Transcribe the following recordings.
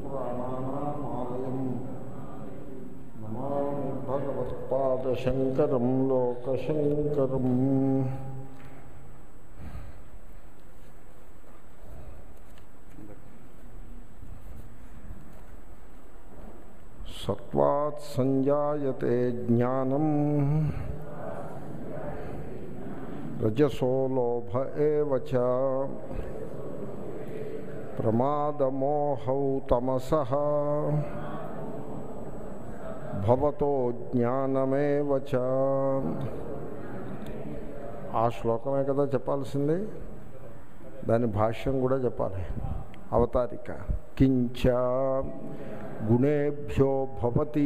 పురాణానామాలయం నమామి భగవత్పాదశంకరం లోకశంకరం సత్వాత్ సంజాయతే జ్ఞానం రజసో లోభ ఏవ చ ప్రమాదమోహౌ తమస భవతో జ్ఞానమేవ చ ఆ శ్లోకమే కదా చెప్పాల్సింది దాని భాష్యం కూడా చెప్పాలి అవతారిక కించ గుణేభ్యో భవతి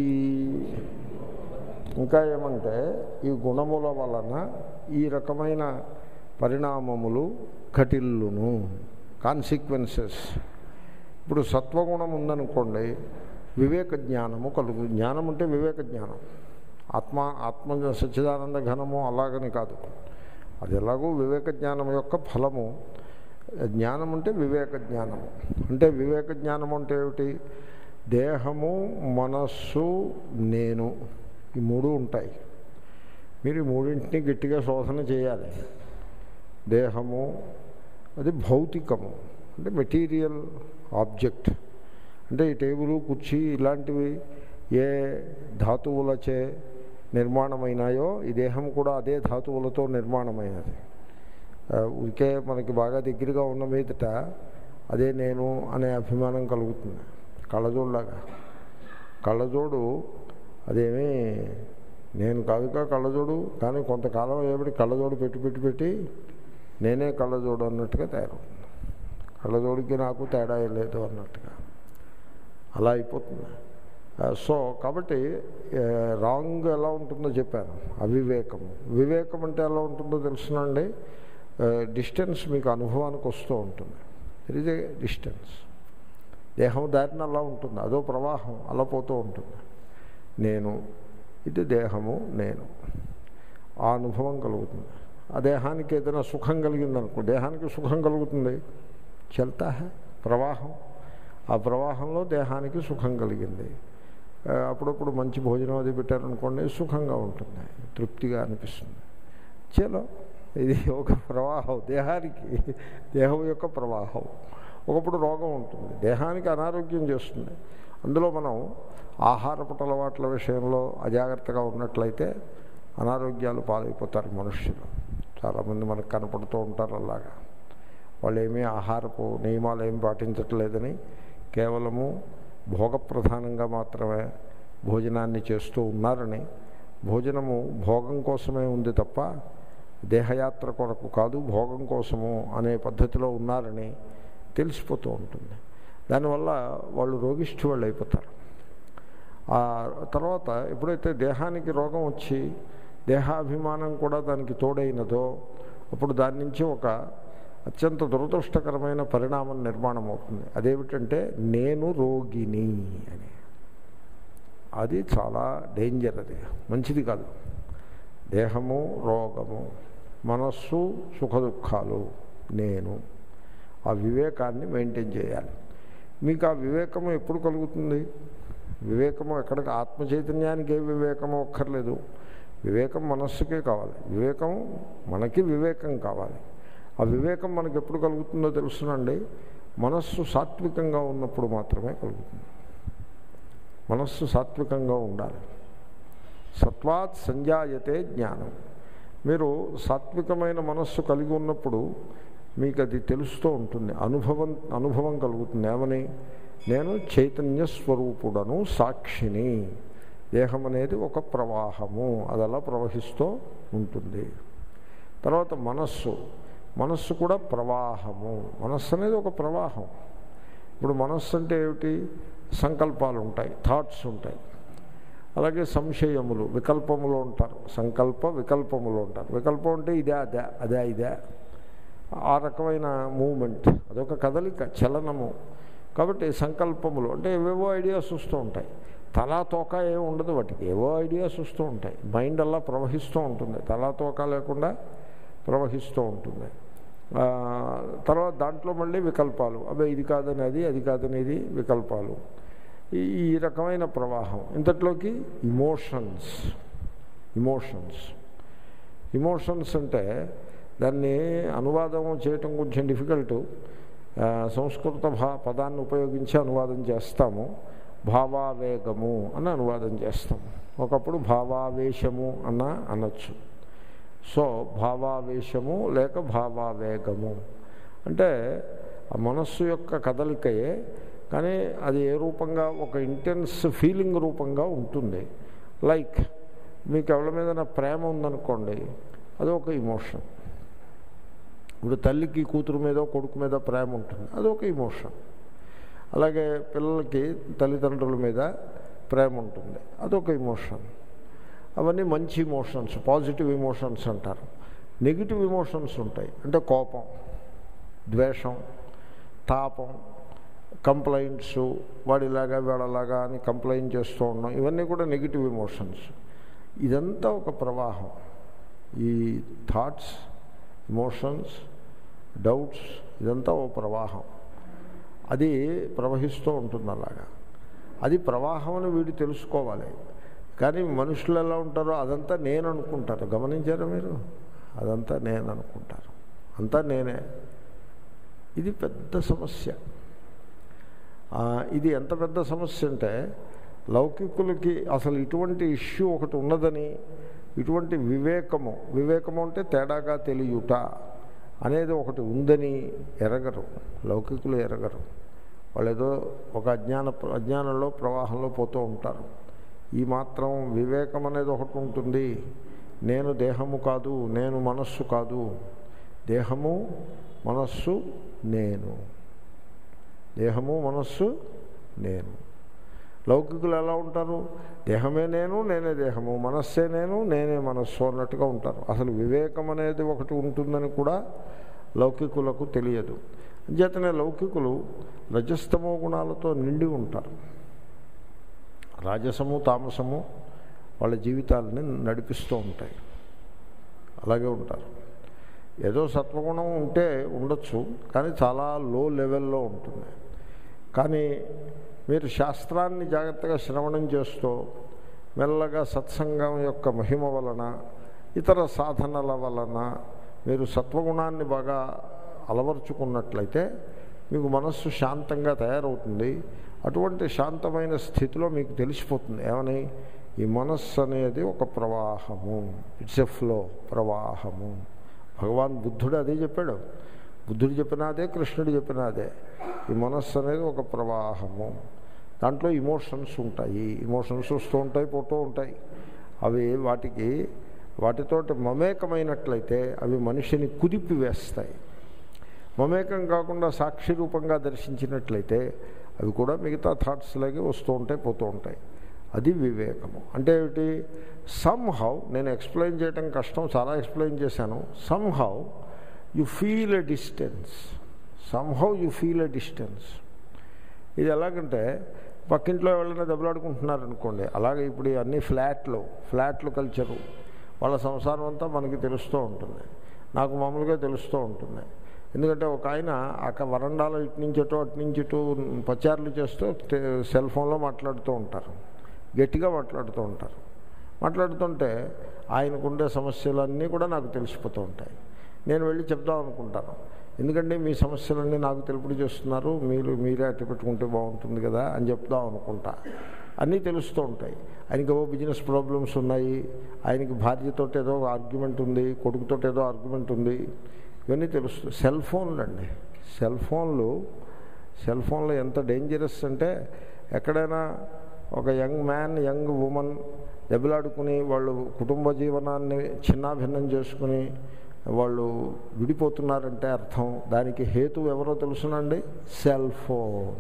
ఇంకా ఏమంటే ఈ గుణముల వలన ఈ రకమైన పరిణామములు కటిల్లును కాన్సిక్వెన్సెస్ ఇప్పుడు సత్వగుణం ఉందనుకోండి వివేక జ్ఞానము కలుగు జ్ఞానం అంటే వివేక జ్ఞానం ఆత్మ ఆత్మ సచ్చిదానంద ఘనము అలాగని కాదు అది ఎలాగో వివేక జ్ఞానం యొక్క ఫలము జ్ఞానం అంటే వివేక జ్ఞానము అంటే వివేక జ్ఞానం అంటే ఏమిటి దేహము మనస్సు నేను ఈ మూడు ఉంటాయి మీరు ఈ మూడింటిని గట్టిగా శోధన చేయాలి దేహము అది భౌతికము అంటే మెటీరియల్ ఆబ్జెక్ట్ అంటే ఈ టేబుల్ కుర్చీ ఇలాంటివి ఏ ధాతువులచే నిర్మాణమైనాయో ఈ దేహం కూడా అదే ధాతువులతో నిర్మాణమైనది ఉరికే మనకి బాగా దగ్గరగా ఉన్న మీదట అదే నేను అనే అభిమానం కలుగుతుంది కళ్ళజోడులాగా కళ్ళజోడు అదేమీ నేను కాదుగా కళ్ళజోడు కానీ కొంతకాలం ఏమిటి కళ్ళజోడు పెట్టి పెట్టి పెట్టి నేనే కళ్ళజోడు అన్నట్టుగా తయారవుతుంది కళ్ళజోడికి నాకు తేడా ఏం లేదు అన్నట్టుగా అలా అయిపోతుంది సో కాబట్టి రాంగ్ ఎలా ఉంటుందో చెప్పాను అవివేకము వివేకం అంటే ఎలా ఉంటుందో తెలుసునండి డిస్టెన్స్ మీకు అనుభవానికి వస్తూ ఉంటుంది ఇట్ ఈజ్ ఏ డిస్టెన్స్ దేహం దారిన అలా ఉంటుంది అదో ప్రవాహం అలా పోతూ ఉంటుంది నేను ఇది దేహము నేను ఆ అనుభవం కలుగుతుంది ఆ దేహానికి ఏదైనా సుఖం కలిగిందనుకో దేహానికి సుఖం కలుగుతుంది చల్తా హే ప్రవాహం ఆ ప్రవాహంలో దేహానికి సుఖం కలిగింది అప్పుడప్పుడు మంచి భోజనం అది పెట్టారనుకోండి సుఖంగా ఉంటుంది తృప్తిగా అనిపిస్తుంది చలో ఇది ఒక ప్రవాహం దేహానికి దేహం యొక్క ప్రవాహం ఒకప్పుడు రోగం ఉంటుంది దేహానికి అనారోగ్యం చేస్తుంది అందులో మనం ఆహారపు అలవాట్ల విషయంలో అజాగ్రత్తగా ఉన్నట్లయితే అనారోగ్యాలు పాలైపోతారు మనుష్యులు చాలామంది మనకు కనపడుతూ ఉంటారు అలాగా వాళ్ళు ఏమీ ఆహారపు నియమాలు ఏమి పాటించట్లేదని కేవలము భోగప్రధానంగా మాత్రమే భోజనాన్ని చేస్తూ ఉన్నారని భోజనము భోగం కోసమే ఉంది తప్ప దేహయాత్ర కొరకు కాదు భోగం కోసము అనే పద్ధతిలో ఉన్నారని తెలిసిపోతూ ఉంటుంది దానివల్ల వాళ్ళు రోగిష్ఠి వాళ్ళు అయిపోతారు ఆ తర్వాత ఎప్పుడైతే దేహానికి రోగం వచ్చి దేహాభిమానం కూడా దానికి తోడైనదో అప్పుడు దాని నుంచి ఒక అత్యంత దురదృష్టకరమైన పరిణామం నిర్మాణం అవుతుంది అదేమిటంటే నేను రోగిని అని అది చాలా డేంజర్ అది మంచిది కాదు దేహము రోగము మనస్సు సుఖదుఖాలు నేను ఆ వివేకాన్ని మెయింటైన్ చేయాలి మీకు ఆ వివేకము ఎప్పుడు కలుగుతుంది వివేకము ఎక్కడికి ఆత్మ చైతన్యానికి ఏ వివేకము ఒక్కర్లేదు వివేకం మనస్సుకే కావాలి వివేకం మనకి వివేకం కావాలి ఆ వివేకం మనకు ఎప్పుడు కలుగుతుందో తెలుసునండి మనస్సు సాత్వికంగా ఉన్నప్పుడు మాత్రమే కలుగుతుంది మనస్సు సాత్వికంగా ఉండాలి సత్వాత్ సంజాయతే జ్ఞానం మీరు సాత్వికమైన మనస్సు కలిగి ఉన్నప్పుడు మీకు అది తెలుస్తూ ఉంటుంది అనుభవం అనుభవం కలుగుతుంది ఏమని నేను చైతన్య స్వరూపుడను సాక్షిని దేహం అనేది ఒక ప్రవాహము అది అలా ప్రవహిస్తూ ఉంటుంది తర్వాత మనస్సు మనస్సు కూడా ప్రవాహము మనస్సు అనేది ఒక ప్రవాహం ఇప్పుడు మనస్సు అంటే ఏమిటి సంకల్పాలు ఉంటాయి థాట్స్ ఉంటాయి అలాగే సంశయములు వికల్పములు ఉంటారు సంకల్ప వికల్పములు ఉంటారు వికల్పం అంటే ఇదే అదే అదే ఇదే ఆ రకమైన మూమెంట్ అదొక కదలిక చలనము కాబట్టి సంకల్పములు అంటే ఏవేవో ఐడియాస్ వస్తూ ఉంటాయి తలా తోక ఏమి ఉండదు వాటికి ఏవో ఐడియాస్ వస్తూ ఉంటాయి మైండ్ అలా ప్రవహిస్తూ ఉంటుంది తలా తోక లేకుండా ప్రవహిస్తూ ఉంటుంది ఆ, తర్వాత దాంట్లో మళ్ళీ వికల్పాలు అబ్బాయి ఇది కాదని అది అది కాదని ఇది వికల్పాలు ఈ ఈ రకమైన ప్రవాహం ఇంతట్లోకి ఇమోషన్స్ ఇమోషన్స్ ఇమోషన్స్ అంటే దాన్ని అనువాదం చేయటం కొంచెం డిఫికల్ట్ సంస్కృత భా పదాన్ని ఉపయోగించి అనువాదం చేస్తాము భావావేగము అని అనువాదం చేస్తాము ఒకప్పుడు భావావేశము అన్న అనొచ్చు సో భావావేశము లేక భావావేగము అంటే ఆ మనస్సు యొక్క కదలికయే కానీ అది ఏ రూపంగా ఒక ఇంటెన్స్ ఫీలింగ్ రూపంగా ఉంటుంది లైక్ మీకు ఎవరి మీద ప్రేమ ఉందనుకోండి అది ఒక ఇమోషన్ ఇప్పుడు తల్లికి కూతురు మీద కొడుకు మీద ప్రేమ ఉంటుంది అది ఒక ఇమోషన్ అలాగే పిల్లలకి తల్లిదండ్రుల మీద ప్రేమ ఉంటుంది అదొక ఇమోషన్ అవన్నీ మంచి ఇమోషన్స్ పాజిటివ్ ఇమోషన్స్ అంటారు నెగిటివ్ ఇమోషన్స్ ఉంటాయి అంటే కోపం ద్వేషం తాపం కంప్లైంట్స్ వాడిలాగా వాడలాగా అని కంప్లైంట్ చేస్తూ ఉన్నాం ఇవన్నీ కూడా నెగిటివ్ ఇమోషన్స్ ఇదంతా ఒక ప్రవాహం ఈ థాట్స్ ఇమోషన్స్ డౌట్స్ ఇదంతా ఓ ప్రవాహం అది ప్రవహిస్తూ ఉంటుంది అలాగా అది ప్రవాహం అని వీడు తెలుసుకోవాలి కానీ మనుషులు ఎలా ఉంటారో అదంతా నేను అనుకుంటారు గమనించారా మీరు అదంతా నేను అనుకుంటారు అంతా నేనే ఇది పెద్ద సమస్య ఆ, ఇది ఎంత పెద్ద సమస్య అంటే లౌకికులకి అసలు ఇటువంటి ఇష్యూ ఒకటి ఉన్నదని ఇటువంటి వివేకము వివేకము అంటే తేడాగా తెలియుట అనేది ఒకటి ఉందని ఎరగరు లౌకికులు ఎరగరు వాళ్ళు ఏదో ఒక అజ్ఞాన అజ్ఞానంలో ప్రవాహంలో పోతూ ఉంటారు ఈ మాత్రం వివేకం అనేది ఒకటి ఉంటుంది నేను దేహము కాదు నేను మనస్సు కాదు దేహము మనస్సు నేను దేహము మనస్సు నేను లౌకికులు ఎలా ఉంటారు దేహమే నేను నేనే దేహము మనస్సే నేను నేనే మనస్సు అన్నట్టుగా ఉంటారు అసలు వివేకం అనేది ఒకటి ఉంటుందని కూడా లౌకికులకు తెలియదు అంచేతనే లౌకికులు రజస్తమో గుణాలతో నిండి ఉంటారు రాజసము తామసము వాళ్ళ జీవితాలని నడిపిస్తూ ఉంటాయి అలాగే ఉంటారు ఏదో సత్వగుణం ఉంటే ఉండొచ్చు కానీ చాలా లో లెవెల్లో ఉంటుంది కానీ మీరు శాస్త్రాన్ని జాగ్రత్తగా శ్రవణం చేస్తూ మెల్లగా సత్సంగం యొక్క మహిమ వలన ఇతర సాధనల వలన మీరు సత్వగుణాన్ని బాగా అలవర్చుకున్నట్లయితే మీకు మనస్సు శాంతంగా తయారవుతుంది అటువంటి శాంతమైన స్థితిలో మీకు తెలిసిపోతుంది ఏమని ఈ మనస్సు అనేది ఒక ప్రవాహము ఇట్స్ ఎ ఫ్లో ప్రవాహము భగవాన్ బుద్ధుడు అదే చెప్పాడు బుద్ధుడు చెప్పినా అదే కృష్ణుడు చెప్పినా అదే ఈ మనస్సు అనేది ఒక ప్రవాహము దాంట్లో ఇమోషన్స్ ఉంటాయి ఇమోషన్స్ వస్తూ ఉంటాయి పోతూ ఉంటాయి అవి వాటికి వాటితోటి మమేకమైనట్లయితే అవి మనిషిని కుదిపి వేస్తాయి మమేకం కాకుండా సాక్షి రూపంగా దర్శించినట్లయితే అవి కూడా మిగతా థాట్స్ లాగే వస్తూ ఉంటాయి పోతూ ఉంటాయి అది వివేకము అంటే ఏమిటి సమ్హౌ నేను ఎక్స్ప్లెయిన్ చేయడం కష్టం చాలా ఎక్స్ప్లెయిన్ చేశాను somehow you feel a distance somehow you feel a distance ఇది ఎలాగంటే పక్కింట్లో ఎవరైనా దెబ్బలాడుకుంటున్నారనుకోండి అలాగే ఇప్పుడు అన్ని ఫ్లాట్లు ఫ్లాట్లు కల్చరు వాళ్ళ సంసారం అంతా మనకి తెలుస్తూ ఉంటుంది నాకు మామూలుగా తెలుస్తూ ఉంటుంది ఎందుకంటే ఒక ఆయన అక్కడ వరండాలో ఇటు నుంచి అటు అటు నుంచి ఇటు పచారులు చేస్తూ తె- సెల్ ఫోన్లో మాట్లాడుతూ ఉంటారు గట్టిగా మాట్లాడుతూ ఉంటారు మాట్లాడుతుంటే ఆయనకుండే సమస్యలన్నీ కూడా నాకు తెలిసిపోతూ ఉంటాయి నేను వెళ్ళి చెప్దాం అనుకుంటాను ఎందుకంటే మీ సమస్యలన్నీ నాకు తెలుపుడు చేస్తున్నారు మీరు మీరే అట్టి పెట్టుకుంటే బాగుంటుంది కదా అని చెప్దాం అనుకుంటా అన్నీ తెలుస్తూ ఉంటాయి ఆయనకి ఏవో బిజినెస్ ప్రాబ్లమ్స్ ఉన్నాయి ఆయనకి భార్యతో ఏదో ఆర్గ్యుమెంట్ ఉంది కొడుకుతో ఏదో ఆర్గ్యుమెంట్ ఉంది ఇవన్నీ తెలుస్తుంది సెల్ ఫోన్లు అండి సెల్ ఫోన్లు సెల్ ఫోన్లు ఎంత డేంజరస్ అంటే ఎక్కడైనా ఒక యంగ్ మ్యాన్ యంగ్ ఉమెన్ దెబ్బలాడుకుని వాళ్ళు కుటుంబ జీవనాన్ని చిన్నాభిన్నం చేసుకుని వాళ్ళు విడిపోతున్నారంటే అర్థం దానికి హేతు ఎవరో తెలుసునండి cell phone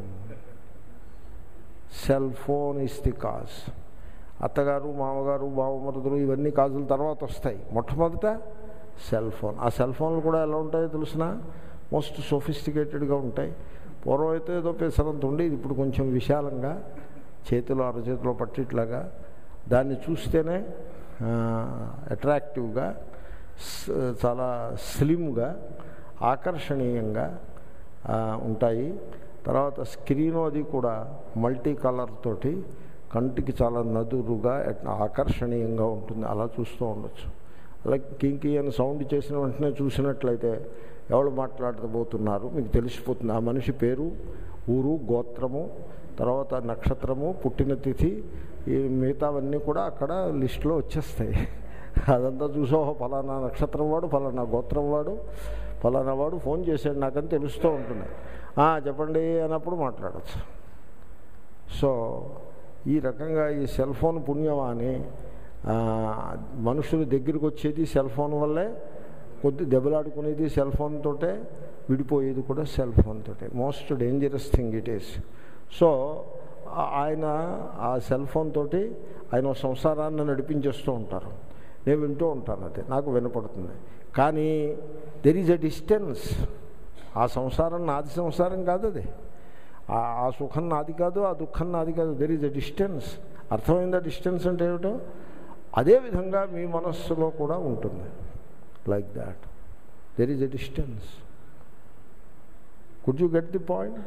cell phone is the cause అత్తగారు మామగారు బావమరుదులు ఇవన్నీ కాజుల తర్వాత వస్తాయి మొట్టమొదట సెల్ ఫోన్ ఆ సెల్ ఫోన్లు కూడా ఎలా ఉంటాయో తెలిసిన మోస్ట్ సోఫిస్టికేటెడ్గా ఉంటాయి పూర్వం అయితే ఏదో పెసరంత ఉండి ఇది ఇప్పుడు కొంచెం విశాలంగా చేతిలో అరచేతిలో పట్టిట్లాగా దాన్ని చూస్తేనే అట్రాక్టివ్గా చాలా స్లిమ్గా ఆకర్షణీయంగా ఆ, ఉంటాయి తర్వాత స్క్రీన్ అది కూడా మల్టీ కలర్ తోటి కంటికి చాలా నదురుగా ఎట్- ఆకర్షణీయంగా ఉంటుంది అలా చూస్తూ ఉండొచ్చు అలా కింకి అని సౌండ్ చేసిన వెంటనే చూసినట్లయితే ఎవరు మాట్లాడబోతున్నారు మీకు తెలిసిపోతుంది ఆ మనిషి పేరు ఊరు గోత్రము తర్వాత నక్షత్రము పుట్టిన తిథి ఈ మిగతావన్నీ కూడా అక్కడ లిస్టులో వచ్చేస్తాయి అదంతా చూసో ఫలానా నక్షత్రం వాడు ఫలానా గోత్రం వాడు ఫలానా వాడు ఫోన్ చేశాడు నాకని తెలుస్తూ ఉంటుంది "ఆ, చెప్పండి అన్నప్పుడు మాట్లాడచ్చు సో ఈ రకంగా ఈ సెల్ ఫోన్ పుణ్యమా అని ఆ, మనుషులు దగ్గరికి వచ్చేది సెల్ ఫోన్ వల్లే కొద్ది దెబ్బలాడుకునేది సెల్ ఫోన్ తోటే విడిపోయేది కూడా సెల్ ఫోన్ తోటే most dangerous thing it is so ఆ- ఆయన ఆ సెల్ ఫోన్ తోటి ఆయన ఒక సంసారాన్ని నడిపించేస్తూ ఉంటారు నేను వింటూ ఉంటాను అది నాకు వినపడుతుంది కానీ దెర్ ఈజ్ అ డిస్టెన్స్ ఆ సంసారం నాది సంసారం కాదు అది ఆ ఆ సుఖం నాది కాదు ఆ దుఃఖం నాది కాదు దెర్ ఈజ్ అ డిస్టెన్స్ అర్థమైందా డిస్టెన్స్ అంటే ఏమిటో అదేవిధంగా మీ మనస్సులో కూడా ఉంటుంది like that there is a distance could you get the point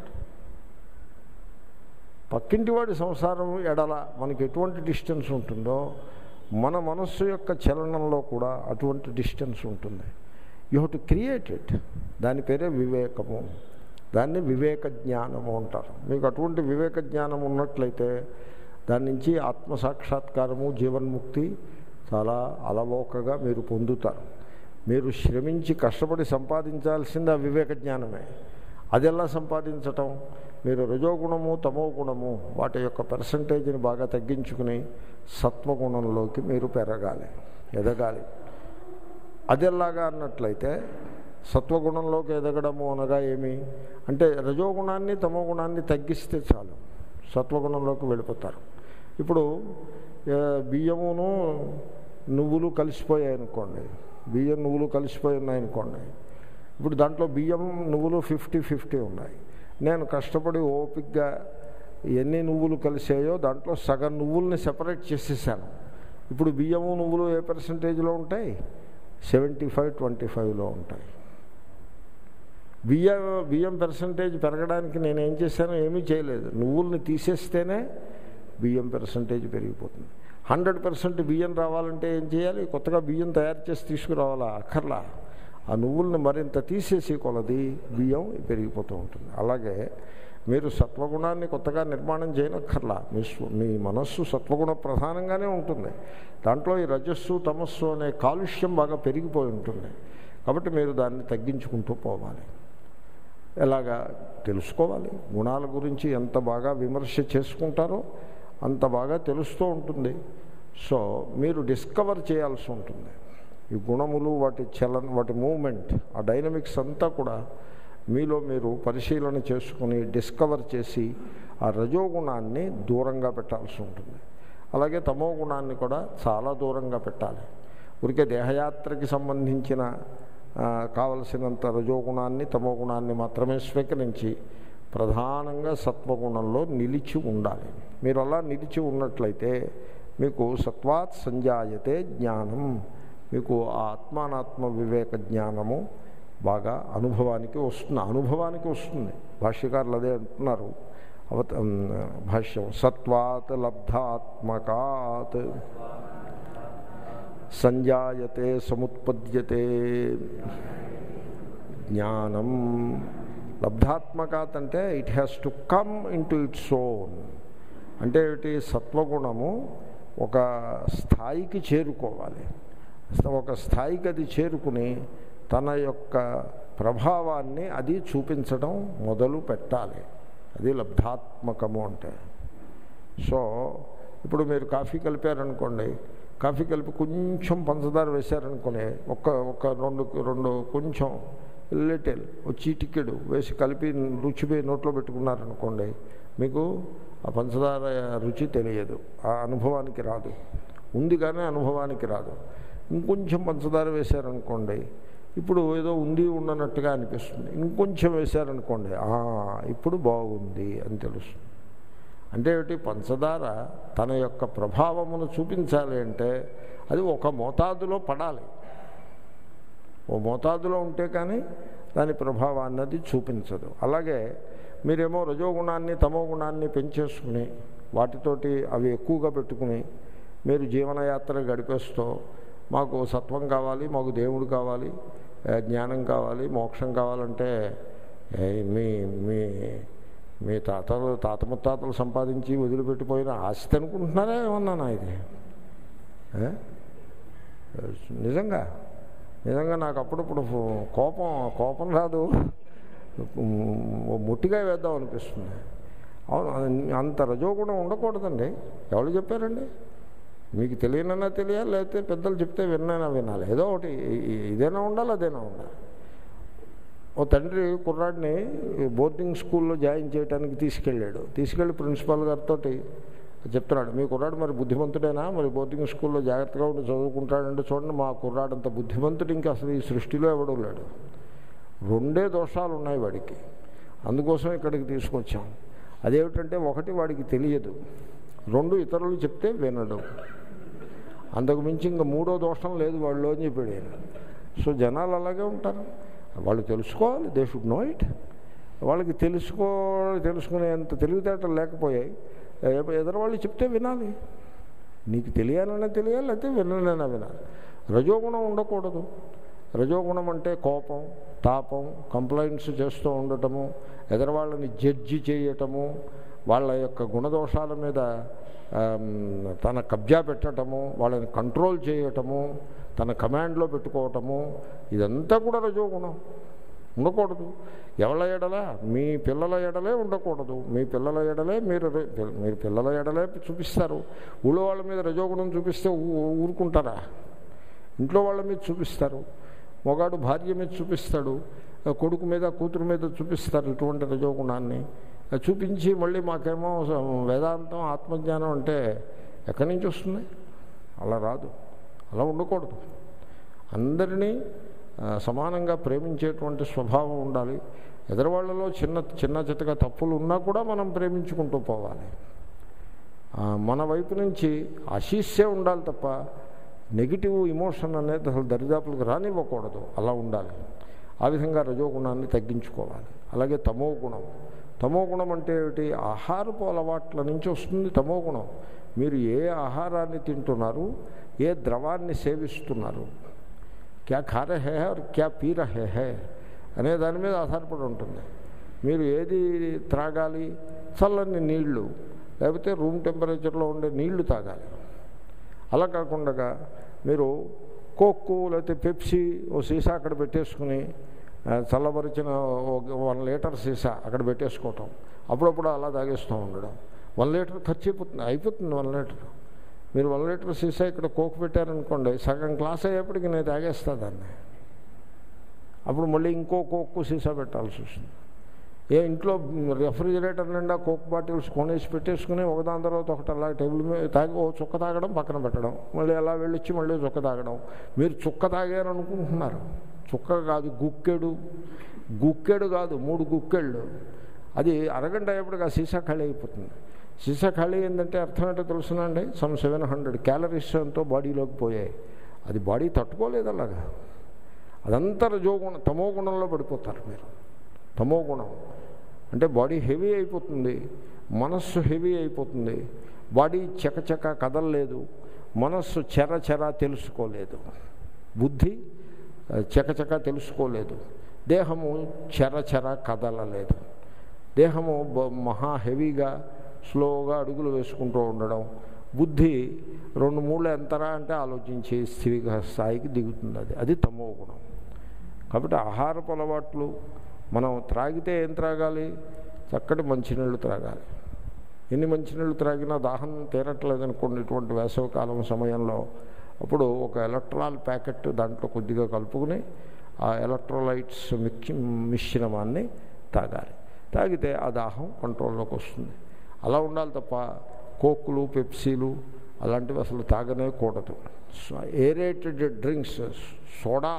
పక్కింటి వాడి సంసారం ఎడల మనకి ఎటువంటి డిస్టెన్స్ ఉంటుందో మన మనస్సు యొక్క చలనంలో కూడా అటువంటి డిస్టెన్స్ ఉంటుంది you have to create it దాని పేరే వివేకము దాన్ని వివేక జ్ఞానము అంటారు మీకు అటువంటి వివేక జ్ఞానం ఉన్నట్లయితే దాని నుంచి ఆత్మ సాక్షాత్కారము జీవన్ముక్తి చాలా అలవోకగా మీరు పొందుతారు మీరు శ్రమించి కష్టపడి సంపాదించాల్సింది ఆ వివేక జ్ఞానమే అది ఎలా సంపాదించటం మీరు రజోగుణము తమో గుణము వాటి యొక్క పర్సంటేజ్ని బాగా తగ్గించుకుని సత్వగుణంలోకి మీరు పెరగాలి ఎదగాలి అది ఎలాగా అన్నట్లయితే సత్వగుణంలోకి ఎదగడము అనగా ఏమి అంటే రజోగుణాన్ని తమో గుణాన్ని తగ్గిస్తే చాలు సత్వగుణంలోకి వెళ్ళిపోతారు ఇప్పుడు ఆ, బియ్యమును నువ్వులు కలిసిపోయాయి అనుకోండి బియ్యం నువ్వులు కలిసిపోయి ఉన్నాయనుకోండి ఇప్పుడు దాంట్లో బియ్యం నువ్వులు ఫిఫ్టీ ఫిఫ్టీ ఉన్నాయి నేను కష్టపడి ఓపిక్గా ఎన్ని నువ్వులు కలిసాయో దాంట్లో సగం నువ్వుల్ని సెపరేట్ చేసేసాను ఇప్పుడు బియ్యము నువ్వులు ఏ పర్సంటేజ్లో ఉంటాయి సెవెంటీ ఫైవ్ ట్వంటీ ఫైవ్లో ఉంటాయి బియ్యం బియ్యం పర్సంటేజ్ పెరగడానికి నేను ఏం చేశాను ఏమీ చేయలేదు నువ్వుల్ని తీసేస్తేనే బియ్యం పర్సంటేజ్ పెరిగిపోతుంది హండ్రెడ్ పర్సెంట్ బియ్యం రావాలంటే ఏం చేయాలి కొత్తగా బియ్యం తయారు చేసి తీసుకురావాలా అక్కర్లా ఆ నువ్వుల్ని మరింత తీసేసి కొలది బియ్యం పెరిగిపోతూ ఉంటుంది అలాగే మీరు సత్వగుణాన్ని కొత్తగా నిర్మాణం చేయనక్కర్లా మీ స్వ- మీ మనస్సు సత్వగుణ ప్రధానంగానే ఉంటుంది దాంట్లో ఈ రజస్సు తమస్సు అనే కాలుష్యం బాగా పెరిగిపోయి ఉంటుంది కాబట్టి మీరు దాన్ని తగ్గించుకుంటూ పోవాలి ఎలాగా తెలుసుకోవాలి గుణాల గురించి ఎంత బాగా విమర్శ చేసుకుంటారో అంత బాగా తెలుస్తూ ఉంటుంది సో మీరు డిస్కవర్ చేయాల్సి ఉంటుంది ఈ గుణములు వాటి చలన్ వాటి మూమెంట్ ఆ డైనమిక్స్ అంతా కూడా మీలో మీరు పరిశీలన చేసుకుని డిస్కవర్ చేసి ఆ రజోగుణాన్ని దూరంగా పెట్టాల్సి ఉంటుంది అలాగే తమో గుణాన్ని కూడా చాలా దూరంగా పెట్టాలి ఊరికే దేహయాత్రకి సంబంధించిన ఆ, కావలసినంత రజోగుణాన్ని తమో గుణాన్ని మాత్రమే స్వీకరించి ప్రధానంగా సత్వగుణంలో నిలిచి ఉండాలి మీరు అలా నిలిచి ఉన్నట్లయితే మీకు సత్వాత్ సంజాయతే జ్ఞానం మీకు ఆ ఆత్మానాత్మ వివేక జ్ఞానము బాగా అనుభవానికి వస్తుంది అనుభవానికి వస్తుంది భాష్యకారులు అదే అంటున్నారు అవత భాష్యం సత్వాత్ లబ్ధాత్మకాత్ సంజాయతే సముత్పద్యతే జ్ఞానం లబ్ధాత్మకాత్ అంటే it has to come into its own అంటే ఏమిటి సత్వగుణము ఒక స్థాయికి చేరుకోవాలి ఒక స్థాయికి అది చేరుకుని తన యొక్క ప్రభావాన్ని అది చూపించడం మొదలు పెట్టాలి అది లబ్ధాత్మకము అంటే సో ఇప్పుడు మీరు కాఫీ కలిపారనుకోండి కాఫీ కలిపి కొంచెం పంచదార వేశారనుకోండి ఒక ఒక రెండు రెండు కొంచెం లిటిల్ ఒక చీటికెడు వేసి కలిపి రుచి పోయి నోట్లో పెట్టుకున్నారనుకోండి మీకు ఆ పంచదార రుచి తెలియదు ఆ అనుభవానికి రాదు ఉంది కానీ అనుభవానికి రాదు ఇంకొంచెం పంచదార వేశారనుకోండి ఇప్పుడు ఏదో ఉంది ఉండనట్టుగా అనిపిస్తుంది ఇంకొంచెం వేశారనుకోండి "ఆ, ఇప్పుడు బాగుంది అని తెలుస్తుంది అంటే ఏమిటి పంచదార తన యొక్క ప్రభావమును చూపించాలి అంటే అది ఒక మోతాదులో పడాలి ఓ మోతాదులో ఉంటే కానీ దాని ప్రభావాన్ని అది చూపించదు అలాగే మీరేమో రజోగుణాన్ని తమో గుణాన్ని పెంచేసుకుని వాటితోటి అవి ఎక్కువగా పెట్టుకుని మీరు జీవనయాత్ర గడిపేస్తూ మాకు సత్వం కావాలి మాకు దేవుడు కావాలి ఆ, జ్ఞానం కావాలి మోక్షం కావాలంటే ఏ, మీ మీ మీ తాతలు తాత ముత్తాతలు సంపాదించి వదిలిపెట్టిపోయిన ఆస్తి అనుకుంటున్నారా ఏమన్నానా ఇది ఏ? నిజంగా నిజంగా నాకు అప్పుడప్పుడు కోపం కోపం రాదు ఓ ముట్టిగా వేద్దాం అనిపిస్తుంది అవును అది- అంత రజోగుణం ఉండకూడదండి ఎవరు చెప్పారండి మీకు తెలియనన్నా తెలియాలి లేకపోతే పెద్దలు చెప్తే విన్నైనా వినాలి ఏదో ఒకటి ఇ- ఇ- ఇదైనా ఉండాలి అదైనా ఉండాలి ఓ తండ్రి కుర్రాడిని బోర్డింగ్ స్కూల్లో జాయిన్ చేయడానికి తీసుకెళ్ళాడు తీసుకెళ్ళి ప్రిన్సిపాల్ గారితో చెప్తున్నాడు మీ కుర్రాడు మరి బుద్ధిమంతుడేనా మరి బోర్డింగ్ స్కూల్లో జాగ్రత్తగా ఉండి చదువుకుంటాడంటే చూడండి మా కుర్రాడు అంత బుద్ధిమంతుడు ఇంకా అసలు ఈ సృష్టిలో ఎవడు లేడు రెండే దోషాలు ఉన్నాయి వాడికి అందుకోసం ఇక్కడికి తీసుకొచ్చాం అదేమిటంటే ఒకటి వాడికి తెలియదు రెండు ఇతరులు చెప్తే వినడు అంతకు మించి ఇంకా మూడో దోషం లేదు వాళ్ళు అని చెప్పాడు ఆయన సో జనాలు అలాగే ఉంటారు వాళ్ళు తెలుసుకోవాలి దే షుడ్ నో ఇట్ వాళ్ళకి తెలుసుకో తెలుసుకునేంత తెలివితేటలు లేకపోయాయి ఎ- ఎదురువాళ్ళు చెప్తే వినాలి నీకు తెలియాలనే తెలియాలి లేకపోతే వినలేనా వినాలి రజోగుణం ఉండకూడదు రజోగుణం అంటే కోపం తాపం కంప్లైంట్స్ చేస్తూ ఉండటము ఎదరవాళ్ళని జడ్జి చేయటము వాళ్ళ యొక్క గుణదోషాల మీద ఆమ్, తన కబ్జా పెట్టటము వాళ్ళని కంట్రోల్ చేయటము తన కమాండ్లో పెట్టుకోవటము ఇదంతా కూడా రజోగుణం ఉండకూడదు ఎవళ్ళ ఎడల మీ పిల్లల ఎడలే ఉండకూడదు మీ పిల్లల ఎడలే మీరు ర- మీరు పిల్లల ఎడలే చూపిస్తారు ఊళ్ళో వాళ్ళ మీద రజోగుణం చూపిస్తే ఊ- ఊరుకుంటారా ఇంట్లో వాళ్ళ మీద చూపిస్తారు మొగాడు భార్య మీద చూపిస్తాడు ఆ కొడుకు మీద కూతురు మీద చూపిస్తారు ఇటువంటి రజోగుణాన్ని ఆ చూపించి మళ్ళీ మాకేమో స- వేదాంతం ఆత్మజ్ఞానం అంటే ఎక్కడి నుంచి వస్తుంది అలా రాదు అలా ఉండకూడదు అందరినీ ఆ, సమానంగా ప్రేమించేటువంటి స్వభావం ఉండాలి ఎదరవాళ్ళలో చిన్న చిన్న చిత్తగా తప్పులు ఉన్నా కూడా మనం ప్రేమించుకుంటూ పోవాలి ఆ, మన వైపు నుంచి ఆశీస్సే ఉండాలి తప్ప నెగిటివ్ ఇమోషన్ అనేది అసలు దరిదాపులకు రానివ్వకూడదు అలా ఉండాలి ఆ విధంగా రజోగుణాన్ని తగ్గించుకోవాలి అలాగే తమో గుణం తమో గుణం అంటే ఏమిటి ఆహారపు అలవాట్ల నుంచి వస్తుంది తమో గుణం మీరు ఏ ఆహారాన్ని తింటున్నారు ఏ ద్రవాన్ని సేవిస్తున్నారు క్యా ఖా రహే హై और క్యా పీ రహే హై అనే దాని మీద ఆధారపడి ఉంటుంది మీరు ఏది త్రాగాలి చల్లని నీళ్లు లేకపోతే రూమ్ టెంపరేచర్లో ఉండే నీళ్లు తాగాలి అలా కాకుండా మీరు కోక్కు లేకపోతే పెప్సీ ఓ సీసా అక్కడ పెట్టేసుకుని ఆ, చల్లబరిచిన ఒక వన్ లీటర్ సీసా అక్కడ పెట్టేసుకోవటం అప్పుడప్పుడు అలా తాగేస్తూ ఉండడం వన్ లీటర్ ఖర్చు అయిపోతుంది అయిపోతుంది వన్ లీటర్ మీరు వన్ లీటర్ సీసా ఇక్కడ కోక్ పెట్టారనుకోండి సగం క్లాస్ అయ్యేప్పటికి నేను తాగేస్తా దాన్ని అప్పుడు మళ్ళీ ఇంకో కోక్కు సీసా పెట్టాల్సి వస్తుంది ఏ ఇంట్లో రెఫ్రిజిరేటర్ నిండా కోక్ బాటిల్స్ కొనేసి పెట్టేసుకుని ఒకదాని తర్వాత ఒకటి అలా టేబుల్ మీద తాగి ఓ చుక్క తాగడం పక్కన పెట్టడం మళ్ళీ అలా వెళ్ళొచ్చి మళ్ళీ చుక్క తాగడం మీరు చుక్క తాగారు అనుకుంటున్నారు చుక్క కాదు గుక్కెడు గుక్కెడు కాదు మూడు గుక్కెళ్ళు అది అరగంట అయ్యేప్పటికి ఆ సీసా ఖాళీ అయిపోతుంది సీసా ఖాళీ ఏంటంటే అర్థం ఏంటో తెలుసునండి సమ్ సెవెన్ హండ్రెడ్ క్యాలరీస్ ఎంతో బాడీలోకి పోయాయి అది బాడీ తట్టుకోలేదు అలాగా అదంతా రజోగుణం తమో గుణంలో పడిపోతారు మీరు తమో గుణం అంటే బాడీ హెవీ అయిపోతుంది మనస్సు హెవీ అయిపోతుంది బాడీ చకచక కదలలేదు మనస్సు చెర చెర తెలుసుకోలేదు బుద్ధి ఆ, చకచక తెలుసుకోలేదు దేహము చెర చెర కదలలేదు దేహము బ- మహా హెవీగా స్లోగా అడుగులు వేసుకుంటూ ఉండడం బుద్ధి రెండు మూడు ఎంతరా అంటే ఆలోచించే స్థితిగా స్థాయికి దిగుతుంది అది అది తమో గుణం కాబట్టి ఆహారపు అలవాట్లు మనం త్రాగితే ఏం త్రాగాలి చక్కటి మంచినీళ్ళు త్రాగాలి ఎన్ని మంచినీళ్ళు త్రాగినా దాహం తీరట్లేదు అనుకోండి ఇటువంటి వేసవకాలం సమయంలో అప్పుడు ఒక ఎలక్ట్రాల్ ప్యాకెట్ దాంట్లో కొద్దిగా కలుపుకుని ఆ ఎలక్ట్రోలైట్స్ మిక్స్ మిశ్రమాన్ని తాగాలి తాగితే ఆ దాహం కంట్రోల్లోకి వస్తుంది అలా ఉండాలి తప్ప కోక్లు పెప్సీలు అలాంటివి అసలు తాగనే కూడదు ఏరేటెడ్ డ్రింక్స్ సోడా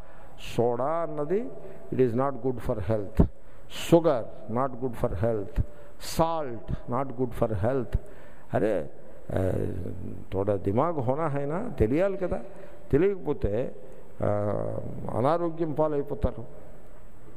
సోడా అన్నది it is not good for health sugar not good for health salt not good for health అరే ఆ, తోడా దిమాగ్ హోనా హైనా తెలియాలి కదా తెలియకపోతే ఆ, అనారోగ్యం పాలైపోతారు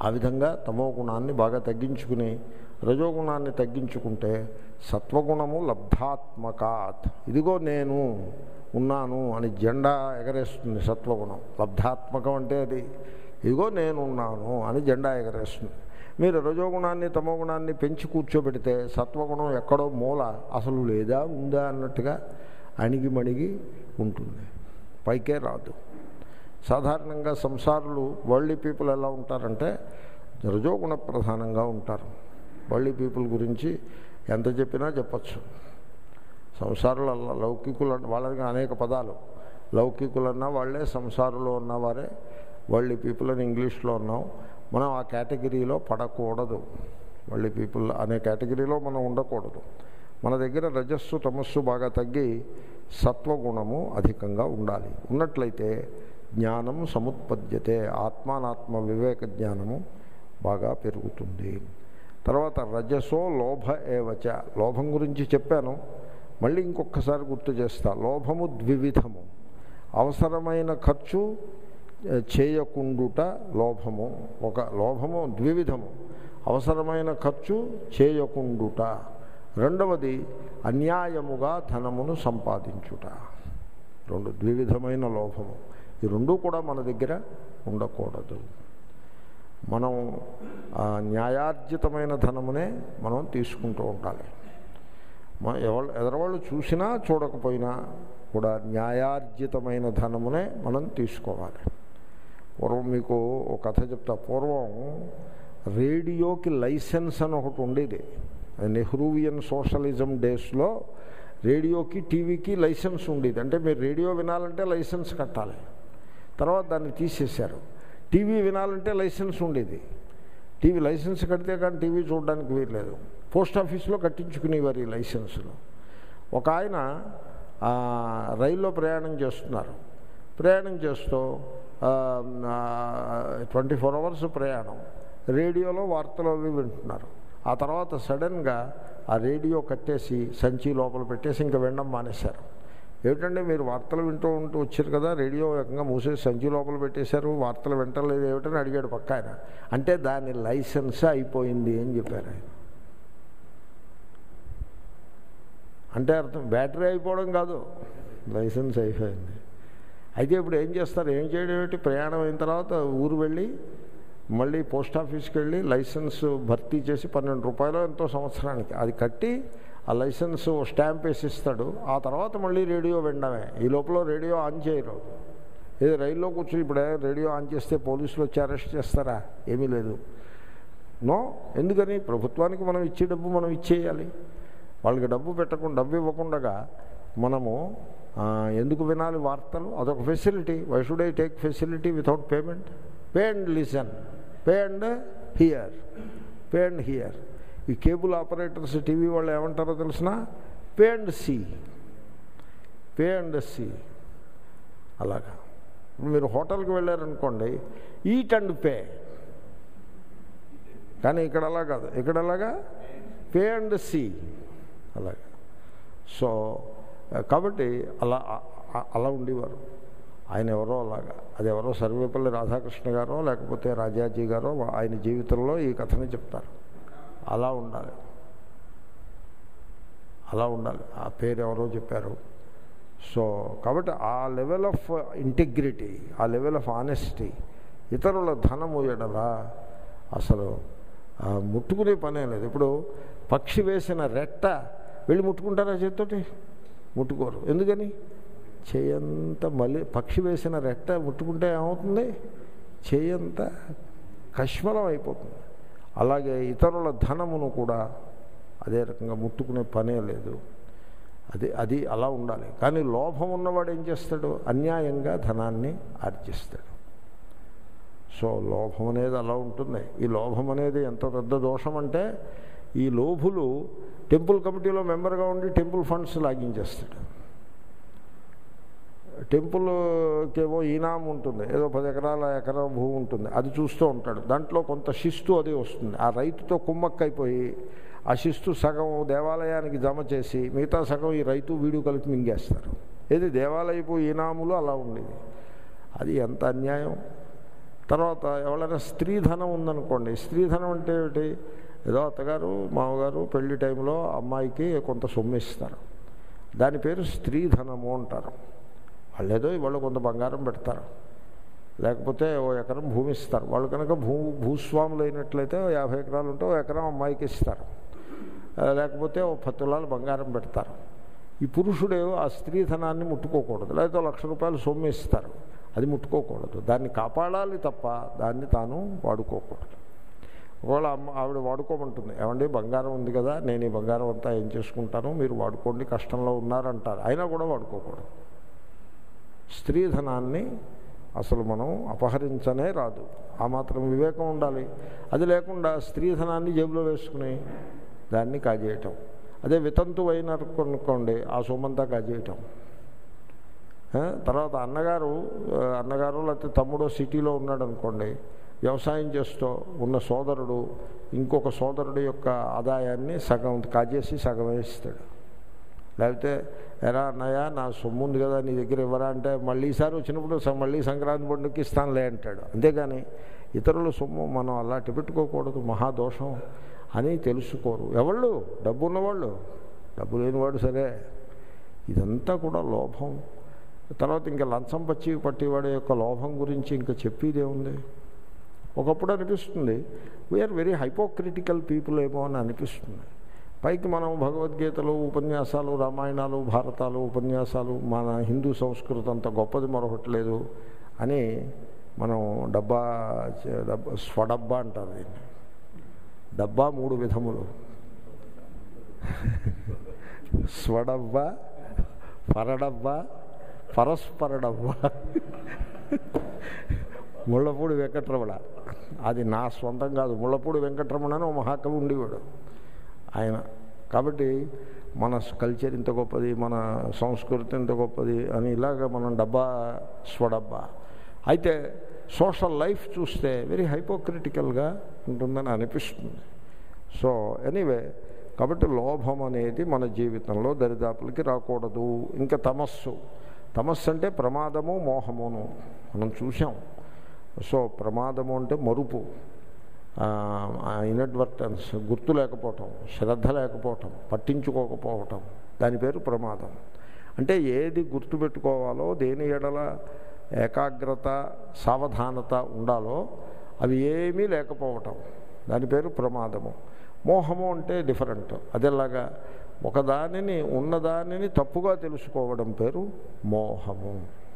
ఆ విధంగా తమో గుణాన్ని బాగా తగ్గించుకుని రజోగుణాన్ని తగ్గించుకుంటే సత్వగుణము లబ్ధాత్మకాత్ ఇదిగో నేను ఉన్నాను అని జెండా ఎగరేస్తుంది సత్వగుణం లబ్ధాత్మకం అంటే అది ఇదిగో నేను ఉన్నాను అని జెండా ఎగరేస్తుంది మీరు రజోగుణాన్ని తమో గుణాన్ని పెంచి కూర్చోబెడితే సత్వగుణం ఎక్కడో మూల అసలు లేదా ఉందా అన్నట్టుగా అణిగి మణిగి ఉంటుంది పైకే రాదు సాధారణంగా సంసారులు వరల్డ్ పీపుల్ ఎలా ఉంటారంటే రజోగుణ ప్రధానంగా ఉంటారు వరల్డ్ పీపుల్ గురించి ఎంత చెప్పినా చెప్పచ్చు సంసారులు అలా లౌకికులు వాళ్ళకి అనేక పదాలు లౌకికులన్నా వాళ్ళే సంసారులో ఉన్నవారే వరల్డ్ పీపుల్ అని ఇంగ్లీష్లో ఉన్నాం మనం ఆ కేటగిరీలో పడకూడదు వరల్డ్ పీపుల్ అనే కేటగిరీలో మనం ఉండకూడదు మన దగ్గర రజస్సు తమస్సు బాగా తగ్గి సత్వగుణము అధికంగా ఉండాలి ఉన్నట్లయితే జ్ఞానం సముత్పద్యతే ఆత్మానాత్మ వివేక జ్ఞానము బాగా పెరుగుతుంది తర్వాత రజసో లోభ ఏవచ లోభం గురించి చెప్పాను మళ్ళీ ఇంకొకసారి గుర్తు చేస్తా లోభము ద్వివిధము అవసరమైన ఖర్చు చేయకుండుట లోభము ఒక లోభము ద్వివిధము అవసరమైన ఖర్చు చేయకుండుట రెండవది అన్యాయముగా ధనమును సంపాదించుట రెండు ద్వివిధమైన లోభము ఈ రెండు కూడా మన దగ్గర ఉండకూడదు మనం న్యాయార్జితమైన ధనమునే మనం తీసుకుంటూ ఉండాలి మన ఎవరు ఎదరవాళ్ళు చూసినా చూడకపోయినా కూడా న్యాయార్జితమైన ధనమునే మనం తీసుకోవాలి పూర్వం మీకు ఒక కథ చెప్తా పూర్వం రేడియోకి లైసెన్స్ అని ఒకటి ఉండేది నెహ్రూవియన్ సోషలిజం డేస్లో రేడియోకి టీవీకి లైసెన్స్ ఉండేది అంటే మీరు రేడియో వినాలంటే లైసెన్స్ కట్టాలి తర్వాత దాన్ని తీసేశారు టీవీ వినాలంటే లైసెన్స్ ఉండేది టీవీ లైసెన్స్ కడితే కానీ టీవీ చూడడానికి వీల్లేదు పోస్ట్ ఆఫీస్లో కట్టించుకునేవారు ఈ లైసెన్సులు ఒక ఆయన రైల్లో ప్రయాణం చేస్తున్నారు ప్రయాణం చేస్తూ ట్వంటీ ఫోర్ అవర్స్ ప్రయాణం రేడియోలో వార్తలు అవి వింటున్నారు ఆ తర్వాత సడన్గా ఆ రేడియో కట్టేసి సంచి లోపల పెట్టేసి ఇంకా వినడం మానేశారు ఏమిటంటే మీరు వార్తలు వింటూ ఉంటూ వచ్చారు కదా రేడియో ఏకంగా మూసేసి సంచి లోపల పెట్టేశారు వార్తలు వింటలేదు ఏమిటని అడిగాడు పక్క ఆయన అంటే దాని లైసెన్స్ అయిపోయింది అని చెప్పారు ఆయన అంటే అర్థం బ్యాటరీ అయిపోవడం కాదు లైసెన్స్ అయిపోయింది అయితే ఇప్పుడు ఏం చేస్తారు ఏం చేయడం ఏమిటి ప్రయాణం అయిన తర్వాత ఊరు వెళ్ళి మళ్ళీ పోస్ట్ ఆఫీస్కి వెళ్ళి లైసెన్స్ భర్తీ చేసి పన్నెండు రూపాయలు ఎంతో సంవత్సరానికి అది కట్టి ఆ లైసెన్స్ స్టాంప్ వేసి ఇస్తాడు ఆ తర్వాత మళ్ళీ రేడియో వినడమే ఈ లోపల రేడియో ఆన్ చేయరు ఏదో రైల్లో కూర్చొని ఇప్పుడే రేడియో ఆన్ చేస్తే పోలీసులు వచ్చి అరెస్ట్ చేస్తారా ఏమీ లేదు నో ఎందుకని ప్రభుత్వానికి మనం ఇచ్చే డబ్బు మనం ఇచ్చేయాలి వాళ్ళకి డబ్బు పెట్టకుండా డబ్బు ఇవ్వకుండా మనము ఎందుకు వినాలి వార్తలు అదొక facility why should I take facility without payment pay and listen pay and hear pay and hear ఈ కేబుల్ ఆపరేటర్స్ టీవీ వాళ్ళు ఏమంటారో తెలిసిన pay and see pay and see అలాగా మీరు హోటల్కి వెళ్ళారనుకోండి ఈట్ అండ్ పే కానీ ఇక్కడ అలా కాదు ఇక్కడ అలాగా పే అండ్ సి అలాగా సో కాబట్టి అలా అలా ఉండేవారు ఆయన ఎవరో అలాగా అది ఎవరో సర్వేపల్లి రాధాకృష్ణ గారో లేకపోతే రాజాజీ గారో ఆయన జీవితంలో ఈ కథని చెప్తారు అలా ఉండాలి అలా ఉండాలి ఆ పేరు ఎవరో చెప్పారు సో కాబట్టి ఆ లెవెల్ ఆఫ్ ఇంటిగ్రిటీ ఆ లెవెల్ ఆఫ్ ఆనెస్టీ ఇతరుల ధనము ఎడల అసలు ముట్టుకునే పనే లేదు ఇప్పుడు పక్షి వేసిన రెట్ట వెళ్ళి ముట్టుకుంటారా చేతితోటి ముట్టుకోరు ఎందుకని చేయంత మళ్ళీ పక్షి వేసిన రెట్ట ముట్టుకుంటే ఏమవుతుంది చేయంత కష్మలం అయిపోతుంది అలాగే ఇతరుల ధనమును కూడా అదే రకంగా ముట్టుకునే పనే లేదు అది అది అలా ఉండాలి కానీ లోభం ఉన్నవాడు ఏం చేస్తాడు అన్యాయంగా ధనాన్ని ఆర్జిస్తాడు సో లోభం అనేది అలా ఉంటుంది ఈ లోభం అనేది ఎంత పెద్ద దోషం అంటే ఈ లోభులు టెంపుల్ కమిటీలో మెంబర్గా ఉండి టెంపుల్ ఫండ్స్ లాగించేస్తాడు టెంపుల్కేమో ఈనాం ఉంటుంది ఏదో పది ఎకరాల ఎకరం భూమి ఉంటుంది అది చూస్తూ ఉంటాడు దాంట్లో కొంత శిస్తు అది వస్తుంది ఆ రైతుతో కుమ్మక్కైపోయి ఆ శిస్తు సగం దేవాలయానికి జమ చేసి మిగతా సగం ఈ రైతు వీడు కలిపి మింగేస్తారు ఏది దేవాలయపు ఈనాములు అలా ఉండేది అది ఎంత అన్యాయం తర్వాత ఎవరైనా స్త్రీధనం ఉందనుకోండి స్త్రీధనం అంటే ఏమిటి ఏదో అత్తగారు మామగారు పెళ్లి టైంలో అమ్మాయికి కొంత సొమ్ము ఇస్తారు దాని పేరు స్త్రీధనము అంటారు వాళ్ళు ఏదో వాళ్ళు కొంత బంగారం పెడతారు లేకపోతే ఓ ఎకరం భూమి ఇస్తారు వాళ్ళు కనుక భూ భూస్వాములు అయినట్లయితే ఓ యాభై ఎకరాలు ఉంటే ఓ ఎకరం అమ్మాయికి ఇస్తారు ఆ, లేకపోతే ఓ పది తులాలు బంగారం పెడతారు ఈ పురుషుడు ఆ స్త్రీధనాన్ని ముట్టుకోకూడదు లేకపోతే ఓ లక్ష రూపాయలు సొమ్ము ఇస్తారు అది ముట్టుకోకూడదు దాన్ని కాపాడాలి తప్ప దాన్ని తాను వాడుకోకూడదు ఒకవేళ అమ్మ ఆవిడ వాడుకోమంటుంది ఏమండి బంగారం ఉంది కదా నేను ఈ బంగారం అంతా ఏం చేసుకుంటాను మీరు వాడుకోండి కష్టంలో ఉన్నారంటారు అయినా కూడా వాడుకోకూడదు స్త్రీధనాన్ని అసలు మనం అపహరించనే రాదు ఆ మాత్రం వివేకం ఉండాలి అది లేకుండా స్త్రీధనాన్ని జేబులో వేసుకుని దాన్ని కాజేయటం అదే వితంతు అయిననుకోండి ఆ సొమ్మంతా కాజేయటం ఆ, తర్వాత అన్నగారు ఆ, అన్నగారు లేకపోతే తమ్ముడు సిటీలో ఉన్నాడు అనుకోండి వ్యవసాయం చేస్తూ ఉన్న సోదరుడు ఇంకొక సోదరుడు యొక్క ఆదాయాన్ని సగం కాజేసి సగం వేస్తాడు లేకపోతే ఎరా అన్నయ్య నా సొమ్ము ఉంది కదా నీ దగ్గర ఇవ్వరా అంటే మళ్ళీ ఈసారి వచ్చినప్పుడు స- మళ్ళీ సంక్రాంతి పండుగకి ఇస్తానులే అంటాడు అంతేగాని ఇతరుల సొమ్ము మనం అలాంటి పెట్టుకోకూడదు మహాదోషం అని తెలుసుకోరు ఎవళ్ళు డబ్బు ఉన్నవాళ్ళు డబ్బు లేనివాడు సరే ఇదంతా కూడా లోభం తర్వాత ఇంకా లంచం పచ్చి పట్టేవాడి యొక్క లోభం గురించి ఇంకా చెప్పేదేముంది ఒకప్పుడు అనిపిస్తుంది వీఆర్ వెరీ హైపోక్రిటికల్ పీపుల్ ఏమో అని అనిపిస్తుంది పైకి మనం భగవద్గీతలు ఉపన్యాసాలు రామాయణాలు భారతాలు ఉపన్యాసాలు మన హిందూ సంస్కృతి అంత గొప్పది మరొకటి లేదు అని మనం డబ్బా చే- డబ్బా స్వడబ్బా అంటారు దీన్ని డబ్బా మూడు విధములు స్వడబ్బా పరడబ్బా పరస్పర డబ్బా ముళ్ళపూడి వెంకటరమణ అది నా సొంతం కాదు ముళ్ళపూడి వెంకటరమణ అని ఓ మహాకవి ఉండేవాడు ఆయన కాబట్టి మన కల్చర్ ఇంత గొప్పది మన సంస్కృతి ఇంత గొప్పది అని ఇలాగ మనం డబ్బా స్వడబ్బా అయితే సోషల్ లైఫ్ చూస్తే వెరీ హైపోక్రిటికల్గా ఉంటుందని అనిపిస్తుంది సో ఎనీవే కాబట్టి లోభం అనేది మన జీవితంలో దరిదాపులకి రాకూడదు ఇంకా తమస్సు తమస్సు అంటే ప్రమాదము మోహమును మనం చూసాం సో ప్రమాదము అంటే మరుపు ఇన్అడ్వర్టెన్స్ గుర్తు లేకపోవటం శ్రద్ధ లేకపోవటం పట్టించుకోకపోవటం దాని పేరు ప్రమాదం అంటే ఏది గుర్తుపెట్టుకోవాలో దేని ఎడల ఏకాగ్రత సావధానత ఉండాలో అవి ఏమీ లేకపోవటం దాని పేరు ప్రమాదము మోహము అంటే డిఫరెంట్ అదేలాగా ఒకదానిని ఉన్నదానిని తప్పుగా తెలుసుకోవడం పేరు మోహము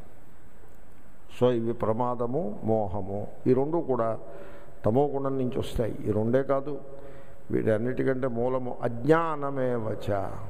సో ఇవి ప్రమాదము మోహము ఈ రెండు కూడా తమో గుణం నుంచి వస్తాయి ఈ రెండే కాదు వీటన్నిటికంటే మూలము అజ్ఞానమేవచ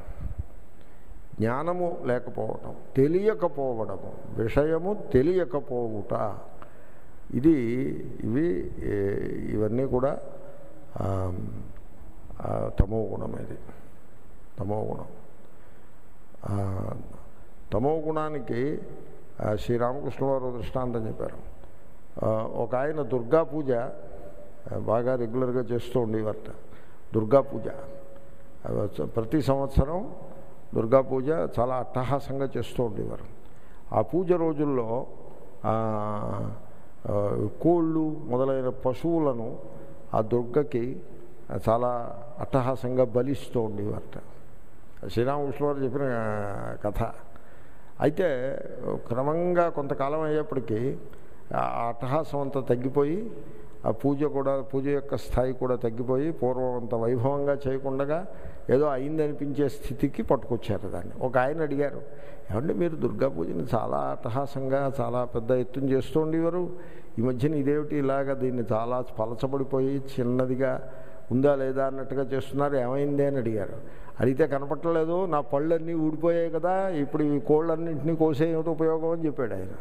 జ్ఞానము లేకపోవటం తెలియకపోవడము విషయము తెలియకపోవుట ఇది ఇవి ఏ, ఇవన్నీ కూడా ఆ, ఆ, తమో గుణం ఇది తమో గుణం ఆ, తమో గుణానికి ఆ, శ్రీరామకృష్ణ వారు దృష్టాంతం చెప్పారు ఆ, ఒక ఆయన దుర్గా పూజ ఆ, బాగా రెగ్యులర్గా చేస్తూ ఉండేవారట దుర్గా పూజ ఆ, చ- ప్రతి సంవత్సరం దుర్గా పూజ చాలా అట్టహాసంగా చేస్తూ ఉండేవారు ఆ పూజ రోజుల్లో ఆ, ఆ, కోళ్ళు మొదలైన పశువులను ఆ దుర్గకి చాలా అట్టహాసంగా బలిస్తూ ఉండేవారట శ్రీరామకృష్ణ వారు చెప్పిన కథ అయితే క్రమంగా కొంతకాలం అయ్యేప్పటికీ ఆ అట్టహాసం అంతా తగ్గిపోయి ఆ పూజ కూడా పూజ యొక్క స్థాయి కూడా తగ్గిపోయి పూర్వం అంత వైభవంగా చేయకుండా ఏదో అయిందనిపించే స్థితికి పట్టుకొచ్చారు దాన్ని ఒక ఆయన అడిగారు ఏమంటే మీరు దుర్గా పూజని చాలా అట్టహాసంగా చాలా పెద్ద ఎత్తున చేస్తూ ఉండేవారు ఈ మధ్యన ఇదేమిటి ఇలాగ దీన్ని చాలా పలచబడిపోయి చిన్నదిగా ఉందా లేదా అన్నట్టుగా చేస్తున్నారు ఏమైంది అని అడిగారు అడిగితే కనపట్టలేదు నా పళ్ళన్నీ ఊడిపోయాయి కదా ఇప్పుడు ఈ కోళ్ళన్నింటినీ కోసేయటం ఉపయోగం అని చెప్పాడు ఆయన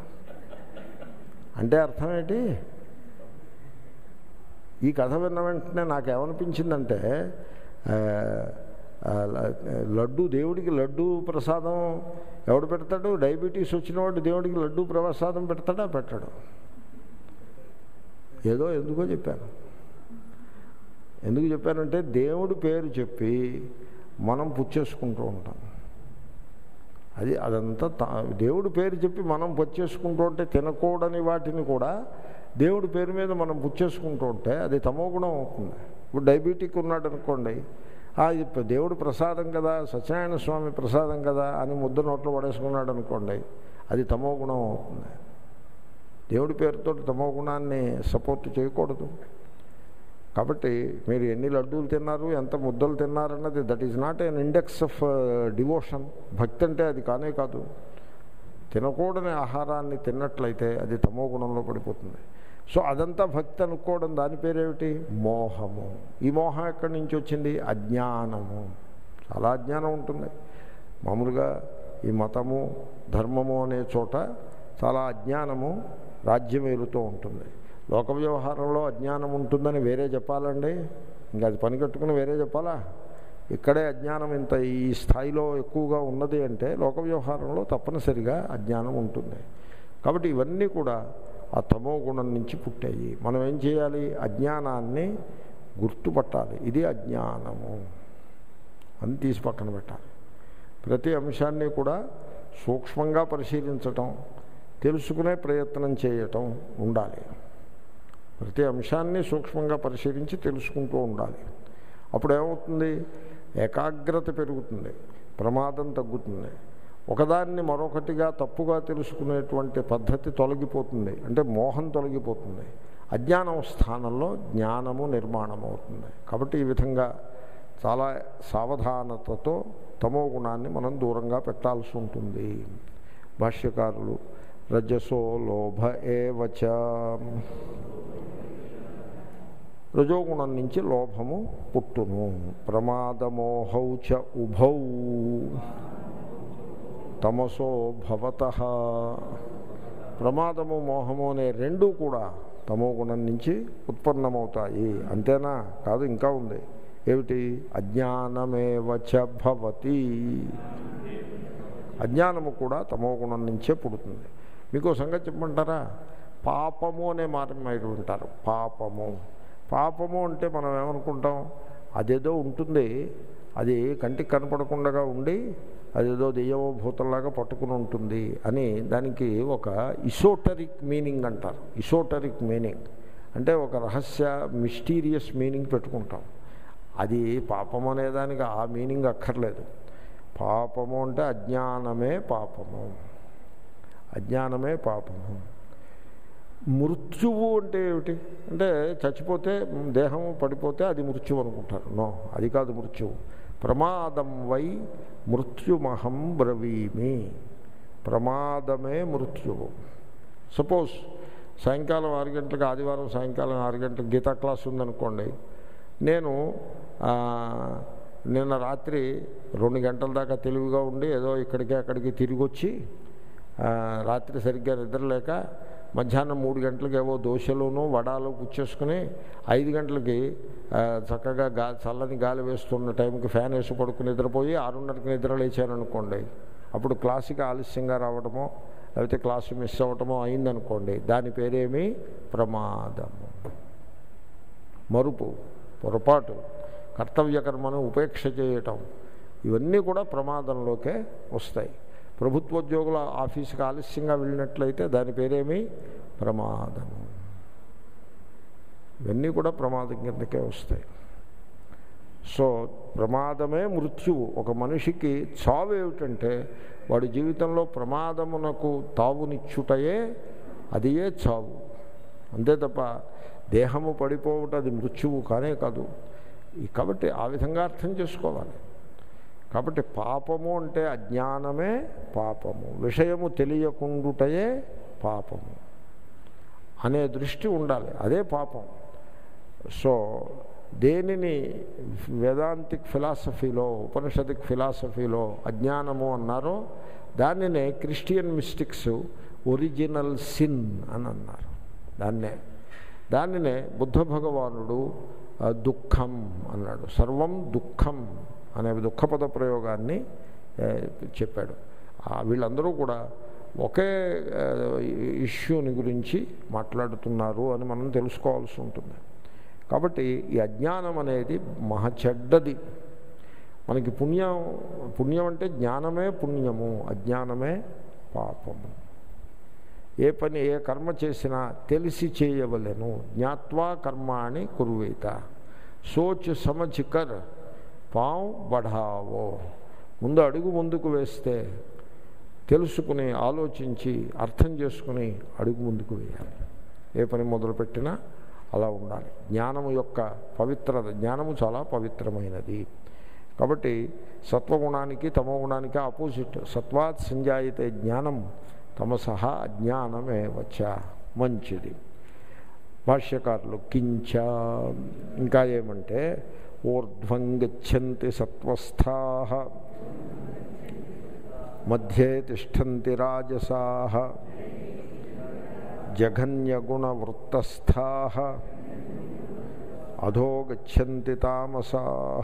అంటే అర్థం ఏంటి ఈ కథ విన్న వెంటనే నాకేమనిపించిందంటే ఆ, ఆ, లడ్డు దేవుడికి లడ్డు ప్రసాదం ఎవడు పెడతాడు డయాబెటీస్ వచ్చినవాడు దేవుడికి లడ్డు ప్రసాదం పెడతాడా పెట్టాడు ఏదో ఎందుకో చెప్పాను ఎందుకు చెప్పానంటే దేవుడి పేరు చెప్పి మనం పుచ్చేసుకుంటూ ఉంటాం అది అదంతా తా- దేవుడి పేరు చెప్పి మనం పుచ్చేసుకుంటూ ఉంటే తినకూడని వాటిని కూడా దేవుడి పేరు మీద మనం పుచ్చేసుకుంటూ ఉంటే అది తమో గుణం అవుతుంది ఇప్పుడు డయాబెటిక్ ఉన్నాడు అనుకోండి "ఆ, ఇది ప- దేవుడి ప్రసాదం కదా సత్యనారాయణ స్వామి ప్రసాదం కదా అని ముద్ద నోట్లో పడేసుకున్నాడు అనుకోండి అది తమో గుణం అవుతుంది దేవుడి పేరుతో తమో గుణాన్ని సపోర్ట్ చేయకూడదు కాబట్టి మీరు ఎన్ని లడ్డూలు తిన్నారు ఎంత ముద్దలు తిన్నారన్నది that is not an index of devotion భక్తి అంటే అది కానే కాదు తినకూడని ఆహారాన్ని తిన్నట్లయితే అది తమో గుణంలో పడిపోతుంది సో అదంతా భక్తి అనుకోవడం దాని పేరేమిటి మోహము ఈ మోహం ఎక్కడి నుంచి వచ్చింది అజ్ఞానము చాలా అజ్ఞానం ఉంటుంది మామూలుగా ఈ మతము ధర్మము అనే చోట చాలా అజ్ఞానము రాజ్యం ఏలుతూ ఉంటుంది లోక వ్యవహారంలో అజ్ఞానం ఉంటుందని వేరే చెప్పాలండి ఇంకా అది పని కట్టుకుని వేరే చెప్పాలా ఇక్కడే అజ్ఞానం ఇంత ఈ స్థాయిలో ఎక్కువగా ఉన్నది అంటే లోక వ్యవహారంలో తప్పనిసరిగా అజ్ఞానం ఉంటుంది కాబట్టి ఇవన్నీ కూడా ఆ తమో గుణం నుంచి పుట్టాయి మనం ఏం చేయాలి అజ్ఞానాన్ని గుర్తుపట్టాలి ఇది అజ్ఞానము అని తీసి పక్కన పెట్టాలి ప్రతి అంశాన్ని కూడా సూక్ష్మంగా పరిశీలించటం తెలుసుకునే ప్రయత్నం చేయటం ఉండాలి ప్రతి అంశాన్ని సూక్ష్మంగా పరిశీలించి తెలుసుకుంటూ ఉండాలి అప్పుడు ఏమవుతుంది ఏకాగ్రత పెరుగుతుంది ప్రమాదం తగ్గుతుంది ఒకదాన్ని మరొకటిగా తప్పుగా తెలుసుకునేటువంటి పద్ధతి తొలగిపోతుంది అంటే మోహం తొలగిపోతుంది అజ్ఞానం స్థానంలో జ్ఞానము నిర్మాణం అవుతుంది కాబట్టి ఈ విధంగా చాలా సావధానతతో తమో గుణాన్ని మనం దూరంగా పెట్టాల్సి ఉంటుంది భాష్యకారులు రజసో లోభ ఏవచ రజోగుణం నుంచి లోభము పుట్టును ప్రమాదమోహౌ చ ఉభౌ తమసో భవత ప్రమాదము మోహము అనే రెండు కూడా తమో గుణం నుంచి ఉత్పన్నమవుతాయి అంతేనా కాదు ఇంకా ఉంది ఏమిటి అజ్ఞానమేవచ భవతి అజ్ఞానము కూడా తమో గుణం నుంచే పుడుతుంది మీకు ఓ సంగతి చెప్పమంటారా పాపము అనే మాట మీరు వింటారు పాపము పాపము అంటే మనం ఏమనుకుంటాం అదేదో ఉంటుంది అది కంటికి కనపడకుండా ఉండి అదేదో దెయ్యమో భూతంలాగా పట్టుకుని ఉంటుంది అని దానికి ఒక ఇసోటరిక్ మీనింగ్ అంటారు ఇసోటరిక్ మీనింగ్ అంటే ఒక రహస్య మిస్టీరియస్ మీనింగ్ పెట్టుకుంటాం అది పాపం అనేదానికి ఆ మీనింగ్ అక్కర్లేదు పాపము అంటే అజ్ఞానమే పాపము అజ్ఞానమే పాపము మృత్యువు అంటే ఏమిటి అంటే చచ్చిపోతే దేహం పడిపోతే అది మృత్యువు అనుకుంటారు నో అది కాదు మృత్యువు ప్రమాదం వై మృత్యుమహం బ్రవీమి ప్రమాదమే మృత్యువు సపోజ్ సాయంకాలం ఆరు గంటలకు ఆదివారం సాయంకాలం ఆరు గంటలకు గీతా క్లాస్ ఉందనుకోండి నేను ఆ, నిన్న రాత్రి రెండు గంటల దాకా తెలివిగా ఉండి ఏదో ఇక్కడికి అక్కడికి తిరిగి వచ్చి ఆ, రాత్రి సరిగ్గా నిద్రలేక మధ్యాహ్నం మూడు గంటలకు ఏవో దోశలోనూ వడాలు పుచ్చేసుకుని ఐదు గంటలకి ఆ, చక్కగా గా చల్లని గాలి వేస్తున్న టైంకి ఫ్యాన్ వేసి పడుకుని నిద్రపోయి ఆరున్నరకి నిద్ర లేచాననుకోండి అప్పుడు క్లాసుకి ఆలస్యంగా రావడమో లేకపోతే క్లాసు మిస్ అవ్వటమో అయిందనుకోండి దాని పేరేమి ప్రమాదము మరుపు పొరపాటు కర్తవ్య కర్మను ఉపేక్ష చేయటం ఇవన్నీ కూడా ప్రమాదంలోకే వస్తాయి ప్రభుత్వోద్యోగుల ఆఫీస్కి ఆలస్యంగా వెళ్ళినట్లయితే దాని పేరేమి ప్రమాదము ఇవన్నీ కూడా ప్రమాదం కిందకే వస్తాయి సో ప్రమాదమే మృత్యువు ఒక మనిషికి చావు ఏమిటంటే వాడి జీవితంలో ప్రమాదమునకు తావునిచ్చుటయే అదియే చావు అంతే తప్ప దేహము పడిపోవటం అది మృత్యువు కానే కాదు ఈ కాబట్టి ఆ విధంగా అర్థం చేసుకోవాలి కాబట్టి పాపము అంటే అజ్ఞానమే పాపము విషయము తెలియకుండుటయే పాపము అనే దృష్టి ఉండాలి అదే పాపం సో దేనిని వేదాంతిక్ ఫిలాసఫీలో ఉపనిషదిక్ ఫిలాసఫీలో అజ్ఞానము అన్నారో దానినే క్రిస్టియన్ మిస్టిక్స్ ఒరిజినల్ సిన్ అని అన్నారు దాన్నే దానినే బుద్ధ భగవానుడు ఆ, దుఃఖం అన్నాడు సర్వం దుఃఖం అనే దుఃఖపద ప్రయోగాన్ని ఏ, చెప్పాడు ఆ, వీళ్ళందరూ కూడా ఒకే ఆ, ఇష్యూని గురించి మాట్లాడుతున్నారు అని మనం తెలుసుకోవాల్సి ఉంటుంది కాబట్టి ఈ అజ్ఞానం అనేది మహా చెడ్డది మనకి పుణ్యం పుణ్యం అంటే జ్ఞానమే పుణ్యము అజ్ఞానమే పాపము ఏ పని ఏ కర్మ చేసినా తెలిసి చేయవలెను జ్ఞాత్వా కర్మాణి కురువేత సోచ్ సమచికర్ పావు బఢావో ముందు అడుగు ముందుకు వేస్తే తెలుసుకుని ఆలోచించి అర్థం చేసుకుని అడుగు ముందుకు వేయాలి ఏ పని మొదలుపెట్టినా అలా ఉండాలి జ్ఞానము యొక్క పవిత్రత జ్ఞానము చాలా పవిత్రమైనది కాబట్టి సత్వగుణానికి తమో గుణానికి ఆపోజిట్ సత్వాత్ సంజాయితే జ్ఞానం తమసహ అజ్ఞానమే వచ్చ మంచిది భాష్యకారులు కించ ఇంకా ఏమంటే ఊర్ధ్వం గచ్చంతి సత్వస్థా మధ్యే తిష్టంతి రాజసా జఘన్యగుణవృత్తస్థా అధో గచ్చంతి తామసా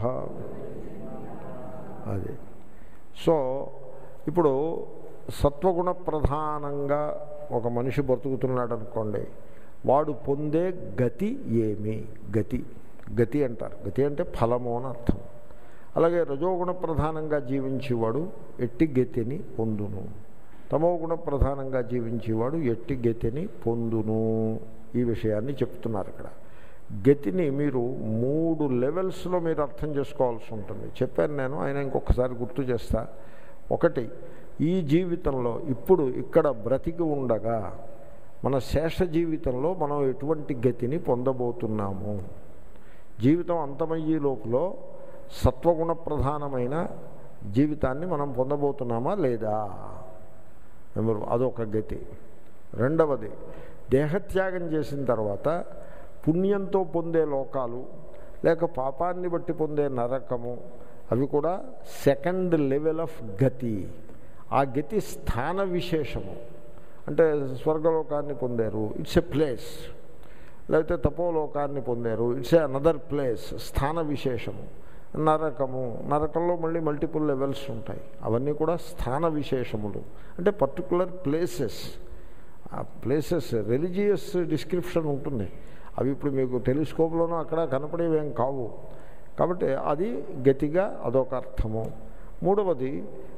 అది సో ఇప్పుడు సత్వగుణ ప్రధానంగా ఒక మనిషి బ్రతుకుతున్నాడు అనుకోండి వాడు పొందే గతి ఏమి గతి గతి అంటారు గతి అంటే ఫలము అని అర్థం అలాగే రజోగుణ ప్రధానంగా జీవించేవాడు ఎట్టి గతిని పొందును తమో గుణ ప్రధానంగా జీవించేవాడు ఎట్టి గతిని పొందును ఈ విషయాన్ని చెప్తున్నారు ఇక్కడ గతిని మీరు మూడు లెవెల్స్లో మీరు అర్థం చేసుకోవాల్సి ఉంటుంది చెప్పాను నేను ఆయన ఇంకొకసారి గుర్తు చేస్తా ఒకటి ఈ జీవితంలో ఇప్పుడు ఇక్కడ బ్రతికి ఉండగా మన శేష జీవితంలో మనం ఎటువంటి గతిని పొందబోతున్నాము జీవితం అంతమయ్యే లోపల సత్వగుణ ప్రధానమైన జీవితాన్ని మనం పొందబోతున్నామా లేదా నెంబర్ అదొక గతి రెండవది దేహత్యాగం చేసిన తర్వాత పుణ్యంతో పొందే లోకాలు లేక పాపాన్ని బట్టి పొందే నరకము అవి కూడా సెకండ్ లెవెల్ ఆఫ్ గతి ఆ గతి స్థాన విశేషము అంటే స్వర్గలోకాన్ని పొందారు ఇట్స్ ఎ ప్లేస్ లేకపోతే తపోలోకాన్ని పొందారు ఇట్స్ ఏ అనదర్ ప్లేస్ స్థాన విశేషము నరకము నరకంలో మళ్ళీ మల్టిపుల్ లెవెల్స్ ఉంటాయి అవన్నీ కూడా స్థాన విశేషములు అంటే పర్టికులర్ ప్లేసెస్ ఆ ప్లేసెస్ రిలీజియస్ డిస్క్రిప్షన్ ఉంటుంది అవి ఇప్పుడు మీకు టెలిస్కోప్లోనూ అక్కడ కనపడేవేం కావు కాబట్టి అది గతిగా అదొక అర్థము మూడవది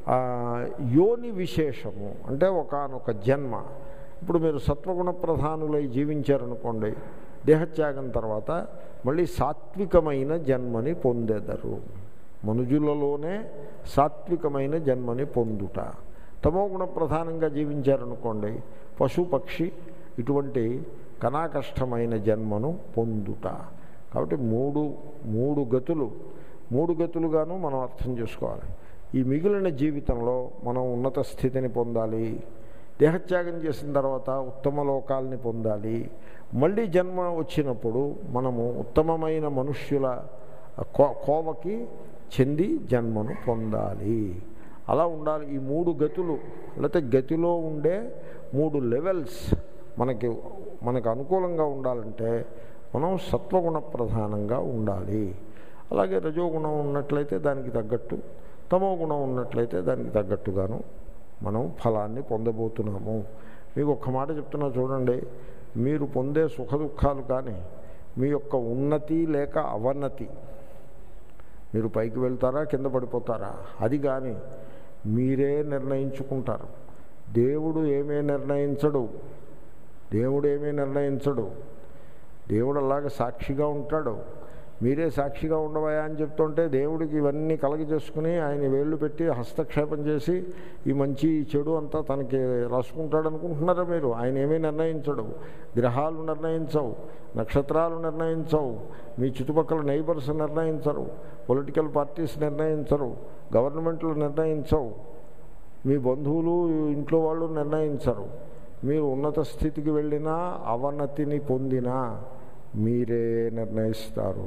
యోని విశేషము అంటే ఒకనొక జన్మ ఇప్పుడు మీరు సత్వగుణ ప్రధానులై జీవించారనుకోండి దేహత్యాగం తర్వాత మళ్ళీ సాత్వికమైన జన్మని పొందెదరు మనుజులలోనే సాత్వికమైన జన్మని పొందుట తమోగుణ ప్రధానంగా జీవించారనుకోండి పశు పక్షి ఇటువంటి కనాకష్టమైన జన్మను పొందుట కాబట్టి మూడు మూడు గతులు మూడు గతులుగాను మనం అర్థం చేసుకోవాలి ఈ మిగిలిన జీవితంలో మనం ఉన్నత స్థితిని పొందాలి దేహత్యాగం చేసిన తర్వాత ఉత్తమ లోకాలని పొందాలి మళ్ళీ జన్మ వచ్చినప్పుడు మనము ఉత్తమమైన మనుష్యుల కో కోవకి చెంది జన్మను పొందాలి అలా ఉండాలి ఈ మూడు గతులు లేకపోతే గతిలో ఉండే మూడు లెవెల్స్ మనకి మనకు అనుకూలంగా ఉండాలంటే మనం సత్వగుణ ప్రధానంగా ఉండాలి అలాగే రజోగుణం ఉన్నట్లయితే దానికి తగ్గట్టు తమో గుణం ఉన్నట్లయితే దానికి తగ్గట్టుగాను మనం ఫలాన్ని పొందబోతున్నాము మీకు ఒక్క మాట చెప్తున్నా చూడండి మీరు పొందే సుఖ దుఃఖాలు కానీ మీ యొక్క ఉన్నతి లేక అవన్నతి మీరు పైకి వెళ్తారా కింద పడిపోతారా అది కానీ మీరే నిర్ణయించుకుంటారు దేవుడు ఏమీ నిర్ణయించడు దేవుడు ఏమీ నిర్ణయించడు దేవుడు అలాగే సాక్షిగా ఉంటాడు మీరే సాక్షిగా ఉండవయా అని చెప్తుంటే దేవుడికి ఇవన్నీ కలగ చేసుకుని ఆయన వేళ్ళు పెట్టి హస్తక్షేపం చేసి ఈ మంచి ఈ చెడు అంతా తనకి రాసుకుంటాడు అనుకుంటున్నారా మీరు ఆయన ఏమీ నిర్ణయించడు గ్రహాలు నిర్ణయించవు నక్షత్రాలు నిర్ణయించవు మీ చుట్టుపక్కల నైబర్స్ నిర్ణయించరు పొలిటికల్ పార్టీస్ నిర్ణయించరు గవర్నమెంట్లు నిర్ణయించవు మీ బంధువులు ఇంట్లో వాళ్ళు నిర్ణయించరు మీరు ఉన్నత స్థితికి వెళ్ళినా అవనతిని పొందినా మీరే నిర్ణయిస్తారు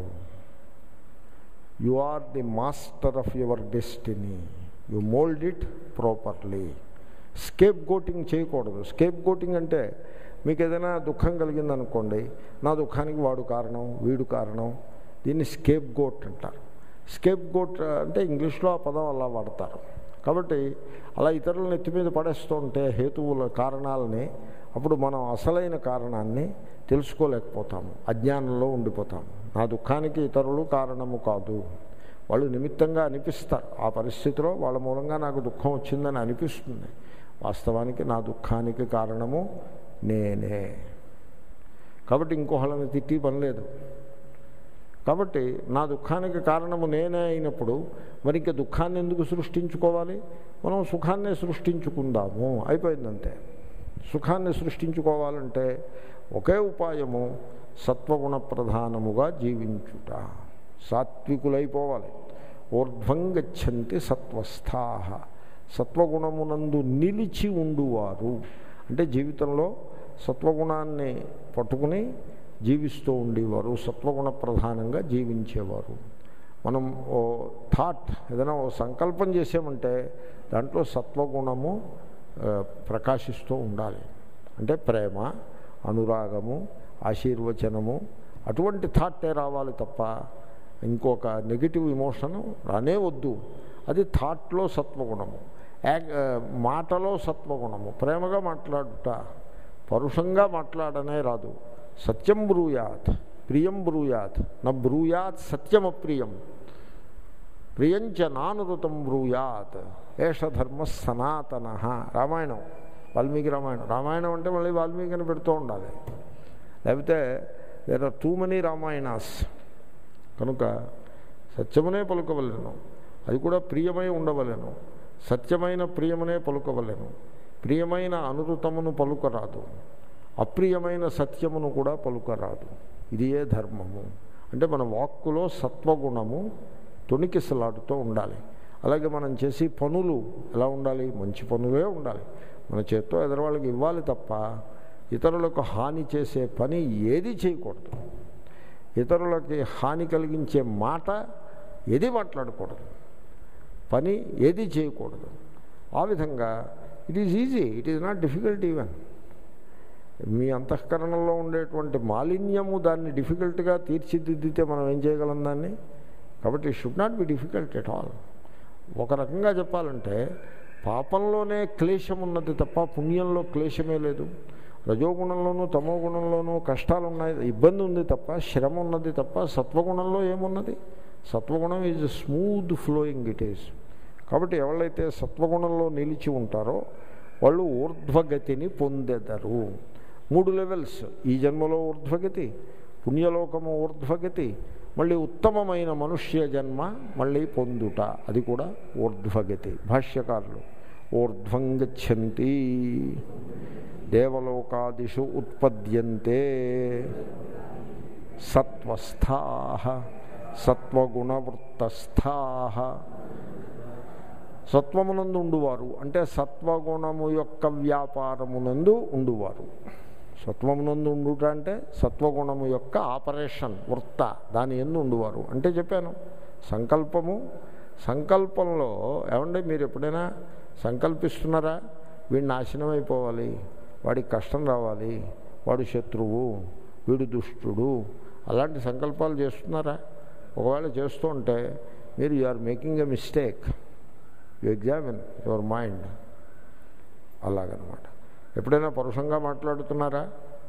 you are the master of your destiny you mould it properly scapegoating చేయకూడదు స్కేప్ గోటింగ్ అంటే మీకు ఏదైనా దుఃఖం కలిగిందనుకోండి నా దుఃఖానికి వాడు కారణం వీడు కారణం దీన్ని స్కేప్ గోట్ అంటారు స్కేప్ గోట్ అంటే ఇంగ్లీష్లో ఆ పదం అలా వాడతారు కాబట్టి అలా ఇతరులను ఎత్తి మీద పడేస్తూ ఉంటే హేతువుల కారణాలని అప్పుడు మనం అసలైన కారణాన్ని తెలుసుకోలేకపోతాము అజ్ఞానంలో ఉండిపోతాము నా దుఃఖానికి ఇతరులు కారణము కాదు వాళ్ళు నిమిత్తంగా అనిపిస్తారు ఆ పరిస్థితిలో వాళ్ళ మూలంగా నాకు దుఃఖం వచ్చిందని అనిపిస్తుంది వాస్తవానికి నా దుఃఖానికి కారణము నేనే కాబట్టి ఇంకోహళ్ళని తిట్టి పని లేదు కాబట్టి నా దుఃఖానికి కారణము నేనే అయినప్పుడు మరి ఇంకా దుఃఖాన్ని ఎందుకు సృష్టించుకోవాలి మనం సుఖాన్నే సృష్టించుకుందాము అయిపోయిందంతే సుఖాన్ని సృష్టించుకోవాలంటే ఒకే ఉపాయము సత్వగుణ ప్రధానముగా జీవించుట సాత్వికులైపోవాలి ఊర్ధ్వం గచ్చంతి సత్వస్థా సత్వగుణమునందు నిలిచి ఉండువారు అంటే జీవితంలో సత్వగుణాన్ని పట్టుకుని జీవిస్తూ ఉండేవారు సత్వగుణ ప్రధానంగా జీవించేవారు మనం ఓ థాట్ ఏదైనా ఓ సంకల్పం చేసామంటే దాంట్లో సత్వగుణము ఆ, ప్రకాశిస్తూ ఉండాలి అంటే ప్రేమ అనురాగము ఆశీర్వచనము అటువంటి థాటే రావాలి తప్ప ఇంకొక నెగిటివ్ ఇమోషన్ రానే వద్దు అది థాట్లో సత్వగుణము యాక్- ఆ, మాటలో సత్వగుణము ప్రేమగా మాట్లాడుట పరుషంగా మాట్లాడనే రాదు సత్యం బ్రూయాత్ ప్రియం బ్రూయాత్ నా బ్రూయాత్ సత్యమప్రియం ప్రియంచ నానురుతం బ్రూయాత్ ఏష ధర్మ సనాతన రామాయణం వాల్మీకి రామాయణం రామాయణం అంటే మళ్ళీ వాల్మీకిని పెడుతూ ఉండాలి లేకపోతే there are too many Ramayanas కనుక సత్యమునే పలుకవలెను అది కూడా ప్రియమై ఉండవలెను సత్యమైన ప్రియమనే పలుకవలెను ప్రియమైన అనురుతమును పలుకరాదు అప్రియమైన సత్యమును కూడా పలుకరాదు ఇది ఏ ధర్మము అంటే మన వాక్కులో సత్వగుణము తొణికిసలాడుతూ ఉండాలి అలాగే మనం చేసే పనులు ఎలా ఉండాలి మంచి పనులే ఉండాలి మన చేత్తో ఎదరవాళ్ళకి ఇవ్వాలి తప్ప ఇతరులకు హాని చేసే పని ఏది చేయకూడదు ఇతరులకి హాని కలిగించే మాట ఏది మాట్లాడకూడదు పని ఏది చేయకూడదు ఆ విధంగా it is easy it is not difficult even మీ అంతఃకరణలో ఉండేటువంటి మాలిన్యము దాన్ని డిఫికల్ట్గా తీర్చిదిద్దితే మనం ఏం చేయగలం దాన్ని కాబట్టి it should not be difficult at all ఒక రకంగా చెప్పాలంటే పాపంలోనే క్లేశం ఉన్నది తప్ప పుణ్యంలో క్లేశమే లేదు రజోగుణంలోనూ తమో గుణంలోనూ కష్టాలు ఉన్నాయి ఇబ్బంది ఉంది తప్ప శ్రమ ఉన్నది తప్ప సత్వగుణంలో ఏమున్నది సత్వగుణం is smooth flowing it is కాబట్టి ఎవరైతే సత్వగుణంలో నిలిచి ఉంటారో వాళ్ళు ఊర్ధ్వగతిని పొందెదరు మూడు లెవెల్స్ ఈ జన్మలో ఊర్ధ్వగతి పుణ్యలోకము ఊర్ధ్వగతి మళ్ళీ ఉత్తమమైన మనుష్య జన్మ మళ్ళీ పొందుట అది కూడా ఊర్ధ్వగతి భాష్యకారులు ఊర్ధ్వం గచ్చంతి దేవలోకాదిషు ఉత్పద్యంతే సత్వస్థా సత్వగుణవృత్తస్థా సత్వమునందు ఉండువారు అంటే సత్వగుణము యొక్క వ్యాపారమునందు ఉండువారు సత్వమునందు ఉండుట అంటే సత్వగుణము యొక్క ఆపరేషన్ వృత్త దాని ఎందు ఉండువారు అంటే చెప్పాను సంకల్పము సంకల్పంలో ఏమండి మీరు ఎప్పుడైనా సంకల్పిస్తున్నారా వీడు నాశనం అయిపోవాలి వాడికి కష్టం రావాలి వాడు శత్రువు వీడు దుష్టుడు అలాంటి సంకల్పాలు చేస్తున్నారా ఒకవేళ చేస్తూ ఉంటే మీరు you are making a mistake you examine your mind అలాగనమాట ఎప్పుడైనా పరుషంగా మాట్లాడుతున్నారా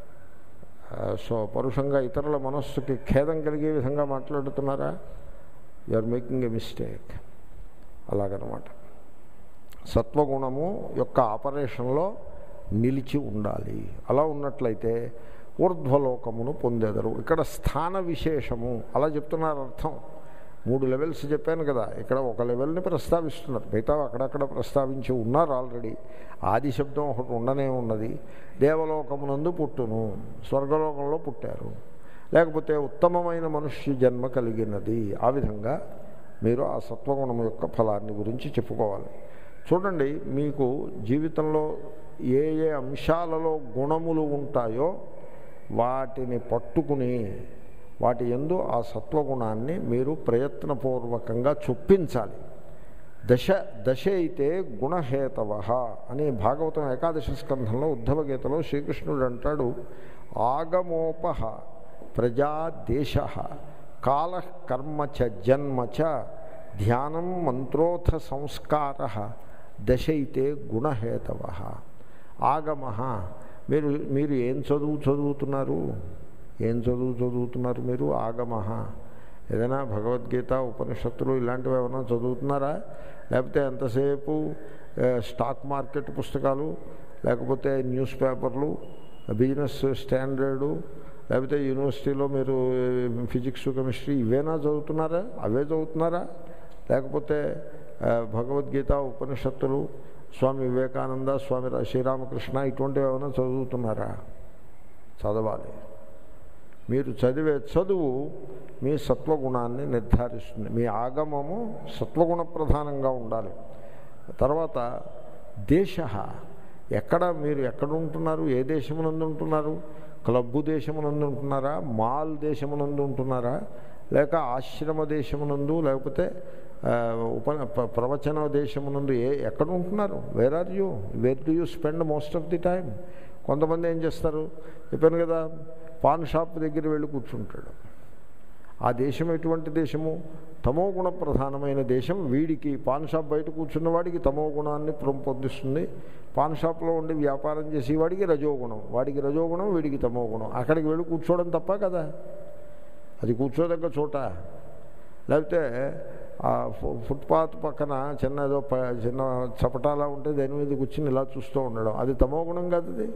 ఆ, సో పరుషంగా ఇతరుల మనస్సుకి ఖేదం కలిగే విధంగా మాట్లాడుతున్నారా you are making a mistake అలాగనమాట సత్వగుణము యొక్క ఆపరేషన్లో నిలిచి ఉండాలి అలా ఉన్నట్లయితే ఊర్ధ్వలోకమును పొందేదరు ఇక్కడ స్థాన విశేషము అలా చెప్తున్నారు అర్థం మూడు లెవెల్స్ చెప్పాను కదా ఇక్కడ ఒక లెవెల్ని ప్రస్తావిస్తున్నారు మిగతా అక్కడక్కడ ప్రస్తావించి ఉన్నారు ఆల్రెడీ ఆది శబ్దం ఒకటి ఉండనే ఉన్నది దేవలోకమునందు పుట్టును స్వర్గలోకంలో పుట్టారు లేకపోతే ఉత్తమమైన మనుష్య జన్మ కలిగినది ఆ విధంగా మీరు ఆ సత్వగుణం యొక్క ఫలాన్ని గురించి చెప్పుకోవాలి చూడండి మీకు జీవితంలో ఏ ఏ అంశాలలో గుణములు ఉంటాయో వాటిని పట్టుకుని వాటి ఎందు ఆ సత్వగుణాన్ని మీరు ప్రయత్నపూర్వకంగా చొప్పించాలి దశ దశ అయితే గుణహేతవ అని భాగవతం ఏకాదశ స్కంధంలో ఉద్ధవ గీతలో శ్రీకృష్ణుడు అంటాడు ఆగమోపహ ప్రజాదేశ కాల కర్మ చ జన్మ చ ధ్యానం మంత్రోథ సంస్కార దశైతే గుణహేతవ ఆగమ మీరు మీరు ఏం చదువు చదువుతున్నారు ఏం చదువు చదువుతున్నారు మీరు ఆగమ ఏదైనా భగవద్గీత ఉపనిషత్తులు ఇలాంటివి ఏమైనా చదువుతున్నారా లేకపోతే ఎంతసేపు ఆ, స్టాక్ మార్కెట్ పుస్తకాలు లేకపోతే న్యూస్ పేపర్లు బిజినెస్ స్టాండర్డు లేకపోతే యూనివర్సిటీలో మీరు ఫిజిక్స్ కెమిస్ట్రీ ఇవేనా చదువుతున్నారా అవే చదువుతున్నారా లేకపోతే ఆ, భగవద్గీత ఉపనిషత్తులు స్వామి వివేకానంద స్వామి రా- శ్రీరామకృష్ణ ఇటువంటివి ఏమైనా చదువుతున్నారా చదవాలి మీరు చదివే చదువు మీ సత్వగుణాన్ని నిర్ధారిస్తుంది మీ ఆగమము సత్వగుణ ప్రధానంగా ఉండాలి తర్వాత దేశ ఎక్కడ మీరు ఎక్కడ ఉంటున్నారు ఏ దేశమునందు ఉంటున్నారు క్లబ్బు దేశమునందు ఉంటున్నారా మాల్ దేశమునందు ఉంటున్నారా లేక ఆశ్రమ దేశమునందు లేకపోతే ఆ, ఉప ప్ర- ప్రవచన దేశమునందు ఏ ఎక్కడ ఉంటున్నారు where are you where do you spend most of the time కొంతమంది ఏం చేస్తారు చెప్పాను కదా పాన్ షాప్ దగ్గర వెళ్ళి కూర్చుంటాడు ఆ దేశం ఎటువంటి దేశము తమో గుణ ప్రధానమైన దేశం వీడికి పాన్ షాప్ బయట కూర్చున్న వాడికి తమో గుణాన్ని పొందిస్తుంది పాన్ షాప్లో ఉండి వ్యాపారం చేసి వాడికి రజోగుణం వాడికి రజోగుణం వీడికి తమో గుణం అక్కడికి వెళ్ళి కూర్చోవడం తప్ప కదా అది కూర్చోదగ్గ చోట లేకపోతే ఆ ఫు- ఫుట్పాత్ పక్కన చిన్న ఏదో ప- చిన్న చపటాలా ఉంటే దాని మీద కూర్చుని ఇలా చూస్తూ ఉండడం అది తమో గుణం కాదు అది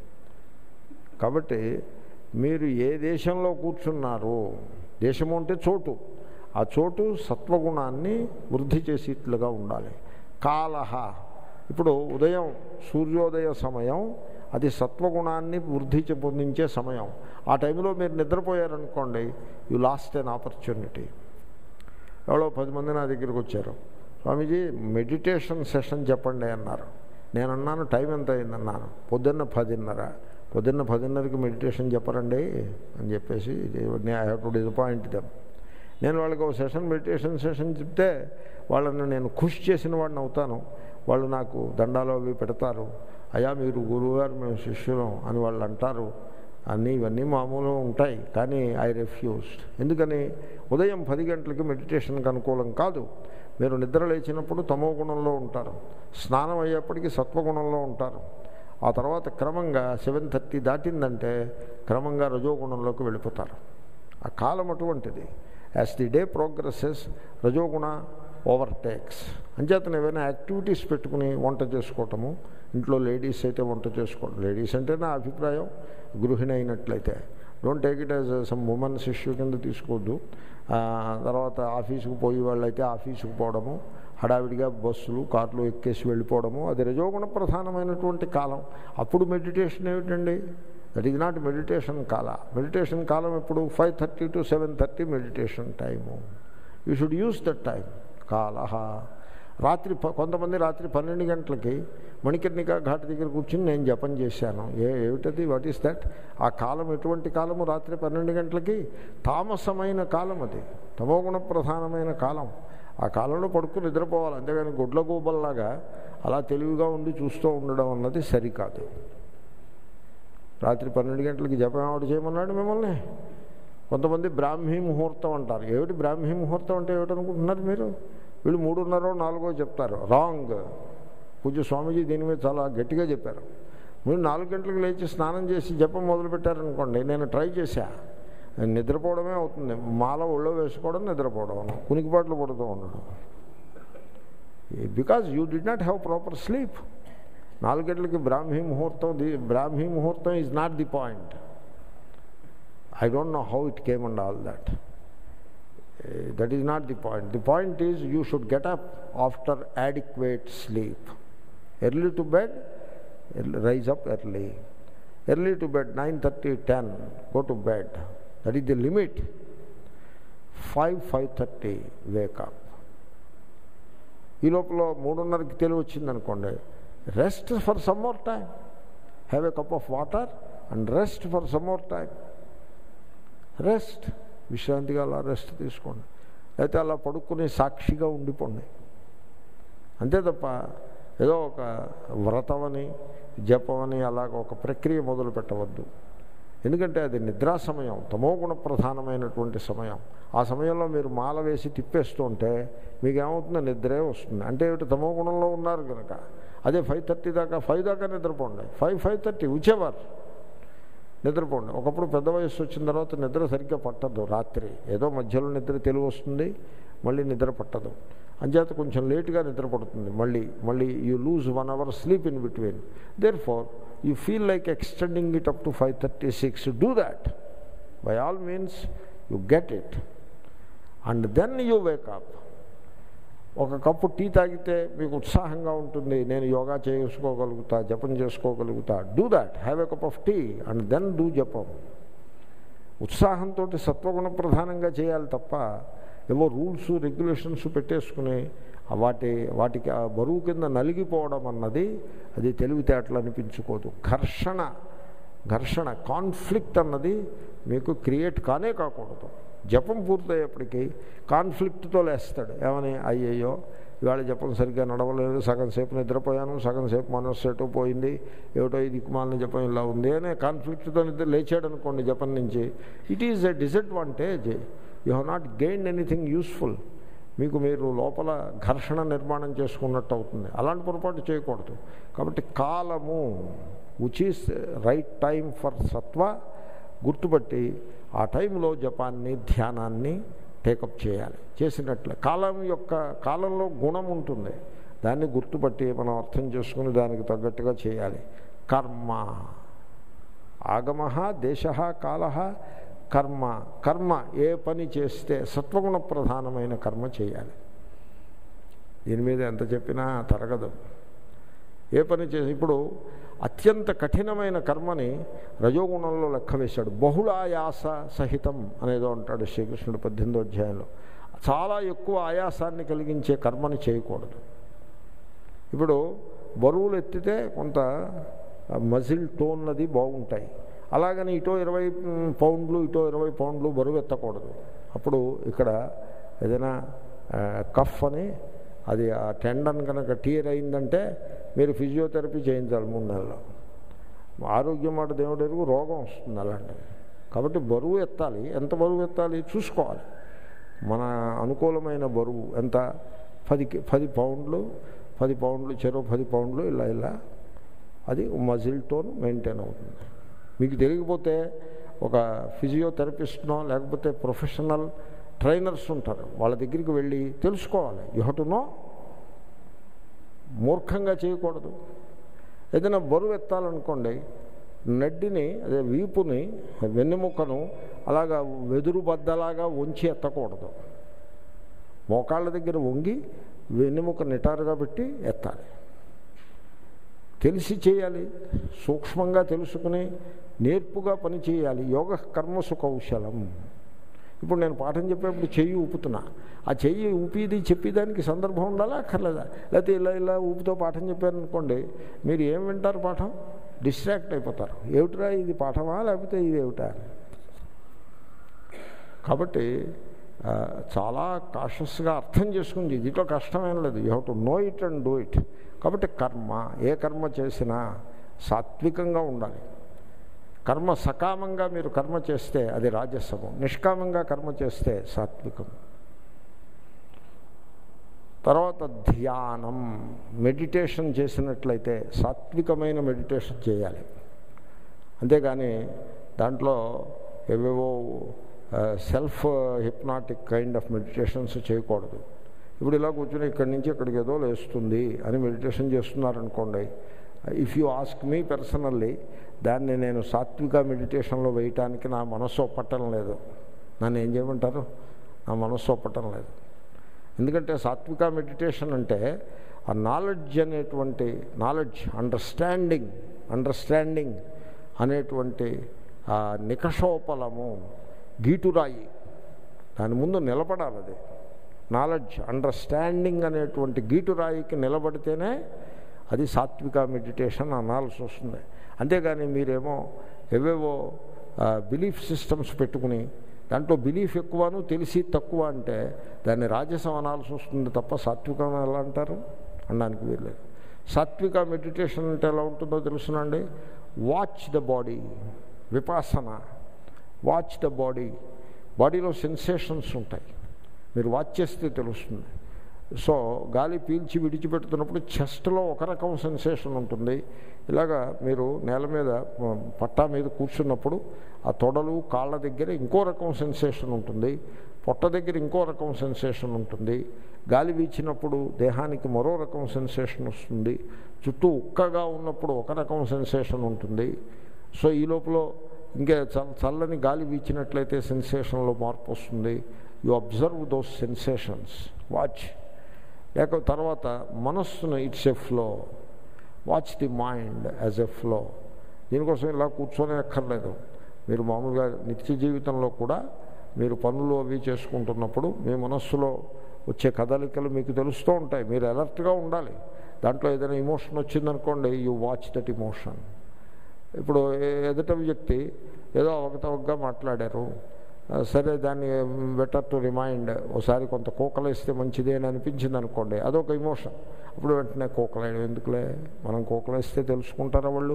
కాబట్టి మీరు ఏ దేశంలో కూర్చున్నారు దేశము అంటే చోటు ఆ చోటు సత్వగుణాన్ని వృద్ధి చేసేట్లుగా ఉండాలి కాలహ ఇప్పుడు ఉదయం సూర్యోదయ సమయం అది సత్వగుణాన్ని వృద్ధి చె- పొందించే సమయం ఆ టైంలో మీరు నిద్రపోయారనుకోండి యు లాస్ట్ ఎన్ ఆపర్చునిటీ ఎవరో పది మంది నా దగ్గరికి వచ్చారు స్వామీజీ మెడిటేషన్ సెషన్ చెప్పండి అన్నారు నేను అన్నాను టైం ఎంత అయిందన్నాను పొద్దున్న పదిన్నర పొద్దున్న పదిన్నరకి మెడిటేషన్ చెప్పరండి అని చెప్పేసి I have to disappoint them నేను వాళ్ళకి ఒక సెషన్ మెడిటేషన్ సెషన్ చెప్తే వాళ్ళని నేను ఖుషి చేసిన వాడిని అవుతాను వాళ్ళు నాకు దండాలు అవి పెడతారు అయ్యా మీరు గురువుగారు మేము శిష్యులం అని వాళ్ళు అంటారు అన్నీ ఇవన్నీ మామూలుగా ఉంటాయి కానీ ఐ రెఫ్యూజ్డ్ ఎందుకని ఉదయం పది గంటలకి మెడిటేషన్కి అనుకూలం కాదు మీరు నిద్ర లేచినప్పుడు తమో గుణంలో ఉంటారు స్నానం అయ్యేప్పటికీ సత్వగుణంలో ఉంటారు ఆ తర్వాత క్రమంగా సెవెన్ థర్టీ దాటిందంటే క్రమంగా రజోగుణంలోకి వెళ్ళిపోతారు ఆ కాలం అటువంటిది యాజ్ ది డే ప్రోగ్రెసెస్ రజోగుణ ఓవర్టేక్స్ అంచేతను ఏవైనా యాక్టివిటీస్ పెట్టుకుని వంట చేసుకోవటము ఇంట్లో లేడీస్ అయితే వంట చేసుకోవడం లేడీస్ అంటే నా అభిప్రాయం గృహిణి అయినట్లయితే don't take it as some women's issue కింద తీసుకోవద్దు ఆ, తర్వాత ఆఫీసుకు పోయే వాళ్ళైతే ఆఫీసుకు పోవడము హడావిడిగా బస్సులు కార్లు ఎక్కేసి వెళ్ళిపోవడము అది రజోగుణ ప్రధానమైనటువంటి కాలం అప్పుడు మెడిటేషన్ ఏమిటండి దట్ ఈజ్ నాట్ మెడిటేషన్ కాల మెడిటేషన్ కాలం ఎప్పుడు five thirty to seven thirty meditation time you should use that time కాలహ రాత్రి ప- కొంతమంది రాత్రి పన్నెండు గంటలకి మణికర్ణిక ఘాట్ దగ్గర కూర్చుని నేను జపం చేశాను ఏ ఏమిటది వాట్ ఈస్ దట్ ఆ కాలం ఎటువంటి కాలము రాత్రి పన్నెండు గంటలకి తామసమైన కాలం అది తమోగుణ ప్రధానమైన కాలం ఆ కాలంలో పడుకుని నిద్రపోవాలి అంతేగాని గుడ్ల గూబల్లాగా అలా తెలివిగా ఉండి చూస్తూ ఉండడం అన్నది సరికాదు రాత్రి పన్నెండు గంటలకి జపం ఆవిడ చేయమన్నాడు మిమ్మల్ని కొంతమంది బ్రాహ్మీ ముహూర్తం అంటారు ఏమిటి బ్రాహ్మీ ముహూర్తం అంటే ఏమిటనుకుంటున్నారు మీరు వీళ్ళు మూడున్నర నాలుగో చెప్తారు రాంగ్ పూజ స్వామీజీ దీని మీద చాలా గట్టిగా చెప్పారు మీరు నాలుగు గంటలకు లేచి స్నానం చేసి జపం మొదలుపెట్టారనుకోండి నేను ట్రై చేశా నిద్రపోవడమే అవుతుంది మాల ఒళ్ళో వేసుకోవడం నిద్రపోవడం కునికిపాట్లు పడుతూ ఉండడం because you do not have proper sleep నాలుగు గంటలకి బ్రాహ్మీ ముహూర్తం the Brahmi muhurtam is not the point I don't know how it came and all that that is not the point the point is you should get up after adequate sleep early to bed rise up early early to bed nine thirty ten go to bed that is the limit five five thirty wake up ఈ లోపల మూడున్నరకి తెలివి వచ్చిందనుకోండి rest for some more time have a cup of water and rest for some more time rest విశ్రాంతిగా అలా rest తీసుకోండి అయితే అలా పడుకుని సాక్షిగా ఉండిపోండి అంతే తప్ప ఏదో ఒక వ్రతమని జపమని అలాగ ఒక ప్రక్రియ మొదలు పెట్టవద్దు ఎందుకంటే అది నిద్రా సమయం తమోగుణ ప్రధానమైనటువంటి సమయం ఆ సమయంలో మీరు మాల వేసి తిప్పేస్తూ ఉంటే మీకు ఏమవుతుందో నిద్రే వస్తుంది అంటే ఏమిటి తమో గుణంలో ఉన్నారు కనుక అదే ఫైవ్ థర్టీ దాకా ఫైవ్ దాకా నిద్రపోండి ఫైవ్ ఫైవ్ థర్టీ విచెవర్ నిద్రపోండి ఒకప్పుడు పెద్ద వయస్సు వచ్చిన తర్వాత నిద్ర సరిగ్గా పట్టదు రాత్రి ఏదో మధ్యలో నిద్ర తెలివి వస్తుంది మళ్ళీ నిద్ర పట్టదు అంచేత కొంచెం లేట్గా నిద్రపడుతుంది మళ్ళీ మళ్ళీ you lose one hour sleep in between therefore you feel like extending it up to five thirty six do that by all means you get it and then you wake up ఒక కప్పు tea తాగితే మీకు ఉత్సాహంగా ఉంటుంది నేను యోగా చేసుకోగలుగుతా జపం చేసుకోగలుగుతా do that have a cup of tea and then do japam ఉత్సాహంతో సత్వగుణ ప్రధానంగా చేయాలి తప్ప ఏవో రూల్స్ రెగ్యులేషన్స్ పెట్టేసుకుని వాటి వాటికి ఆ బరువు కింద నలిగిపోవడం అన్నది అది తెలివితేటలు అనిపించుకోదు ఘర్షణ ఘర్షణ కాన్ఫ్లిక్ట్ అన్నది మీకు క్రియేట్ కానే కాకూడదు జపం పూర్తయ్యేప్పటికీ కాన్ఫ్లిక్ట్తో లేస్తాడు ఏమని అయ్యయ్యో ఇవాళ జపం సరిగ్గా నడవలేదు సగం సేపు నిద్రపోయాను సగం సేపు మనస్సు ఎటో పోయింది ఏమిటో ఇది దిక్కుమాలని జపం ఇలా ఉంది అనే కాన్ఫ్లిక్ట్తో నిద్ర లేచాడు అనుకోండి జపం నుంచి it is a disadvantage you have not gain anything useful మీకు మీరు లోపల ఘర్షణ నిర్మాణం చేసుకున్నట్టు అవుతుంది అలాంటి పొరపాటు చేయకూడదు కాబట్టి కాలము which is right time for సత్వ గుర్తుపట్టి ఆ టైంలో జపాన్ని ధ్యానాన్ని టేకప్ చేయాలి చేసినట్లే కాలం యొక్క కాలంలో గుణం ఉంటుంది దాన్ని గుర్తుపట్టి మనం అర్థం చేసుకుని దానికి తగ్గట్టుగా చేయాలి కర్మ ఆగమ దేశ కాల కర్మ కర్మ ఏ పని చేస్తే సత్వగుణ ప్రధానమైన కర్మ చేయాలి దీని మీద ఎంత చెప్పినా తరగదు ఏ పని చేసి ఇప్పుడు అత్యంత కఠినమైన కర్మని రజోగుణంలో లెక్క వేశాడు బహుళాయాస సహితం అనేదో అంటాడు శ్రీకృష్ణుడు పద్దెనిమిదో అధ్యాయంలో చాలా ఎక్కువ ఆయాసాన్ని కలిగించే కర్మని చేయకూడదు ఇప్పుడు బరువులు ఎత్తితే కొంత మజిల్ టోన్ అది బాగుంటాయి అలాగని ఇటో ఇరవై పౌండ్లు ఇటో ఇరవై పౌండ్లు బరువు ఎత్తకూడదు అప్పుడు ఇక్కడ ఏదైనా కఫ్ అని అది ఆ టెండన్ కనుక టీర్ అయిందంటే మీరు ఫిజియోథెరపీ చేయించాలి మూడు నెలలు ఆరోగ్యం మాట దేవుడు ఎరుగు రోగం వస్తుంది అలాంటిది కాబట్టి బరువు ఎత్తాలి ఎంత బరువు ఎత్తాలి చూసుకోవాలి మన అనుకూలమైన బరువు ఎంత పది పది పౌండ్లు పది పౌండ్లు చెరువు పది పౌండ్లు ఇలా ఇలా అది మజిల్ టోన్ మెయింటైన్ అవుతుంది మీకు తెలియకపోతే ఒక ఫిజియోథెరపిస్ట్నో లేకపోతే ప్రొఫెషనల్ ట్రైనర్స్ ఉంటారు వాళ్ళ దగ్గరికి వెళ్ళి తెలుసుకోవాలి యూ హెవ్ టు నో మూర్ఖంగా చేయకూడదు ఏదైనా బరువు ఎత్తాలనుకోండి నడ్డిని అదే వీపుని వెన్నెముకను అలాగా వెదురు బద్దలాగా వంచి ఎత్తకూడదు మోకాళ్ళ దగ్గర వంగి వెన్నెముక నిటారుగా పెట్టి ఎత్తాలి తెలిసి చేయాలి సూక్ష్మంగా తెలుసుకుని నేర్పుగా పని చేయాలి యోగ కర్మసు కౌశలం ఇప్పుడు నేను పాఠం చెప్పేప్పుడు చెయ్యి ఊపుతున్నా ఆ చెయ్యి ఊపిది చెప్పేదానికి సందర్భం ఉండాలా అక్కర్లేదా లేకపోతే ఇలా ఇలా ఊపితో పాఠం చెప్పారనుకోండి మీరు ఏం వింటారు పాఠం డిస్ట్రాక్ట్ అయిపోతారు ఏమిట్రా ఇది పాఠమా లేకపోతే ఇది ఏమిటా కాబట్టి చాలా కాషస్గా అర్థం చేసుకుంది దీంట్లో కష్టమేం లేదు you have to know it and do it కాబట్టి కర్మ ఏ కర్మ చేసినా సాత్వికంగా ఉండాలి కర్మ సకామంగా మీరు కర్మ చేస్తే అది రాజస్వము నిష్కామంగా కర్మ చేస్తే సాత్వికం తర్వాత ధ్యానం మెడిటేషన్ చేసినట్లయితే సాత్వికమైన మెడిటేషన్ చేయాలి అంతేగాని దాంట్లో ఏవేవో self hypnotic kind of meditations చేయకూడదు ఇప్పుడు ఇలా కూర్చొని ఇక్కడి నుంచి ఇక్కడికి ఏదో లేస్తుంది అని మెడిటేషన్ చేస్తున్నారనుకోండి if you ask me personally దాన్ని నేను సాత్విక మెడిటేషన్లో వేయటానికి నా మనస్సు ఒప్పటం లేదు నన్ను ఏం చేయమంటారు నా మనస్సు ఒప్పటం లేదు ఎందుకంటే సాత్విక మెడిటేషన్ అంటే ఆ నాలెడ్జ్ అనేటువంటి నాలెడ్జ్ అండర్స్టాండింగ్ అండర్స్టాండింగ్ అనేటువంటి ఆ నికషోపలము గీటురాయి దాని ముందు నిలబడాలి అది నాలెడ్జ్ అండర్స్టాండింగ్ అనేటువంటి గీటురాయికి నిలబడితేనే అది సాత్విక మెడిటేషన్ అనాల్సి వస్తుంది అంతేగాని మీరేమో ఏవేవో బిలీఫ్ సిస్టమ్స్ పెట్టుకుని దాంట్లో బిలీఫ్ ఎక్కువను తెలిసి తక్కువ అంటే దాన్ని రాజసం అనాల్సి వస్తుంది తప్ప సాత్వికం ఎలా అంటారు అనడానికి వీల్లేదు సాత్విక మెడిటేషన్ అంటే ఎలా ఉంటుందో తెలుసునండి watch the body vipassana watch the body బాడీలో సెన్సేషన్స్ ఉంటాయి మీరు వాచ్ చేస్తే తెలుస్తుంది సో గాలి పీల్చి విడిచిపెడుతున్నప్పుడు చెస్ట్లో ఒక రకం సెన్సేషన్ ఉంటుంది ఇలాగా మీరు నేల మీద పట్టా మీద కూర్చున్నప్పుడు ఆ తొడలు కాళ్ళ దగ్గర ఇంకో రకం సెన్సేషన్ ఉంటుంది పొట్ట దగ్గర ఇంకో రకం సెన్సేషన్ ఉంటుంది గాలి వీచినప్పుడు దేహానికి మరో రకం సెన్సేషన్ వస్తుంది చుట్టూ ఉక్కగా ఉన్నప్పుడు ఒక రకం సెన్సేషన్ ఉంటుంది సో ఈ లోపల ఇంకే చల్ చల్లని గాలి వీచినట్లయితే సెన్సేషన్లో మార్పు వస్తుంది you observe those sensations watch లేక తర్వాత మనస్సును it's a flow watch the mind as a flow దీనికోసం ఇలా కూర్చొని ఎక్కర్లేదు మీరు మామూలుగా నిత్య జీవితంలో కూడా మీరు పనులు అవి చేసుకుంటున్నప్పుడు మీ మనస్సులో వచ్చే కదలికలు మీకు తెలుస్తూ ఉంటాయి మీరు అలర్ట్గా ఉండాలి దాంట్లో ఏదైనా ఇమోషన్ వచ్చిందనుకోండి యూ వాచ్ దట్ ఇమోషన్ ఇప్పుడు ఎదుట వ్యక్తి ఏదో అవకతవకగా మాట్లాడారు ఆ, సరే దాన్ని బెటర్ టు రిమైండ్ ఒకసారి కొంత కోకలేస్తే మంచిది అని అనిపించింది అనుకోండి అదొక ఇమోషన్ అప్పుడు వెంటనే కోకలేయడం ఎందుకులే మనం కోకలేస్తే తెలుసుకుంటారా వాళ్ళు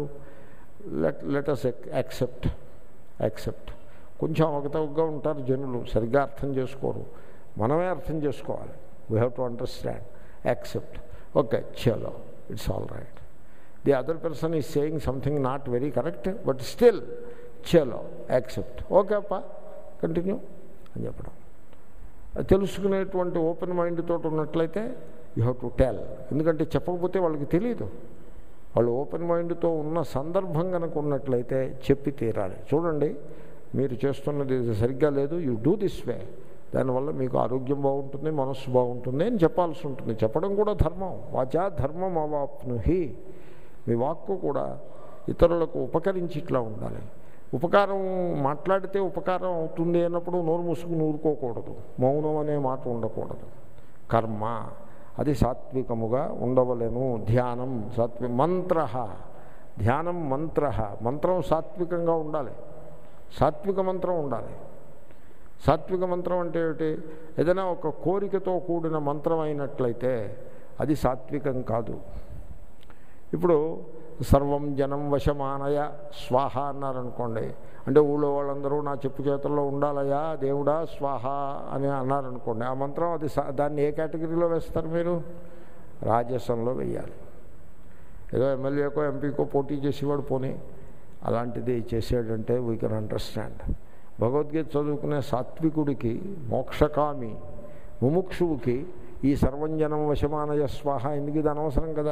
let let us accept accept కొంచెం అవకతవకగా ఉంటారు జనులు సరిగ్గా అర్థం చేసుకోరు మనమే అర్థం చేసుకోవాలి we have to understand accept okay చలో it's all right the other person is saying something not very correct but still చలో యాక్సెప్ట్ ఓకే అప్ప కంటిన్యూ అని చెప్పడం అది తెలుసుకునేటువంటి ఓపెన్ మైండ్ తోటి ఉన్నట్లయితే యూ హ్యావ్ టు టెల్ ఎందుకంటే చెప్పకపోతే వాళ్ళకి తెలియదు వాళ్ళు ఓపెన్ మైండ్తో ఉన్న సందర్భం కనుక ఉన్నట్లయితే చెప్పి తీరాలి చూడండి మీరు చేస్తున్నది ఇది సరిగ్గా లేదు యూ డూ దిస్ వే దానివల్ల మీకు ఆరోగ్యం బాగుంటుంది మనస్సు బాగుంటుంది అని చెప్పాల్సి ఉంటుంది చెప్పడం కూడా ధర్మం వాచా ధర్మం అవాప్నుహి మీ వాక్కు కూడా ఇతరులకు ఉపకరించి ఇట్లా ఉండాలి ఉపకారం మాట్లాడితే ఉపకారం అవుతుంది అన్నప్పుడు నోరు మూసుకుని ఊరుకోకూడదు మౌనం అనే మాట ఉండకూడదు కర్మ అది సాత్వికముగా ఉండవలెను ధ్యానం సాత్విక మంత్ర ధ్యానం మంత్ర మంత్రం సాత్వికంగా ఉండాలి సాత్విక మంత్రం ఉండాలి సాత్విక మంత్రం అంటే ఏమిటి ఏదైనా ఒక కోరికతో కూడిన మంత్రం అయినట్లయితే అది సాత్వికం కాదు ఇప్పుడు సర్వం జనం వశమానయ స్వాహ అన్నారనుకోండి అంటే ఊళ్ళో వాళ్ళందరూ నా చెప్పు చేతుల్లో ఉండాలయా దేవుడా స్వాహ అని అన్నారనుకోండి ఆ మంత్రం అది సా- దాన్ని ఏ కేటగిరీలో వేస్తారు మీరు రాజసంలో వెయ్యాలి ఏదో ఎమ్మెల్యేకో ఎంపీకో పోటీ చేసేవాడు పోనీ అలాంటిది చేసాడంటే వీ కెన్ అండర్స్టాండ్ భగవద్గీత చదువుకునే సాత్వికుడికి మోక్షకామి ముముక్షువుకి ఈ సర్వంజనం వశమానయ స్వాహ ఎందుకు ఇది అనవసరం కదా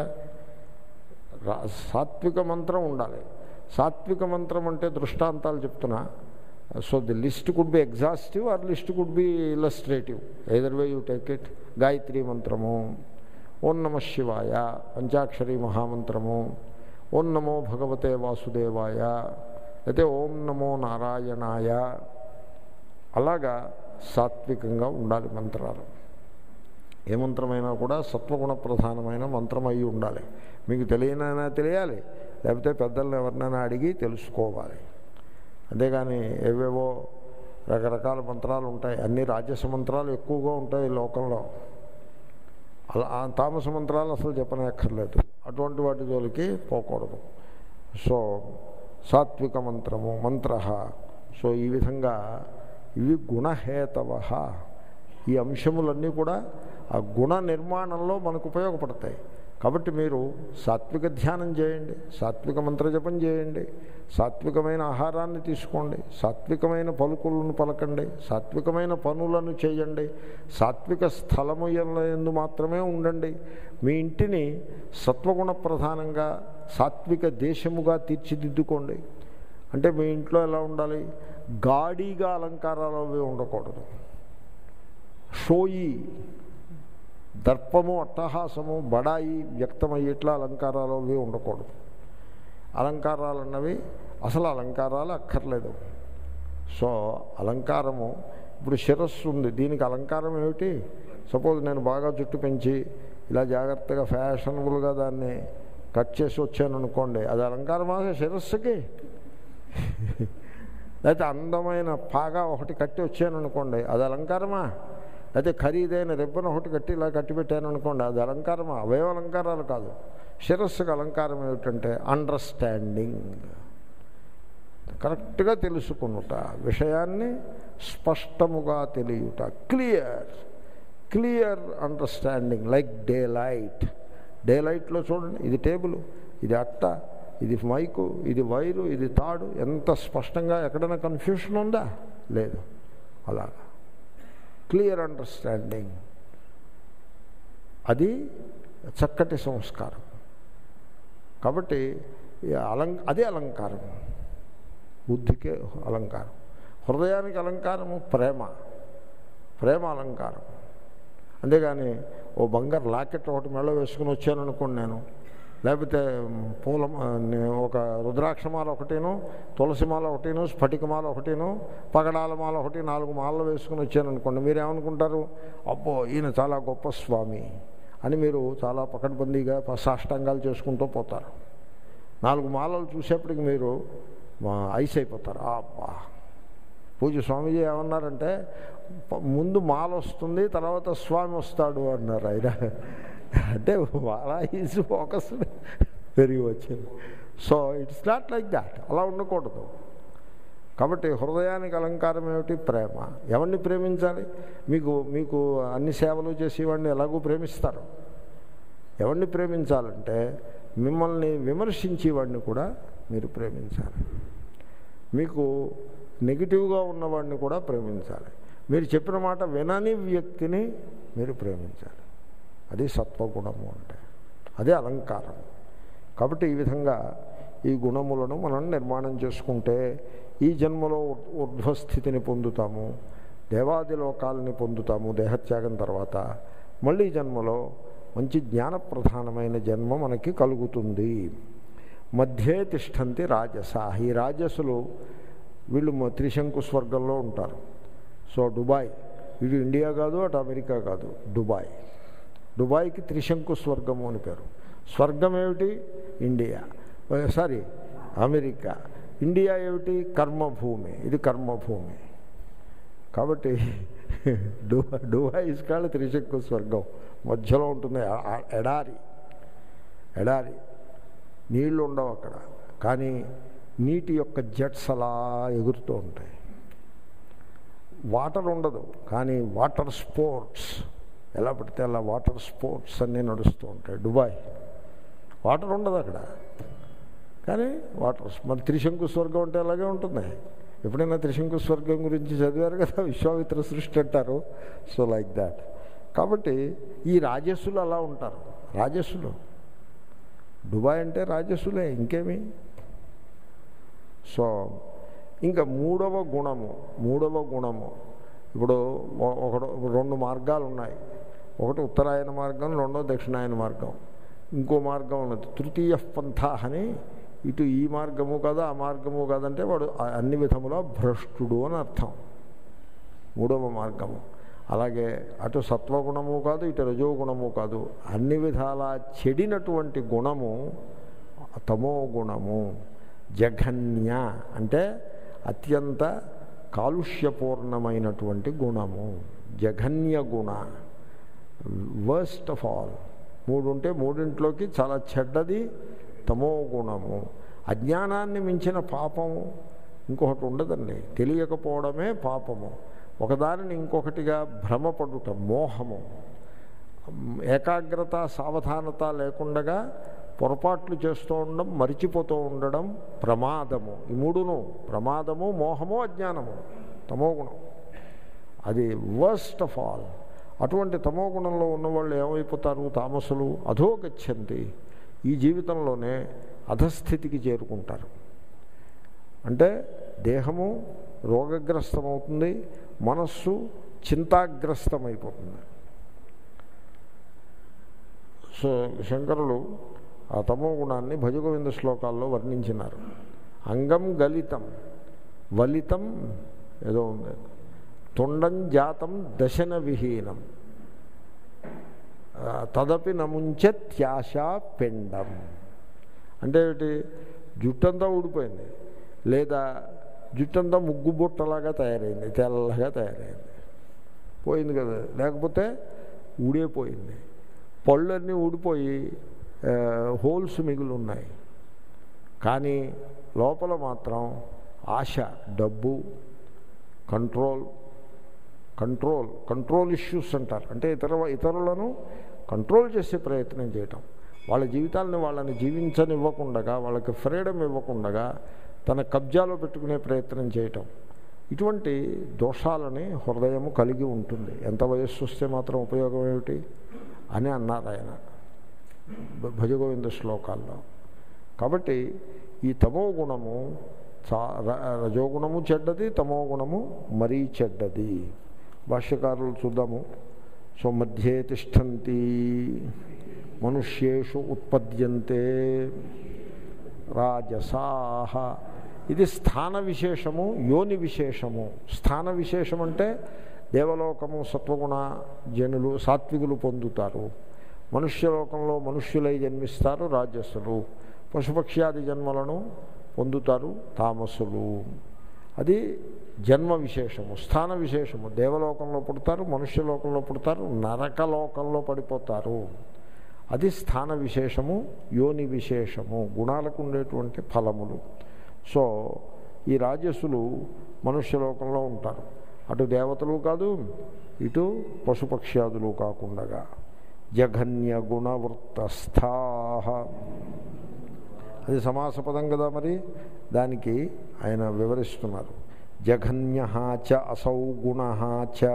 రా సాత్విక మంత్రం ఉండాలి సాత్విక మంత్రం అంటే దృష్టాంతాలు చెప్తున్నా so the list could be exhaustive or list could be illustrative either way you take it Gayatri మంత్రము ఓం నమ శివాయ పంచాక్షరి మహామంత్రము ఓం నమో భగవతే వాసుదేవాయ అయితే ఓం నమో నారాయణాయ అలాగా సాత్వికంగా ఉండాలి మంత్రాలు ఏ మంత్రమైనా కూడా సత్వగుణ ప్రధానమైన మంత్రం అయి ఉండాలి మీకు తెలియనైనా తెలియాలి లేకపోతే పెద్దలను ఎవరినైనా అడిగి తెలుసుకోవాలి అంతేగాని ఏవేవో రకరకాల మంత్రాలు ఉంటాయి అన్ని రాజస మంత్రాలు ఎక్కువగా ఉంటాయి ఈ లోకంలో అలా ఆ తామస మంత్రాలు అసలు చెప్పనక్కర్లేదు అటువంటి వాటి జోలికి పోకూడదు సో సాత్విక మంత్రము మంత్ర సో ఈ విధంగా ఇవి గుణహేతవ ఈ అంశములన్నీ కూడా ఆ గుణ నిర్మాణంలో మనకు ఉపయోగపడతాయి కాబట్టి మీరు సాత్విక ధ్యానం చేయండి సాత్విక మంత్రజపం చేయండి సాత్వికమైన ఆహారాన్ని తీసుకోండి సాత్వికమైన పలుకులను పలకండి సాత్వికమైన పనులను చేయండి సాత్విక స్థలము ఎందు మాత్రమే ఉండండి మీ ఇంటిని సత్వగుణ ప్రధానంగా సాత్విక దేశముగా తీర్చిదిద్దుకోండి అంటే మీ ఇంట్లో ఎలా ఉండాలి గాడిగా అలంకారాలు అవి ఉండకూడదు షోయి దర్పము అట్టహాసము బడాయి వ్యక్తమయ్యేట్లా అలంకారాలు అవి ఉండకూడదు అలంకారాలు అన్నవి అసలు అలంకారాలు అక్కర్లేదు సో అలంకారము ఇప్పుడు శిరస్సు ఉంది దీనికి అలంకారం ఏమిటి సపోజ్ నేను బాగా జుట్టు పెంచి ఇలా జాగ్రత్తగా ఫ్యాషనబుల్గా దాన్ని కట్ చేసి వచ్చాను అనుకోండి అది అలంకారమా శిరస్సుకి లేకపోతే అందమైన పాగా ఒకటి కట్టి వచ్చాను అనుకోండి అది అలంకారమా లేకపోతే ఖరీదైన రిబ్బన్ ఒకటి కట్టి ఇలా కట్టి పెట్టాను అనుకోండి అది అలంకారమా అవయవ అలంకారాలు కాదు శిరస్సుకు అలంకారం ఏమిటంటే అండర్స్టాండింగ్ కరెక్ట్గా తెలుసుకునుట విషయాన్ని స్పష్టముగా తెలియట clear clear understanding like daylight డే లైట్లో చూడండి ఇది టేబుల్ ఇది అట్ట ఇది మైకు ఇది వైరు ఇది తాడు ఎంత స్పష్టంగా ఎక్కడైనా కన్ఫ్యూషన్ ఉందా లేదు అలాగా క్లియర్ అండర్స్టాండింగ్ అది చక్కటి సంస్కారం కాబట్టి ఈ అలం అదే అలంకారం బుద్ధికే అలంకారం హృదయానికి అలంకారము ప్రేమ ప్రేమ అలంకారం అంతేగాని ఓ బంగారు లాకెట్ ఒకటి మెళ్ళ వేసుకుని వచ్చాను అనుకోండి నేను లేకపోతే పూల ఒక రుద్రాక్షమాల ఒకటిను తులసిమాల ఒకటిను స్ఫటికమాల ఒకటిను పగడాల మాల ఒకటి నాలుగు మాలలు వేసుకుని వచ్చాను అనుకోండి మీరేమనుకుంటారు అబ్బో ఈయన చాలా గొప్ప స్వామి అని మీరు చాలా పకడ్బందీగా సాష్టాంగాలు చేసుకుంటూ పోతారు నాలుగు మాలలు చూసేప్పటికి మీరు ఐస్ అయిపోతారు అబ్బా పూజ స్వామీజీ ఏమన్నారంటే ముందు మాల వస్తుంది తర్వాత స్వామి వస్తాడు అన్నారు ఆయన అంటే మాల ఈజ్ ఫోకస్ పెరిగి వచ్చింది so it's not like that అలా ఉండకూడదు కాబట్టి హృదయానికి అలంకారం ఏమిటి ప్రేమ ఎవరిని ప్రేమించాలి మీకు మీకు అన్ని సేవలు చేసేవాడిని ఎలాగూ ప్రేమిస్తారు ఎవరిని ప్రేమించాలంటే మిమ్మల్ని విమర్శించేవాడిని కూడా మీరు ప్రేమించాలి మీకు నెగిటివ్గా ఉన్నవాడిని కూడా ప్రేమించాలి మీరు చెప్పిన మాట వినని వ్యక్తిని మీరు ప్రేమించాలి అది సత్వగుణము అంటే అదే అలంకారం కాబట్టి ఈ విధంగా ఈ గుణములను మనం నిర్మాణం చేసుకుంటే ఈ జన్మలో ఊర్ధ్వస్థితిని పొందుతాము దేవాది లోకాలని పొందుతాము దేహత్యాగం తర్వాత మళ్ళీ జన్మలో మంచి జ్ఞానప్రధానమైన జన్మ మనకి కలుగుతుంది మధ్యే తిష్టంతి రాజస ఈ రాజసులు వీళ్ళు త్రిశంకు స్వర్గంలో ఉంటారు సో దుబాయ్ వీడు ఇండియా కాదు అటు అమెరికా కాదు దుబాయ్ దుబాయ్కి త్రిశంకు స్వర్గము అని పేరు స్వర్గం ఏమిటి ఇండియా సారీ అమెరికా ఇండియా ఏమిటి కర్మభూమి ఇది కర్మభూమి కాబట్టి డుబా డుబాయ్ ఇస్కాళ్ళ త్రిశంకు స్వర్గం మధ్యలో ఉంటుంది ఎడారి ఎడారి నీళ్లు ఉండవు అక్కడ కానీ నీటి యొక్క జెట్స్ అలా ఎగురుతూ ఉంటాయి వాటర్ ఉండదు కానీ వాటర్ స్పోర్ట్స్ ఎలా పడితే అలా వాటర్ స్పోర్ట్స్ అన్నీ నడుస్తూ ఉంటాయి దుబాయ్ వాటర్ ఉండదు అక్కడ కానీ వాటర్ మరి త్రిశంకు స్వర్గం అంటే అలాగే ఉంటుంది ఎప్పుడైనా త్రిశంకు స్వర్గం గురించి చదివారు కదా విశ్వామిత్ర సృష్టి అంటారు సో లైక్ దాట్ కాబట్టి ఈ రాజస్సులు అలా ఉంటారు రాజస్సులు దుబాయ్ అంటే రాజస్సులే ఇంకేమి సో ఇంకా మూడవ గుణము మూడవ గుణము ఇప్పుడు ఒకడు రెండు మార్గాలు ఉన్నాయి ఒకటి ఉత్తరాయణ మార్గం రెండో దక్షిణాయన మార్గం ఇంకో మార్గం ఉన్నది తృతీయ పంథ అని ఇటు ఈ మార్గము కదా ఆ మార్గము కాదంటే వాడు అన్ని విధముల భ్రష్టుడు అని అర్థం మూడవ మార్గము అలాగే అటు సత్వగుణము కాదు ఇటు రజోగుణము కాదు అన్ని విధాల చెడినటువంటి గుణము తమో గుణము జఘన్య అంటే అత్యంత కాలుష్యపూర్ణమైనటువంటి గుణము జఘన్య గుణ వర్స్ట్ ఆఫ్ ఆల్ మూడు ఉంటే మూడింట్లోకి చాలా చెడ్డది తమో గుణము అజ్ఞానాన్ని మించిన పాపము ఇంకొకటి ఉండదండి తెలియకపోవడమే పాపము ఒకదానిని ఇంకొకటిగా భ్రమపడుట మోహము ఏకాగ్రత సావధానత లేకుండగా పొరపాట్లు చేస్తూ ఉండడం మరిచిపోతూ ఉండడం ప్రమాదము ఈ మూడును ప్రమాదము మోహము అజ్ఞానము తమోగుణం అది వర్స్ట్ ఆఫ్ ఆల్ అటువంటి తమోగుణంలో ఉన్నవాళ్ళు ఏమైపోతారు తామసులు అధోగచ్చంతి ఈ జీవితంలోనే అధస్థితికి చేరుకుంటారు అంటే దేహము రోగగ్రస్తమవుతుంది మనస్సు చింతాగ్రస్తమైపోతుంది సో శంకరులు ఆ తమో గుణాన్ని భజగోవింద శ్లోకాల్లో వర్ణించినారు అంగం గలితం వలితం ఏదో ఉంది తుండం జాతం దశన విహీనం తదపి నముంచే త్యాశా పిండం అంటే ఏమిటి జుట్టంతా ఊడిపోయింది లేదా జుట్టంతా ముగ్గు బుట్టలాగా తయారైంది తెల్లగా తయారైంది పోయింది కదా లేకపోతే ఊడిపోయింది పళ్ళన్నీ ఊడిపోయి హోల్స్ మిగిలి ఉన్నాయి కానీ లోపల మాత్రం ఆశ డబ్బు కంట్రోల్ కంట్రోల్ కంట్రోల్ ఇష్యూస్ అంటారు అంటే ఇతర ఇతరులను కంట్రోల్ చేసే ప్రయత్నం చేయటం వాళ్ళ జీవితాలను వాళ్ళని జీవించనివ్వకుండగా వాళ్ళకి ఫ్రీడమ్ ఇవ్వకుండగా తన కబ్జాలో పెట్టుకునే ప్రయత్నం చేయటం ఇటువంటి దోషాలని హృదయము కలిగి ఉంటుంది ఎంత వయస్సు వస్తే మాత్రం ఉపయోగం ఏమిటి అని అన్నారు ఆయన భ- భజగోవింద శ్లోకాల్లో కాబట్టి ఈ తమో గుణము చా ర- రజోగుణము చెడ్డది తమో గుణము మరీ చెడ్డది భాష్యకారులు చూద్దాము సో మధ్యే తిష్టంతి మనుష్యేషు ఉత్పద్యంతే రాజసాహ ఇది స్థాన విశేషము యోని విశేషము స్థాన విశేషం అంటే దేవలోకము సత్వగుణ జనులు సాత్వికులు పొందుతారు మనుష్యలోకంలో మనుష్యులై జన్మిస్తారు రాజస్సులు పశుపక్ష్యాది జన్మలను పొందుతారు తామసులు అది జన్మ విశేషము స్థాన విశేషము దేవలోకంలో పుడతారు మనుష్యలోకంలో పుడతారు నరకలోకంలో పడిపోతారు అది స్థాన విశేషము యోని విశేషము గుణాలకు ఉండేటువంటి ఫలములు సో ఈ రాజస్సులు మనుష్యలోకంలో ఉంటారు అటు దేవతలు కాదు ఇటు పశుపక్ష్యాదులు కాకుండా జఘన్య గుణవృత్తస్థా అది సమాస పదం కదా మరి దానికి ఆయన వివరిస్తున్నారు జఘన్య చ అసౌ గుణ చ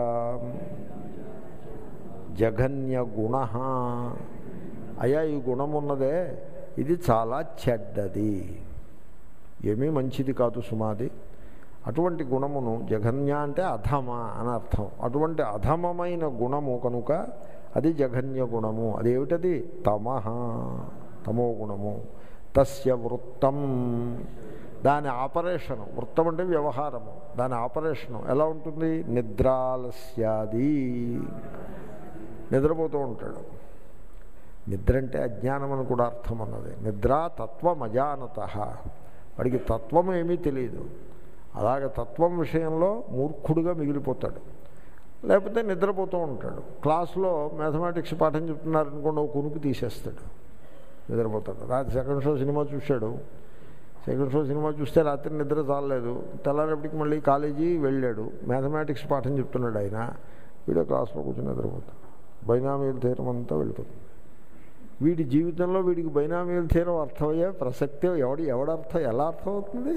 జఘన్య గుణ అయ్యా ఈ గుణం ఉన్నదే ఇది చాలా చెడ్డది ఏమీ మంచిది కాదు సుమాది అటువంటి గుణమును జఘన్య అంటే అధమ అని అర్థం అటువంటి అధమమైన గుణము కనుక అది జఘన్య గుణము అదేమిటది తమహ తమో గుణము తస్య వృత్తం దాని ఆపరేషను వృత్తం అంటే వ్యవహారము దాని ఆపరేషను ఎలా ఉంటుంది నిద్రాలస్యాది నిద్రపోతూ ఉంటాడు నిద్ర అంటే అజ్ఞానం అని కూడా అర్థం అన్నది నిద్ర తత్వం అజానత వాడికి తత్వం ఏమీ తెలియదు అలాగే తత్వం విషయంలో మూర్ఖుడుగా మిగిలిపోతాడు లేకపోతే నిద్రపోతూ ఉంటాడు క్లాసులో మ్యాథమెటిక్స్ పాఠం చెప్తున్నారనుకోండి ఒక కునుకు తీసేస్తాడు నిద్రపోతాడు రాత్రి సెకండ్ షో సినిమా చూశాడు సెకండ్ షో సినిమా చూస్తే రాత్రి నిద్ర చాలలేదు తెల్లారేపటికి మళ్ళీ కాలేజీ వెళ్ళాడు మ్యాథమెటిక్స్ పాఠం చెప్తున్నాడు ఆయన వీడియో క్లాస్లో కూర్చొని నిద్రపోతాడు బైనామీల తీరం అంతా వెళ్ళిపోతుంది వీడి జీవితంలో వీడికి బైనామీల తీరం అర్థమయ్యే ప్రసక్తే ఎవడి ఎవడర్థం ఎలా అర్థం అవుతుంది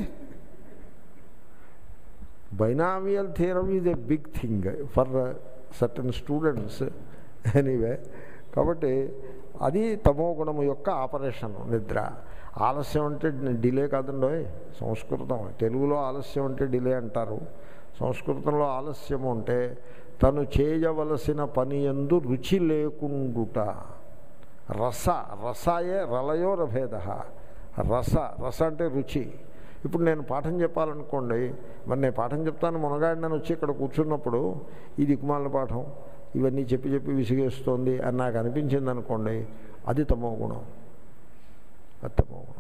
binomial theorem is a big thing for certain students anyway కాబట్టి అది తమో గుణము యొక్క ఆపరేషన్ నిద్ర ఆలస్యం అంటే డిలే కాదండి సంస్కృతం తెలుగులో ఆలస్యం అంటే డిలే అంటారు సంస్కృతంలో ఆలస్యము అంటే తను చేయవలసిన పని ఎందు రుచి లేకుండుట రస రసాయే రలయో రభేద రస రస అంటే రుచి ఇప్పుడు నేను పాఠం చెప్పాలనుకోండి మరి నేను పాఠం చెప్తాను మునగాడినని వచ్చి ఇక్కడ కూర్చున్నప్పుడు ఈ దిక్కుమాల పాఠం ఇవన్నీ చెప్పి చెప్పి విసిగేస్తోంది అని నాకు అనిపించింది అనుకోండి అది తమో గుణం అది తమో గుణం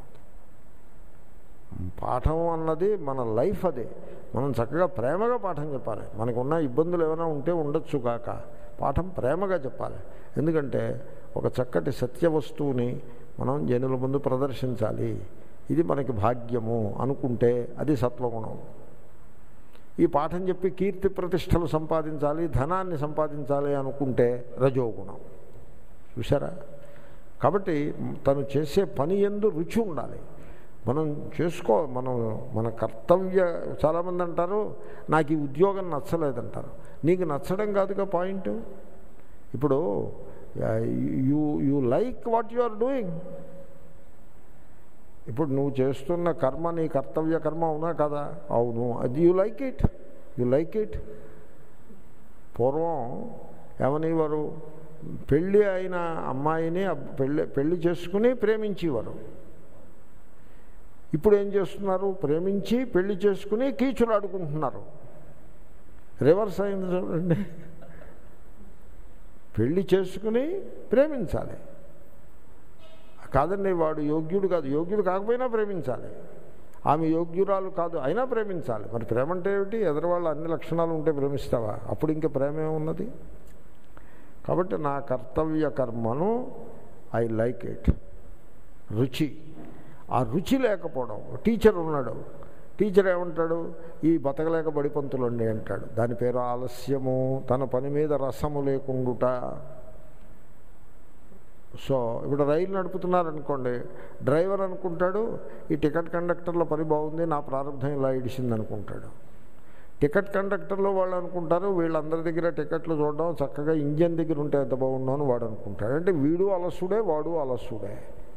పాఠం అన్నది మన లైఫ్ అది మనం చక్కగా ప్రేమగా పాఠం చెప్పాలి మనకున్న ఇబ్బందులు ఏమైనా ఉంటే ఉండొచ్చు కాక పాఠం ప్రేమగా చెప్పాలి ఎందుకంటే ఒక చక్కటి సత్య వస్తువుని మనం జనుల ముందు ప్రదర్శించాలి ఇది మనకి భాగ్యము అనుకుంటే అది సత్వగుణం ఈ పాఠం చెప్పి కీర్తి ప్రతిష్టలు సంపాదించాలి ధనాన్ని సంపాదించాలి అనుకుంటే రజోగుణం చూసారా కాబట్టి తను చేసే పని ఎందు రుచి ఉండాలి మనం చేసుకో మనం మన కర్తవ్య చాలామంది అంటారు నాకు ఈ ఉద్యోగం నచ్చలేదంటారు నీకు నచ్చడం కాదుగా పాయింట్ ఇప్పుడు you you like what you are doing ఇప్పుడు నువ్వు చేస్తున్న కర్మ నీ కర్తవ్య కర్మ అవునా కదా అవును అది you like it you like it పూర్వం ఏమనేవారు పెళ్ళి అయిన అమ్మాయిని పెళ్ళి పెళ్లి చేసుకుని ప్రేమించేవారు ఇప్పుడు ఏం చేస్తున్నారు ప్రేమించి పెళ్లి చేసుకుని కీచులాడుకుంటున్నారు రివర్స్ అయింది చూడండి పెళ్లి చేసుకుని ప్రేమించాలి కాదండి వాడు యోగ్యుడు కాదు యోగ్యుడు కాకపోయినా ప్రేమించాలి ఆమె యోగ్యురాలు కాదు అయినా ప్రేమించాలి మరి ప్రేమ అంటే ఏమిటి ఎదురువాళ్ళు అన్ని లక్షణాలు ఉంటే ప్రేమిస్తావా అప్పుడు ఇంకా ప్రేమ ఏమున్నది కాబట్టి నా కర్తవ్య కర్మను ఐ లైక్ ఇట్ రుచి ఆ రుచి లేకపోవడం టీచర్ ఉన్నాడు టీచర్ ఏమంటాడు ఈ బతకలేక బడిపంతులండి అంటాడు దాని పేరు ఆలస్యము తన పని మీద రసము లేకుండుట సో ఇప్పుడు రైలు నడుపుతున్నారనుకోండి డ్రైవర్ అనుకుంటాడు ఈ టికెట్ కండక్టర్ల పని బాగుంది నా ప్రారంభం ఇలా ఇడిచింది అనుకుంటాడు టికెట్ కండక్టర్లో వాళ్ళు అనుకుంటారు వీళ్ళందరి దగ్గర టికెట్లు చూడడం చక్కగా ఇంజన్ దగ్గర ఉంటే ఎంత బాగుండో అని వాడు అనుకుంటాడు అంటే వీడు అలసుడే వాడు అలసుడే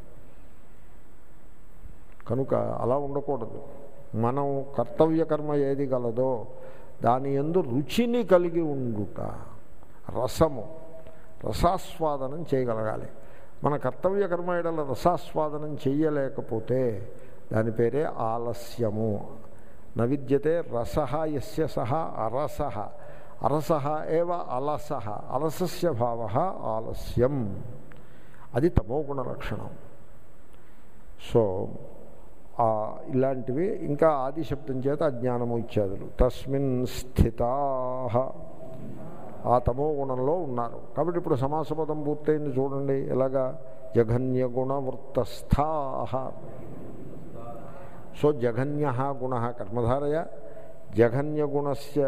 కనుక అలా ఉండకూడదు మనం కర్తవ్య కర్మ ఏది గలదో దాని ఎందు రుచిని కలిగి ఉండుట రసము రసాస్వాదనం చేయగలగాలి మన కర్తవ్య కర్మ ఎడల రసాస్వాదనం చెయ్యలేకపోతే దాని పేరే ఆలస్యము నవిద్యతే రస ఎస్య సహ అరస అరస ఏవ అలస అలసస్య భావ ఆలస్యం అది తమోగుణ లక్షణం సో ఆ ఇలాంటివి ఇంకా ఆది శబ్దం చేత అజ్ఞానము ఇత్యాదులు తస్మిన్ స్థితా ఆ తమో గుణంలో ఉన్నారు కాబట్టి ఇప్పుడు సమాసపదం పూర్తయింది చూడండి ఎలాగా జఘన్య గుణ వృత్తస్థా సో జఘన్య గుణ కర్మధారయ జఘన్యగుణస్య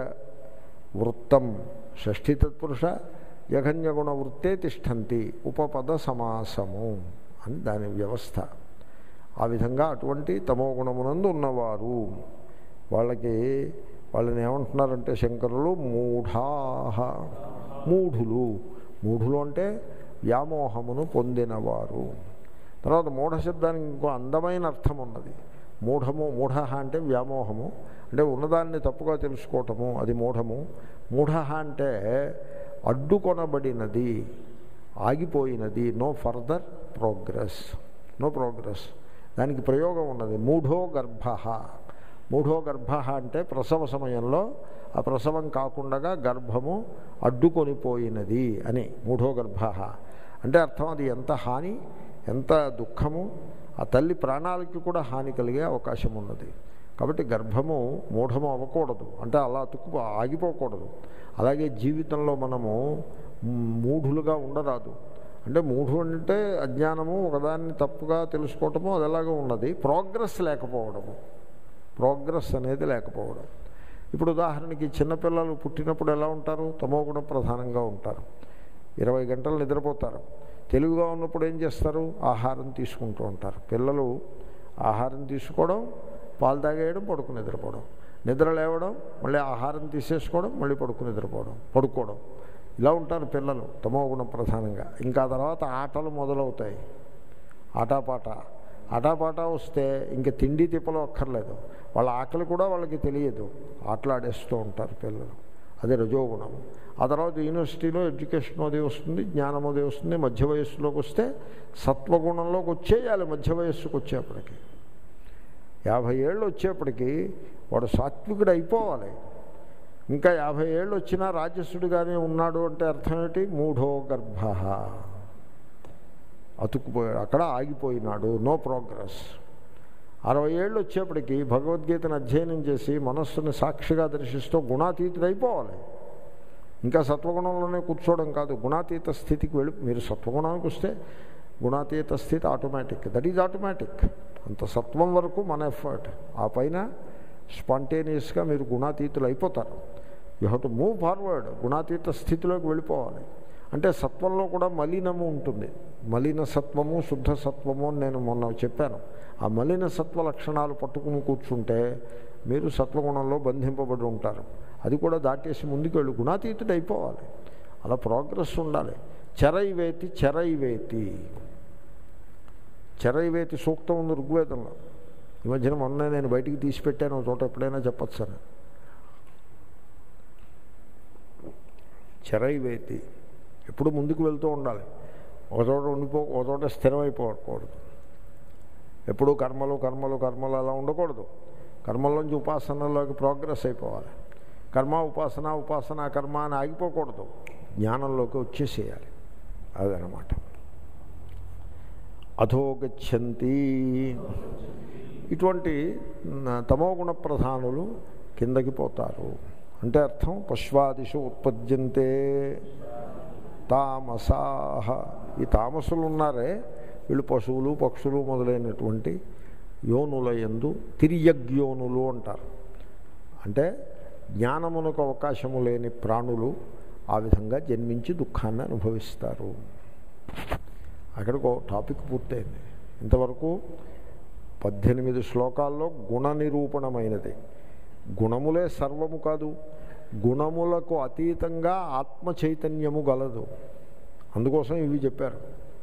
వృత్తం షష్ఠీ తత్పురుష జఘన్యగుణ వృత్తే తిష్టంతి ఉపపద సమాసము అని దాని వ్యవస్థ ఆ విధంగా అటువంటి తమో గుణమునందు ఉన్నవారు వాళ్ళకి వాళ్ళని ఏమంటున్నారంటే శంకరులు మూఢాహ మూఢులు మూఢులు అంటే వ్యామోహమును పొందినవారు తర్వాత మూఢ శబ్దానికి ఇంకో అందమైన అర్థం ఉన్నది మూఢము మూఢ అంటే వ్యామోహము అంటే ఉన్నదాన్ని తప్పుగా తెలుసుకోవటము అది మూఢము మూఢ అంటే అడ్డుకొనబడినది ఆగిపోయినది no further progress no progress దానికి ప్రయోగం ఉన్నది మూఢో గర్భ మూఢో గర్భ అంటే ప్రసవ సమయంలో ఆ ప్రసవం కాకుండా గర్భము అడ్డుకొని పోయినది అని మూఢో గర్భ అంటే అర్థం అది ఎంత హాని ఎంత దుఃఖము ఆ తల్లి ప్రాణాలకి కూడా హాని కలిగే అవకాశం ఉన్నది కాబట్టి గర్భము మూఢము అవ్వకూడదు అంటే అలా తుక్కు ఆగిపోకూడదు అలాగే జీవితంలో మనము మూఢులుగా ఉండరాదు అంటే మూఢు అంటే అజ్ఞానము ఒకదాన్ని తప్పుగా తెలుసుకోవటము అది ఎలాగో ఉన్నది ప్రోగ్రెస్ లేకపోవడము ప్రోగ్రెస్ అనేది లేకపోవడం ఇప్పుడు ఉదాహరణకి చిన్నపిల్లలు పుట్టినప్పుడు ఎలా ఉంటారు తమో గుణ ప్రధానంగా ఉంటారు ఇరవై గంటలు నిద్రపోతారు తెలుగుగా ఉన్నప్పుడు ఏం చేస్తారు ఆహారం తీసుకుంటూ ఉంటారు పిల్లలు ఆహారం తీసుకోవడం పాలు తాగేయడం పడుకుని నిద్రపోవడం నిద్ర లేవడం మళ్ళీ ఆహారం తీసేసుకోవడం మళ్ళీ పడుకుని నిద్రపోవడం పడుకోవడం ఇలా ఉంటారు పిల్లలు తమో గుణం ప్రధానంగా ఇంకా తర్వాత ఆటలు మొదలవుతాయి ఆటాపాట ఆటాపాట వస్తే ఇంక తిండి తిప్పలు అక్కర్లేదు వాళ్ళ ఆకలి కూడా వాళ్ళకి తెలియదు ఆటలాడేస్తూ ఉంటారు పిల్లలు అదే రజోగుణం ఆ తర్వాత యూనివర్సిటీలో ఎడ్యుకేషన్ అది వస్తుంది జ్ఞానం అది వస్తుంది మధ్య వయస్సులోకి వస్తే సత్వగుణంలోకి వచ్చేయాలి మధ్య వయస్సుకు వచ్చేప్పటికి యాభై ఏళ్ళు వచ్చేప్పటికి వాడు సాత్వికుడు అయిపోవాలి ఇంకా యాభై ఏళ్ళు వచ్చినా రాజస్సుడుగానే ఉన్నాడు అంటే అర్థం ఏంటి మూఢో గర్భ అతుక్కుపోయాడు అక్కడ ఆగిపోయినాడు నో ప్రోగ్రెస్ అరవై ఏళ్ళు వచ్చేప్పటికి భగవద్గీతను అధ్యయనం చేసి మనస్సుని సాక్షిగా దర్శిస్తూ గుణాతీతుడు అయిపోవాలి ఇంకా సత్వగుణంలోనే కూర్చోవడం కాదు గుణాతీత స్థితికి వెళ్ళి మీరు సత్వగుణానికి వస్తే గుణాతీత స్థితి ఆటోమేటిక్ దట్ ఈజ్ ఆటోమేటిక్ అంత సత్వం వరకు మన ఎఫర్ట్ ఆ పైన స్పాంటేనియస్గా మీరు గుణాతీతులు అయిపోతారు you have to move forward గుణాతీత స్థితిలోకి వెళ్ళిపోవాలి అంటే సత్వంలో కూడా మలినము ఉంటుంది మలిన సత్వము శుద్ధ సత్వము అని నేను మొన్న చెప్పాను ఆ మలిన సత్వ లక్షణాలు పట్టుకుని కూర్చుంటే మీరు సత్వగుణంలో బంధింపబడి ఉంటారు అది కూడా దాటేసి ముందుకు వెళ్ళి గుణాతీతుడు అయిపోవాలి అలా ప్రోగ్రెస్ ఉండాలి చెరైవేతి చెరైవేతి చెరైవేతి సూక్తం ఉంది ఋగ్వేదంలో ఈ మధ్యన మొన్న నేను బయటికి తీసి పెట్టాను ఒక చోట ఎప్పుడైనా చెప్పచ్చు అని చెరైవేతి ఎప్పుడు ముందుకు వెళ్తూ ఉండాలి ఒక చోట ఉండిపో ఒక చోట స్థిరమైపోకూడదు ఎప్పుడు కర్మలు కర్మలు కర్మలు అలా ఉండకూడదు కర్మలోంచి ఉపాసనలోకి ప్రోగ్రెస్ అయిపోవాలి కర్మ ఉపాసన ఉపాసన కర్మ అని ఆగిపోకూడదు జ్ఞానంలోకి వచ్చేసేయాలి అదనమాట అధోగచ్చంతి ఇటువంటి తమోగుణ ప్రధానులు కిందకి పోతారు అంటే అర్థం పశ్వాదిషు ఉత్పద్యంతే తామసాహ ఈ తామసులు ఉన్నారే వీళ్ళు పశువులు పక్షులు మొదలైనటువంటి యోనుల ఎందు తిరియగ్యోనులు అంటారు అంటే జ్ఞానమునకు అవకాశము లేని ప్రాణులు ఆ విధంగా జన్మించి దుఃఖాన్ని అనుభవిస్తారు అక్కడికి టాపిక్ పూర్తయింది ఇంతవరకు పద్దెనిమిది శ్లోకాల్లో గుణ నిరూపణమైనది గుణములే సర్వము కాదు గుణములకు అతీతంగా ఆత్మ చైతన్యము గలదు అందుకోసం ఇవి చెప్పారు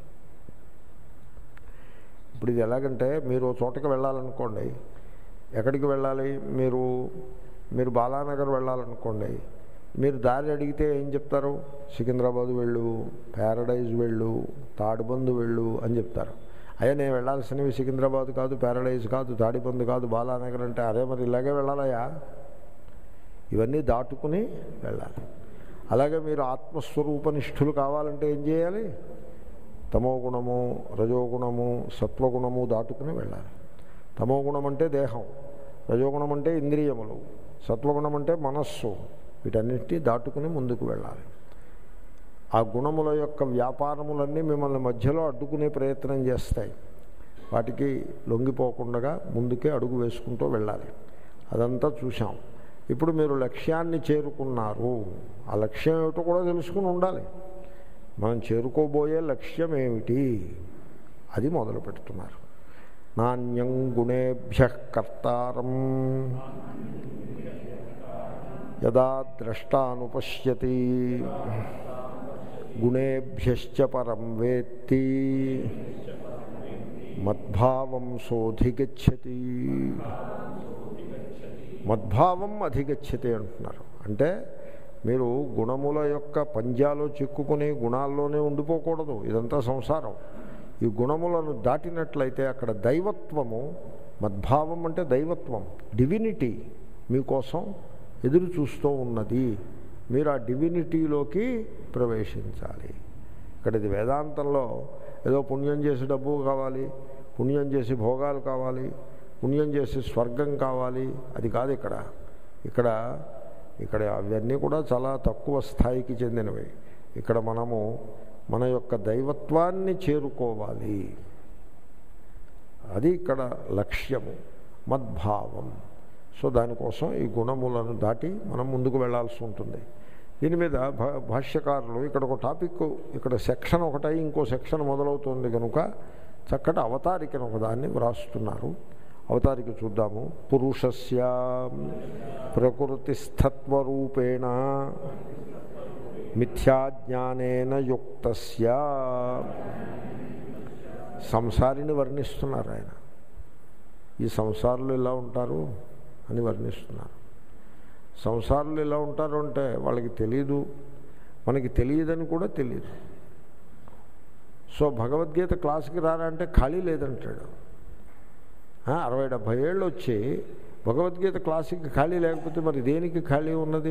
ఇప్పుడు ఇది ఎలాగంటే మీరు చోటకి వెళ్ళాలనుకోండి ఎక్కడికి వెళ్ళాలి మీరు మీరు బాలానగర్ వెళ్ళాలనుకోండి మీరు దారి అడిగితే ఏం చెప్తారు సికింద్రాబాద్ వెళ్ళు ప్యారడైజ్ వెళ్ళు తాడిబందు వెళ్ళు అని చెప్తారు అయ్యా నేను వెళ్ళాల్సినవి సికింద్రాబాద్ కాదు ప్యారడైజ్ కాదు తాడిబందు కాదు బాలానగర్ అంటే అరే మరి ఇలాగే వెళ్ళాలయా ఇవన్నీ దాటుకుని వెళ్ళాలి అలాగే మీరు ఆత్మస్వరూపనిష్ఠులు కావాలంటే ఏం చేయాలి తమో గుణము రజోగుణము సత్వగుణము దాటుకుని వెళ్ళాలి తమో గుణం అంటే దేహం రజోగుణం అంటే ఇంద్రియములు సత్వగుణం అంటే మనస్సు వీటన్నిటినీ దాటుకుని ముందుకు వెళ్ళాలి ఆ గుణముల యొక్క వ్యాపారములన్నీ మిమ్మల్ని మధ్యలో అడ్డుకునే ప్రయత్నం చేస్తాయి వాటికి లొంగిపోకుండా ముందుకే అడుగు వేసుకుంటూ వెళ్ళాలి అదంతా చూసాం ఇప్పుడు మీరు లక్ష్యాన్ని చేరుకున్నారు ఆ లక్ష్యం ఏమిటో కూడా తెలుసుకుని ఉండాలి మనం చేరుకోబోయే లక్ష్యం ఏమిటి అది మొదలు పెడుతున్నారు నాణ్యం గుణేభ్య కర్తారం యదా ద్రష్టానుపశ్యతి గుణేభ్యశ్చ పరం వేత్తి మద్భావం సోధిగచ్చతి మద్భావం అధిగచ్చతి అంటున్నారు అంటే మీరు గుణముల యొక్క పంజాలో చిక్కుకుని గుణాల్లోనే ఉండిపోకూడదు ఇదంతా సంసారం ఈ గుణములను దాటినట్లయితే అక్కడ దైవత్వము మద్భావం అంటే దైవత్వం డివినిటీ మీకోసం ఎదురు చూస్తూ ఉన్నది మీరు ఆ డివినిటీలోకి ప్రవేశించాలి ఇక్కడ ఇది వేదాంతంలో ఏదో పుణ్యం చేసి డబ్బు కావాలి పుణ్యం చేసి భోగాలు కావాలి పుణ్యం చేసి స్వర్గం కావాలి అది కాదు ఇక్కడ ఇక్కడ ఇక్కడ అవన్నీ కూడా చాలా తక్కువ స్థాయికి చెందినవి ఇక్కడ మనము మన యొక్క దైవత్వాన్ని చేరుకోవాలి అది ఇక్కడ లక్ష్యము మద్భావం సో దానికోసం ఈ గుణములను దాటి మనం ముందుకు వెళ్లాల్సి ఉంటుంది దీని మీద భా భాష్యకారులు ఇక్కడ ఒక టాపిక్ ఇక్కడ సెక్షన్ ఒకటై ఇంకో సెక్షన్ మొదలవుతుంది కనుక చక్కటి అవతారికను ఒకదాన్ని వ్రాస్తున్నారు అవతారిక చూద్దాము పురుషస్య ప్రకృతిస్థత్వరూపేణ మిథ్యాజ్ఞానేన యుక్తస్య సంసారిని వర్ణిస్తున్నారు ఆయన ఈ సంసారులు ఇలా ఉంటారు అని వర్ణిస్తున్నారు సంసారులు ఇలా ఉంటారు అంటే వాళ్ళకి తెలియదు మనకి తెలియదని కూడా తెలియదు సో భగవద్గీత క్లాస్కి రారంటే ఖాళీ లేదంటాడు అరవై డెబ్భై ఏళ్ళు వచ్చి భగవద్గీత క్లాసుకి ఖాళీ లేకపోతే మరి దేనికి ఖాళీ ఉన్నది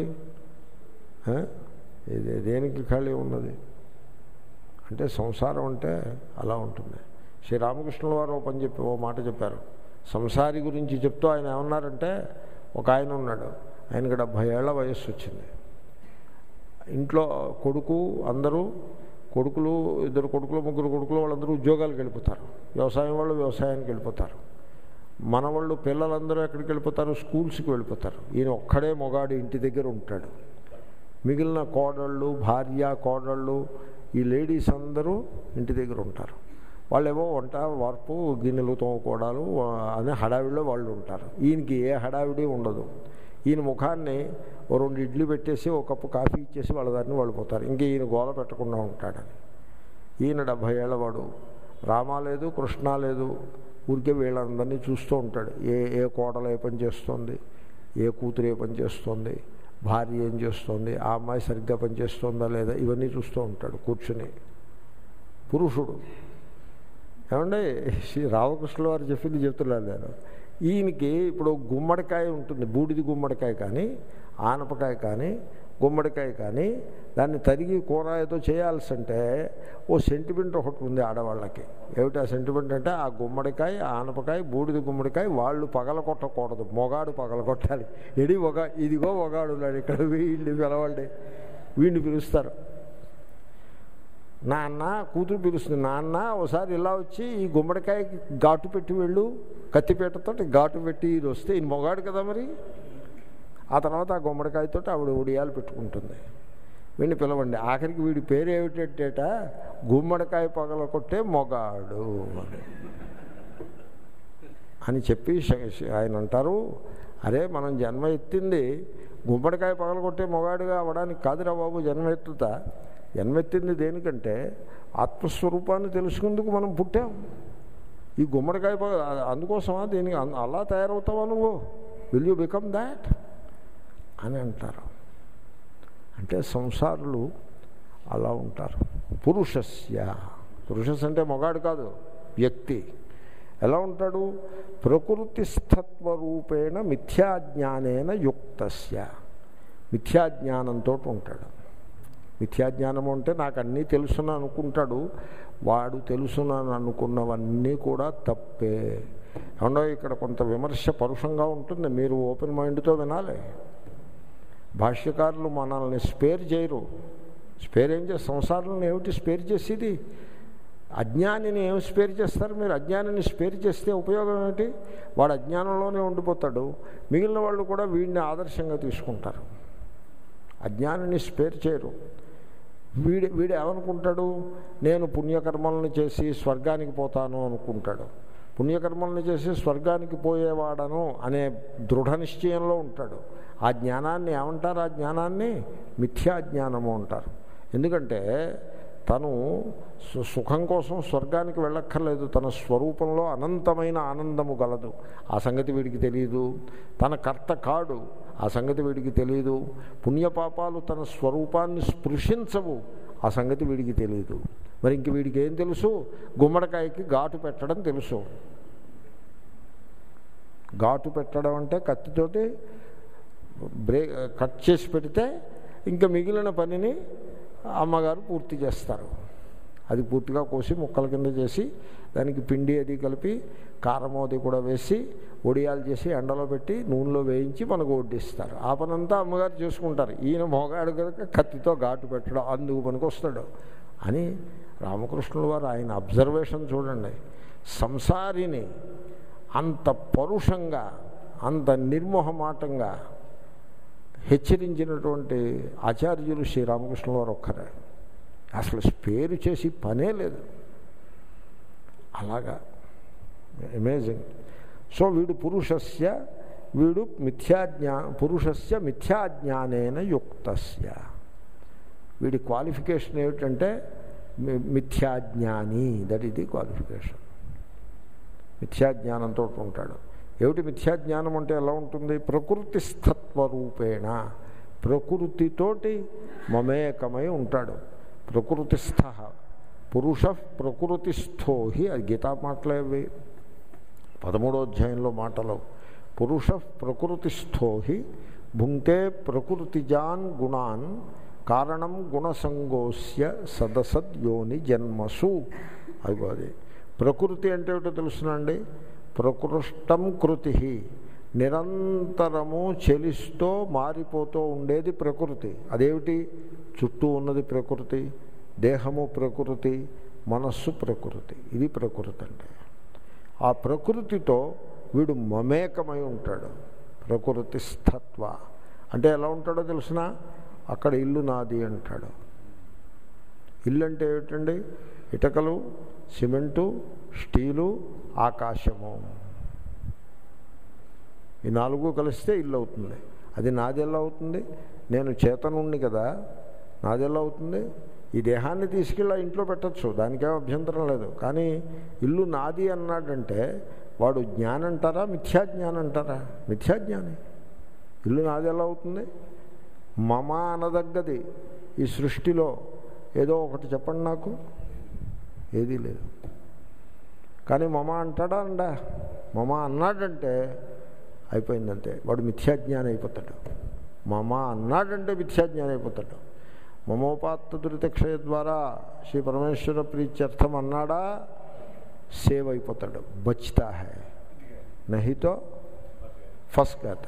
ఇది దేనికి ఖాళీ ఉన్నది అంటే సంసారం అంటే అలా ఉంటుంది శ్రీరామకృష్ణుల వారు ఓ పని చెప్పి ఓ మాట చెప్పారు సంసారి గురించి చెప్తూ ఆయన ఏమన్నారంటే ఒక ఆయన ఉన్నాడు ఆయనకి డెబ్భై ఏళ్ల వయస్సు వచ్చింది ఇంట్లో కొడుకు అందరూ కొడుకులు ఇద్దరు కొడుకులు ముగ్గురు కొడుకులు వాళ్ళందరూ ఉద్యోగాలకు వెళ్ళిపోతారు వ్యవసాయం వాళ్ళు వ్యవసాయానికి వెళ్ళిపోతారు మన వాళ్ళు పిల్లలందరూ ఎక్కడికి వెళ్ళిపోతారు స్కూల్స్కి వెళ్ళిపోతారు ఈయన ఒక్కడే మొగాడు ఇంటి దగ్గర ఉంటాడు మిగిలిన కోడళ్ళు భార్య కోడళ్ళు ఈ లేడీస్ అందరూ ఇంటి దగ్గర ఉంటారు వాళ్ళేమో వంట వార్పు గిన్నెలు తోముకోవడాలు అనే హడావిడిలో వాళ్ళు ఉంటారు ఈయనకి ఏ హడావిడి ఉండదు ఈయన ముఖాన్ని ఓ రెండు ఇడ్లీ పెట్టేసి ఒక కప్పు కాఫీ ఇచ్చేసి వాళ్ళ దాన్ని వాళ్ళు పోతారు ఇంక ఈయన గోల పెట్టకుండా ఉంటాడని ఈయన డెబ్భై ఏళ్ళవాడు రామ లేదు కృష్ణ లేదు ఊరికే వీళ్ళందరినీ చూస్తూ ఉంటాడు ఏ ఏ కోడలు ఏ పని చేస్తోంది ఏ కూతురు ఏ పని చేస్తోంది భార్య ఏం చేస్తోంది ఆ అమ్మాయి సరిగ్గా పనిచేస్తుందా లేదా ఇవన్నీ చూస్తూ ఉంటాడు కూర్చుని పురుషుడు ఏమంటే శ్రీ రామకృష్ణ వారు చెప్పింది చెప్తున్నాను నేను ఈయనకి ఇప్పుడు గుమ్మడికాయ ఉంటుంది బూడిది గుమ్మడికాయ కానీ ఆనపకాయ కానీ గుమ్మడికాయ కానీ దాన్ని తరిగి కూర ఏదో చేయాల్సి అంటే ఓ సెంటిమెంట్ ఒకటి ఉంది ఆడవాళ్ళకి ఏమిటి ఆ సెంటిమెంట్ అంటే ఆ గుమ్మడికాయ ఆనపకాయ బూడిద గుమ్మడికాయ వాళ్ళు పగల కొట్టకూడదు మొగాడు పగల కొట్టాలి ఎడి ఒక ఇదిగో ఒకగాడు ఉన్నాడు ఇక్కడ వీళ్ళు పిలవండి వీడిని పిలుస్తారు నాన్న కూతురు పిలుస్తుంది నాన్న ఒకసారి ఇలా వచ్చి ఈ గుమ్మడికాయకి ఘాటు పెట్టి వెళ్ళు కత్తిపేటతో ఘాటు పెట్టి ఇది వస్తే ఈయన మొగాడు కదా మరి ఆ తర్వాత ఆ గుమ్మడికాయతో ఆవిడ ఉడియాలు పెట్టుకుంటుంది వీడిని పిలవండి ఆఖరికి వీడి పేరు ఏమిటంటేట గుమ్మడికాయ పగల కొట్టే మొగాడు అని చెప్పి ఆయన అంటారు అరే మనం జన్మ ఎత్తింది గుమ్మడికాయ పగలగొట్టే మొగాడిగా అవ్వడానికి కాదురా బాబు జన్మ ఎత్తుతా జన్మ ఎత్తింది దేనికంటే ఆత్మస్వరూపాన్ని తెలుసుకుందుకు మనం పుట్టాం ఈ గుమ్మడికాయ పగ అందుకోసమా దీనికి అన్- అలా తయారవుతావా నువ్వు విల్ యూ బికమ్ దాట్ అని అంటారు అంటే సంసారులు అలా ఉంటారు పురుషస్య పురుషస్ అంటే మొగాడు కాదు వ్యక్తి ఎలా ఉంటాడు ప్రకృతిస్థత్వరూపేణ మిథ్యాజ్ఞానేన యుక్తస్య మిథ్యాజ్ఞానంతో ఉంటాడు మిథ్యాజ్ఞానము అంటే నాకు అన్నీ తెలుసుని అనుకుంటాడు వాడు తెలుసునని అనుకున్నవన్నీ కూడా తప్పే ఏమన్నా ఇక్కడ కొంత విమర్శ పరుషంగా ఉంటుంది మీరు ఓపెన్ మైండ్తో వినాలి భాష్యకారులు మనల్ని స్పేర్ చేయరు స్పేర్ ఏం చేస్తారు సంసారాలను ఏమిటి స్పేర్ చేసేది అజ్ఞానిని ఏమి స్పేర్ చేస్తారు మీరు అజ్ఞానిని స్పేర్ చేస్తే ఉపయోగం ఏమిటి వాడు అజ్ఞానంలోనే ఉండిపోతాడు మిగిలిన వాళ్ళు కూడా వీడిని ఆదర్శంగా తీసుకుంటారు అజ్ఞానిని స్పేర్ చేయరు వీడి వీడు ఏమనుకుంటాడు నేను పుణ్యకర్మలను చేసి స్వర్గానికి పోతాను అనుకుంటాడు పుణ్యకర్మలను చేసి స్వర్గానికి పోయేవాడను అనే దృఢ నిశ్చయంలో ఉంటాడు ఆ జ్ఞానాన్ని ఏమంటారు ఆ జ్ఞానాన్ని మిథ్యా జ్ఞానము అంటారు ఎందుకంటే తను సు- సుఖం కోసం స్వర్గానికి వెళ్ళక్కర్లేదు తన స్వరూపంలో అనంతమైన ఆనందము గలదు ఆ సంగతి వీడికి తెలియదు తన కర్త కాడు ఆ సంగతి వీడికి తెలియదు పుణ్యపాపాలు తన స్వరూపాన్ని స్పృశించవు ఆ సంగతి వీడికి తెలియదు మరి ఇంక వీడికి ఏం తెలుసు గుమ్మడికాయకి ఘాటు పెట్టడం తెలుసు ఘాటు పెట్టడం అంటే కత్తితోటి బ్రేక్ కట్ చేసి పెడితే ఇంకా మిగిలిన పనిని అమ్మగారు పూర్తి చేస్తారు అది పూర్తిగా కోసి ముక్కల కింద చేసి దానికి పిండి అది కలిపి కారం అది కూడా వేసి ఒడియాలు చేసి ఎండలో పెట్టి నూనెలో వేయించి మనకు వడ్డిస్తారు ఆ పనంతా అమ్మగారు చేసుకుంటారు ఈయన మొగాడు కనుక కత్తితో ఘాటు పెట్టడం అందుకు పనికి వస్తాడు అని రామకృష్ణుల వారు ఆయన అబ్జర్వేషన్ చూడండి సంసారిని అంత పరుషంగా అంత నిర్మోహమాటంగా హెచ్చరించినటువంటి ఆచార్యులు శ్రీరామకృష్ణ వారు ఒక్కరే అసలు పేరు చేసి పనే లేదు అలాగా అమేజింగ్ సో వీడు పురుషస్య వీడు మిథ్యాజ్ఞా పురుషస్య మిథ్యాజ్ఞానేన యుక్తస్య వీడి క్వాలిఫికేషన్ ఏమిటంటే మి- మిథ్యాజ్ఞాని దట్ ఇది క్వాలిఫికేషన్ మిథ్యాజ్ఞానంతో ఉంటాడు ఏమిటి మిథ్యాజ్ఞానం అంటే ఎలా ఉంటుంది ప్రకృతి స్థత్వరూపేణ ప్రకృతితోటి మమేకమై ఉంటాడు ప్రకృతిస్థ పురుష ప్రకృతిస్థో హి అది గీతా మాటలే అవి పదమూడో అధ్యాయంలో మాటలు పురుష ప్రకృతిస్థో హి భుంక్తే ప్రకృతిజాన్ గుణాన్ కారణం గుణసంగోస్య సదసద్యోని జన్మసు అదిగో అది ప్రకృతి అంటే ఏమిటో తెలుసునండి ప్రకృష్టం కృతి నిరంతరము చెలిస్తూ మారిపోతూ ఉండేది ప్రకృతి అదేమిటి చుట్టూ ఉన్నది ప్రకృతి దేహము ప్రకృతి మనస్సు ప్రకృతి ఇది ప్రకృతి అంటే ఆ ప్రకృతితో వీడు మమేకమై ఉంటాడు ప్రకృతి స్థత్వ అంటే ఎలా ఉంటాడో తెలిసిన అక్కడ ఇల్లు నాది అంటాడు ఇల్లు అంటే ఏమిటండి ఇటకలు సిమెంటు స్టీలు ఆకాశము ఈ నాలుగు కలిస్తే ఇల్లు అవుతుంది అది నాది ఎలా అవుతుంది నేను చేతనుండి కదా నాది ఎలా అవుతుంది ఈ దేహాన్ని తీసుకెళ్ళి ఆ ఇంట్లో పెట్టచ్చు దానికేం అభ్యంతరం లేదు కానీ ఇల్లు నాది అన్నాడంటే వాడు జ్ఞానం అంటారా మిథ్యాజ్ఞానం అంటారా మిథ్యాజ్ఞాని ఇల్లు నాది ఎలా అవుతుంది మమ అనదగ్గది ఈ సృష్టిలో ఏదో ఒకటి చెప్పండి నాకు ఏదీ లేదు కానీ మమ అంటాడా అండా మమ అన్నాడంటే అయిపోయిందంటే వాడు మిథ్యాజ్ఞానం అయిపోతాడు మమ అన్నాడంటే మిథ్యాజ్ఞానం అయిపోతాడు మమోపాత్త దురితక్షయ ద్వారా శ్రీ పరమేశ్వర ప్రీత్యర్థం అన్నాడా సేవ్ అయిపోతాడు బచ్తా హై నహితో ఫస్ట్ గాత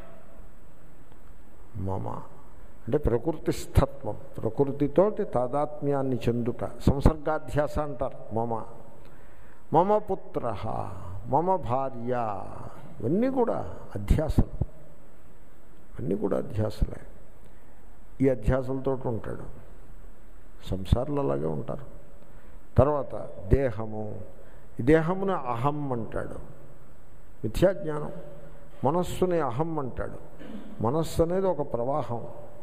మమ అంటే ప్రకృతి స్థత్వం ప్రకృతితోటి తాదాత్మ్యాన్ని చెందుట సంసర్గాధ్యాస అంటారు మమ మమ పుత్ర మమ భార్య ఇవన్నీ కూడా అధ్యాసలు అన్నీ కూడా అధ్యాసలే ఈ అధ్యాసలతో ఉంటాడు సంసారాలు అలాగే ఉంటారు తర్వాత దేహము ఈ దేహమును అహం అంటాడు మిథ్యాజ్ఞానం మనస్సుని అహం అంటాడు మనస్సు అనేది ఒక ప్రవాహం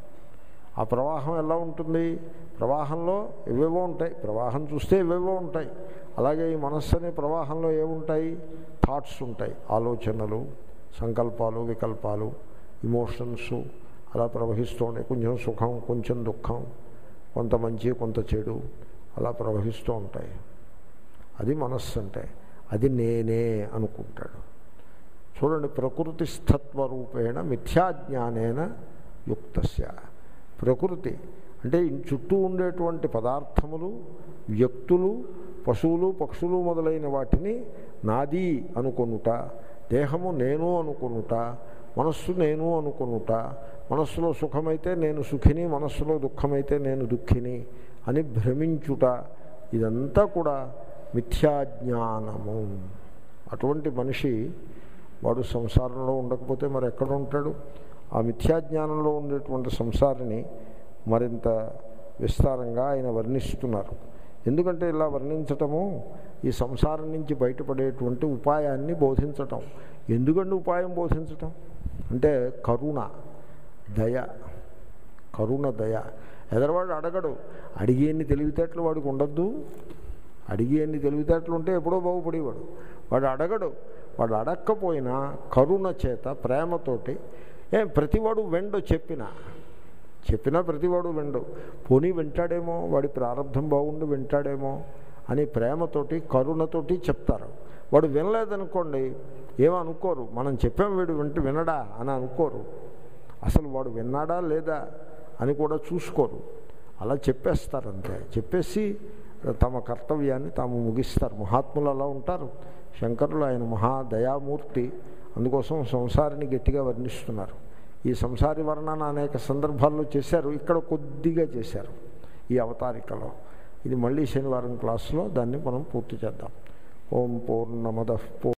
ఆ ప్రవాహం ఎలా ఉంటుంది ప్రవాహంలో ఎవేవో ఉంటాయి ప్రవాహం చూస్తే ఎవేవో ఉంటాయి అలాగే ఈ మనస్సు అనే ప్రవాహంలో ఏముంటాయి థాట్స్ ఉంటాయి ఆలోచనలు సంకల్పాలు వికల్పాలు ఇమోషన్స్ అలా ప్రవహిస్తూ ఉంటాయి కొంచెం సుఖం కొంచెం దుఃఖం కొంత మంచి కొంత చెడు అలా ప్రవహిస్తూ ఉంటాయి అది మనస్సు అంటే అది నేనే అనుకుంటాడు చూడండి ప్రకృతి స్థత్వరూపేణ మిథ్యాజ్ఞానేన యుక్తస్య ప్రకృతి అంటే ఈ చుట్టూ ఉండేటువంటి పదార్థములు వ్యక్తులు పశువులు పక్షులు మొదలైన వాటిని నాది అనుకొనుట దేహము నేను అనుకొనుట మనస్సు నేను అనుకొనుట మనస్సులో సుఖమైతే నేను సుఖిని మనస్సులో దుఃఖమైతే నేను దుఃఖిని అని భ్రమించుట ఇదంతా కూడా మిథ్యాజ్ఞానము అటువంటి మనిషి వాడు సంసారంలో ఉండకపోతే మరి ఎక్కడ ఉంటాడు ఆ మిథ్యాజ్ఞానంలో ఉండేటువంటి సంసారిని మరింత విస్తారంగా ఆయన వర్ణిస్తున్నారు ఎందుకంటే ఇలా వర్ణించటము ఈ సంసారం నుంచి బయటపడేటువంటి ఉపాయాన్ని బోధించటం ఎందుకంటే ఉపాయం బోధించటం అంటే కరుణ దయ కరుణ దయ ఎదరవాడు అడగడు అడిగి ఎన్ని తెలివితేటలు వాడికి ఉండద్దు అడిగి ఎన్ని తెలివితేటలు ఉంటే ఎప్పుడో బాగుపడేవాడు వాడు అడగడు వాడు అడక్కపోయినా కరుణ చేత ప్రేమతోటి ఏం ప్రతివాడు వెండు చెప్పినా చెప్పినా ప్రతివాడు వెండు పోనీ వింటాడేమో వాడి ప్రారంభం బాగుండి వింటాడేమో అని ప్రేమతోటి కరుణతోటి చెప్తారు వాడు వినలేదనుకోండి ఏమనుకోరు మనం చెప్పాం వీడు వింట వినడా అని అనుకోరు అసలు వాడు విన్నాడా లేదా అని కూడా చూసుకోరు అలా చెప్పేస్తారు అంతే చెప్పేసి తమ కర్తవ్యాన్ని తాము ముగిస్తారు మహాత్ములు అలా ఉంటారు శంకరులు ఆయన మహాదయామూర్తి అందుకోసం సంసారిని గట్టిగా వర్ణిస్తున్నారు ఈ సంసారి వర్ణన అనేక సందర్భాల్లో చేశారు ఇక్కడ కొద్దిగా చేశారు ఈ అవతారికలో ఇది మళ్ళీ శనివారం క్లాసులో దాన్ని మనం పూర్తి చేద్దాం ఓం పూర్ణమద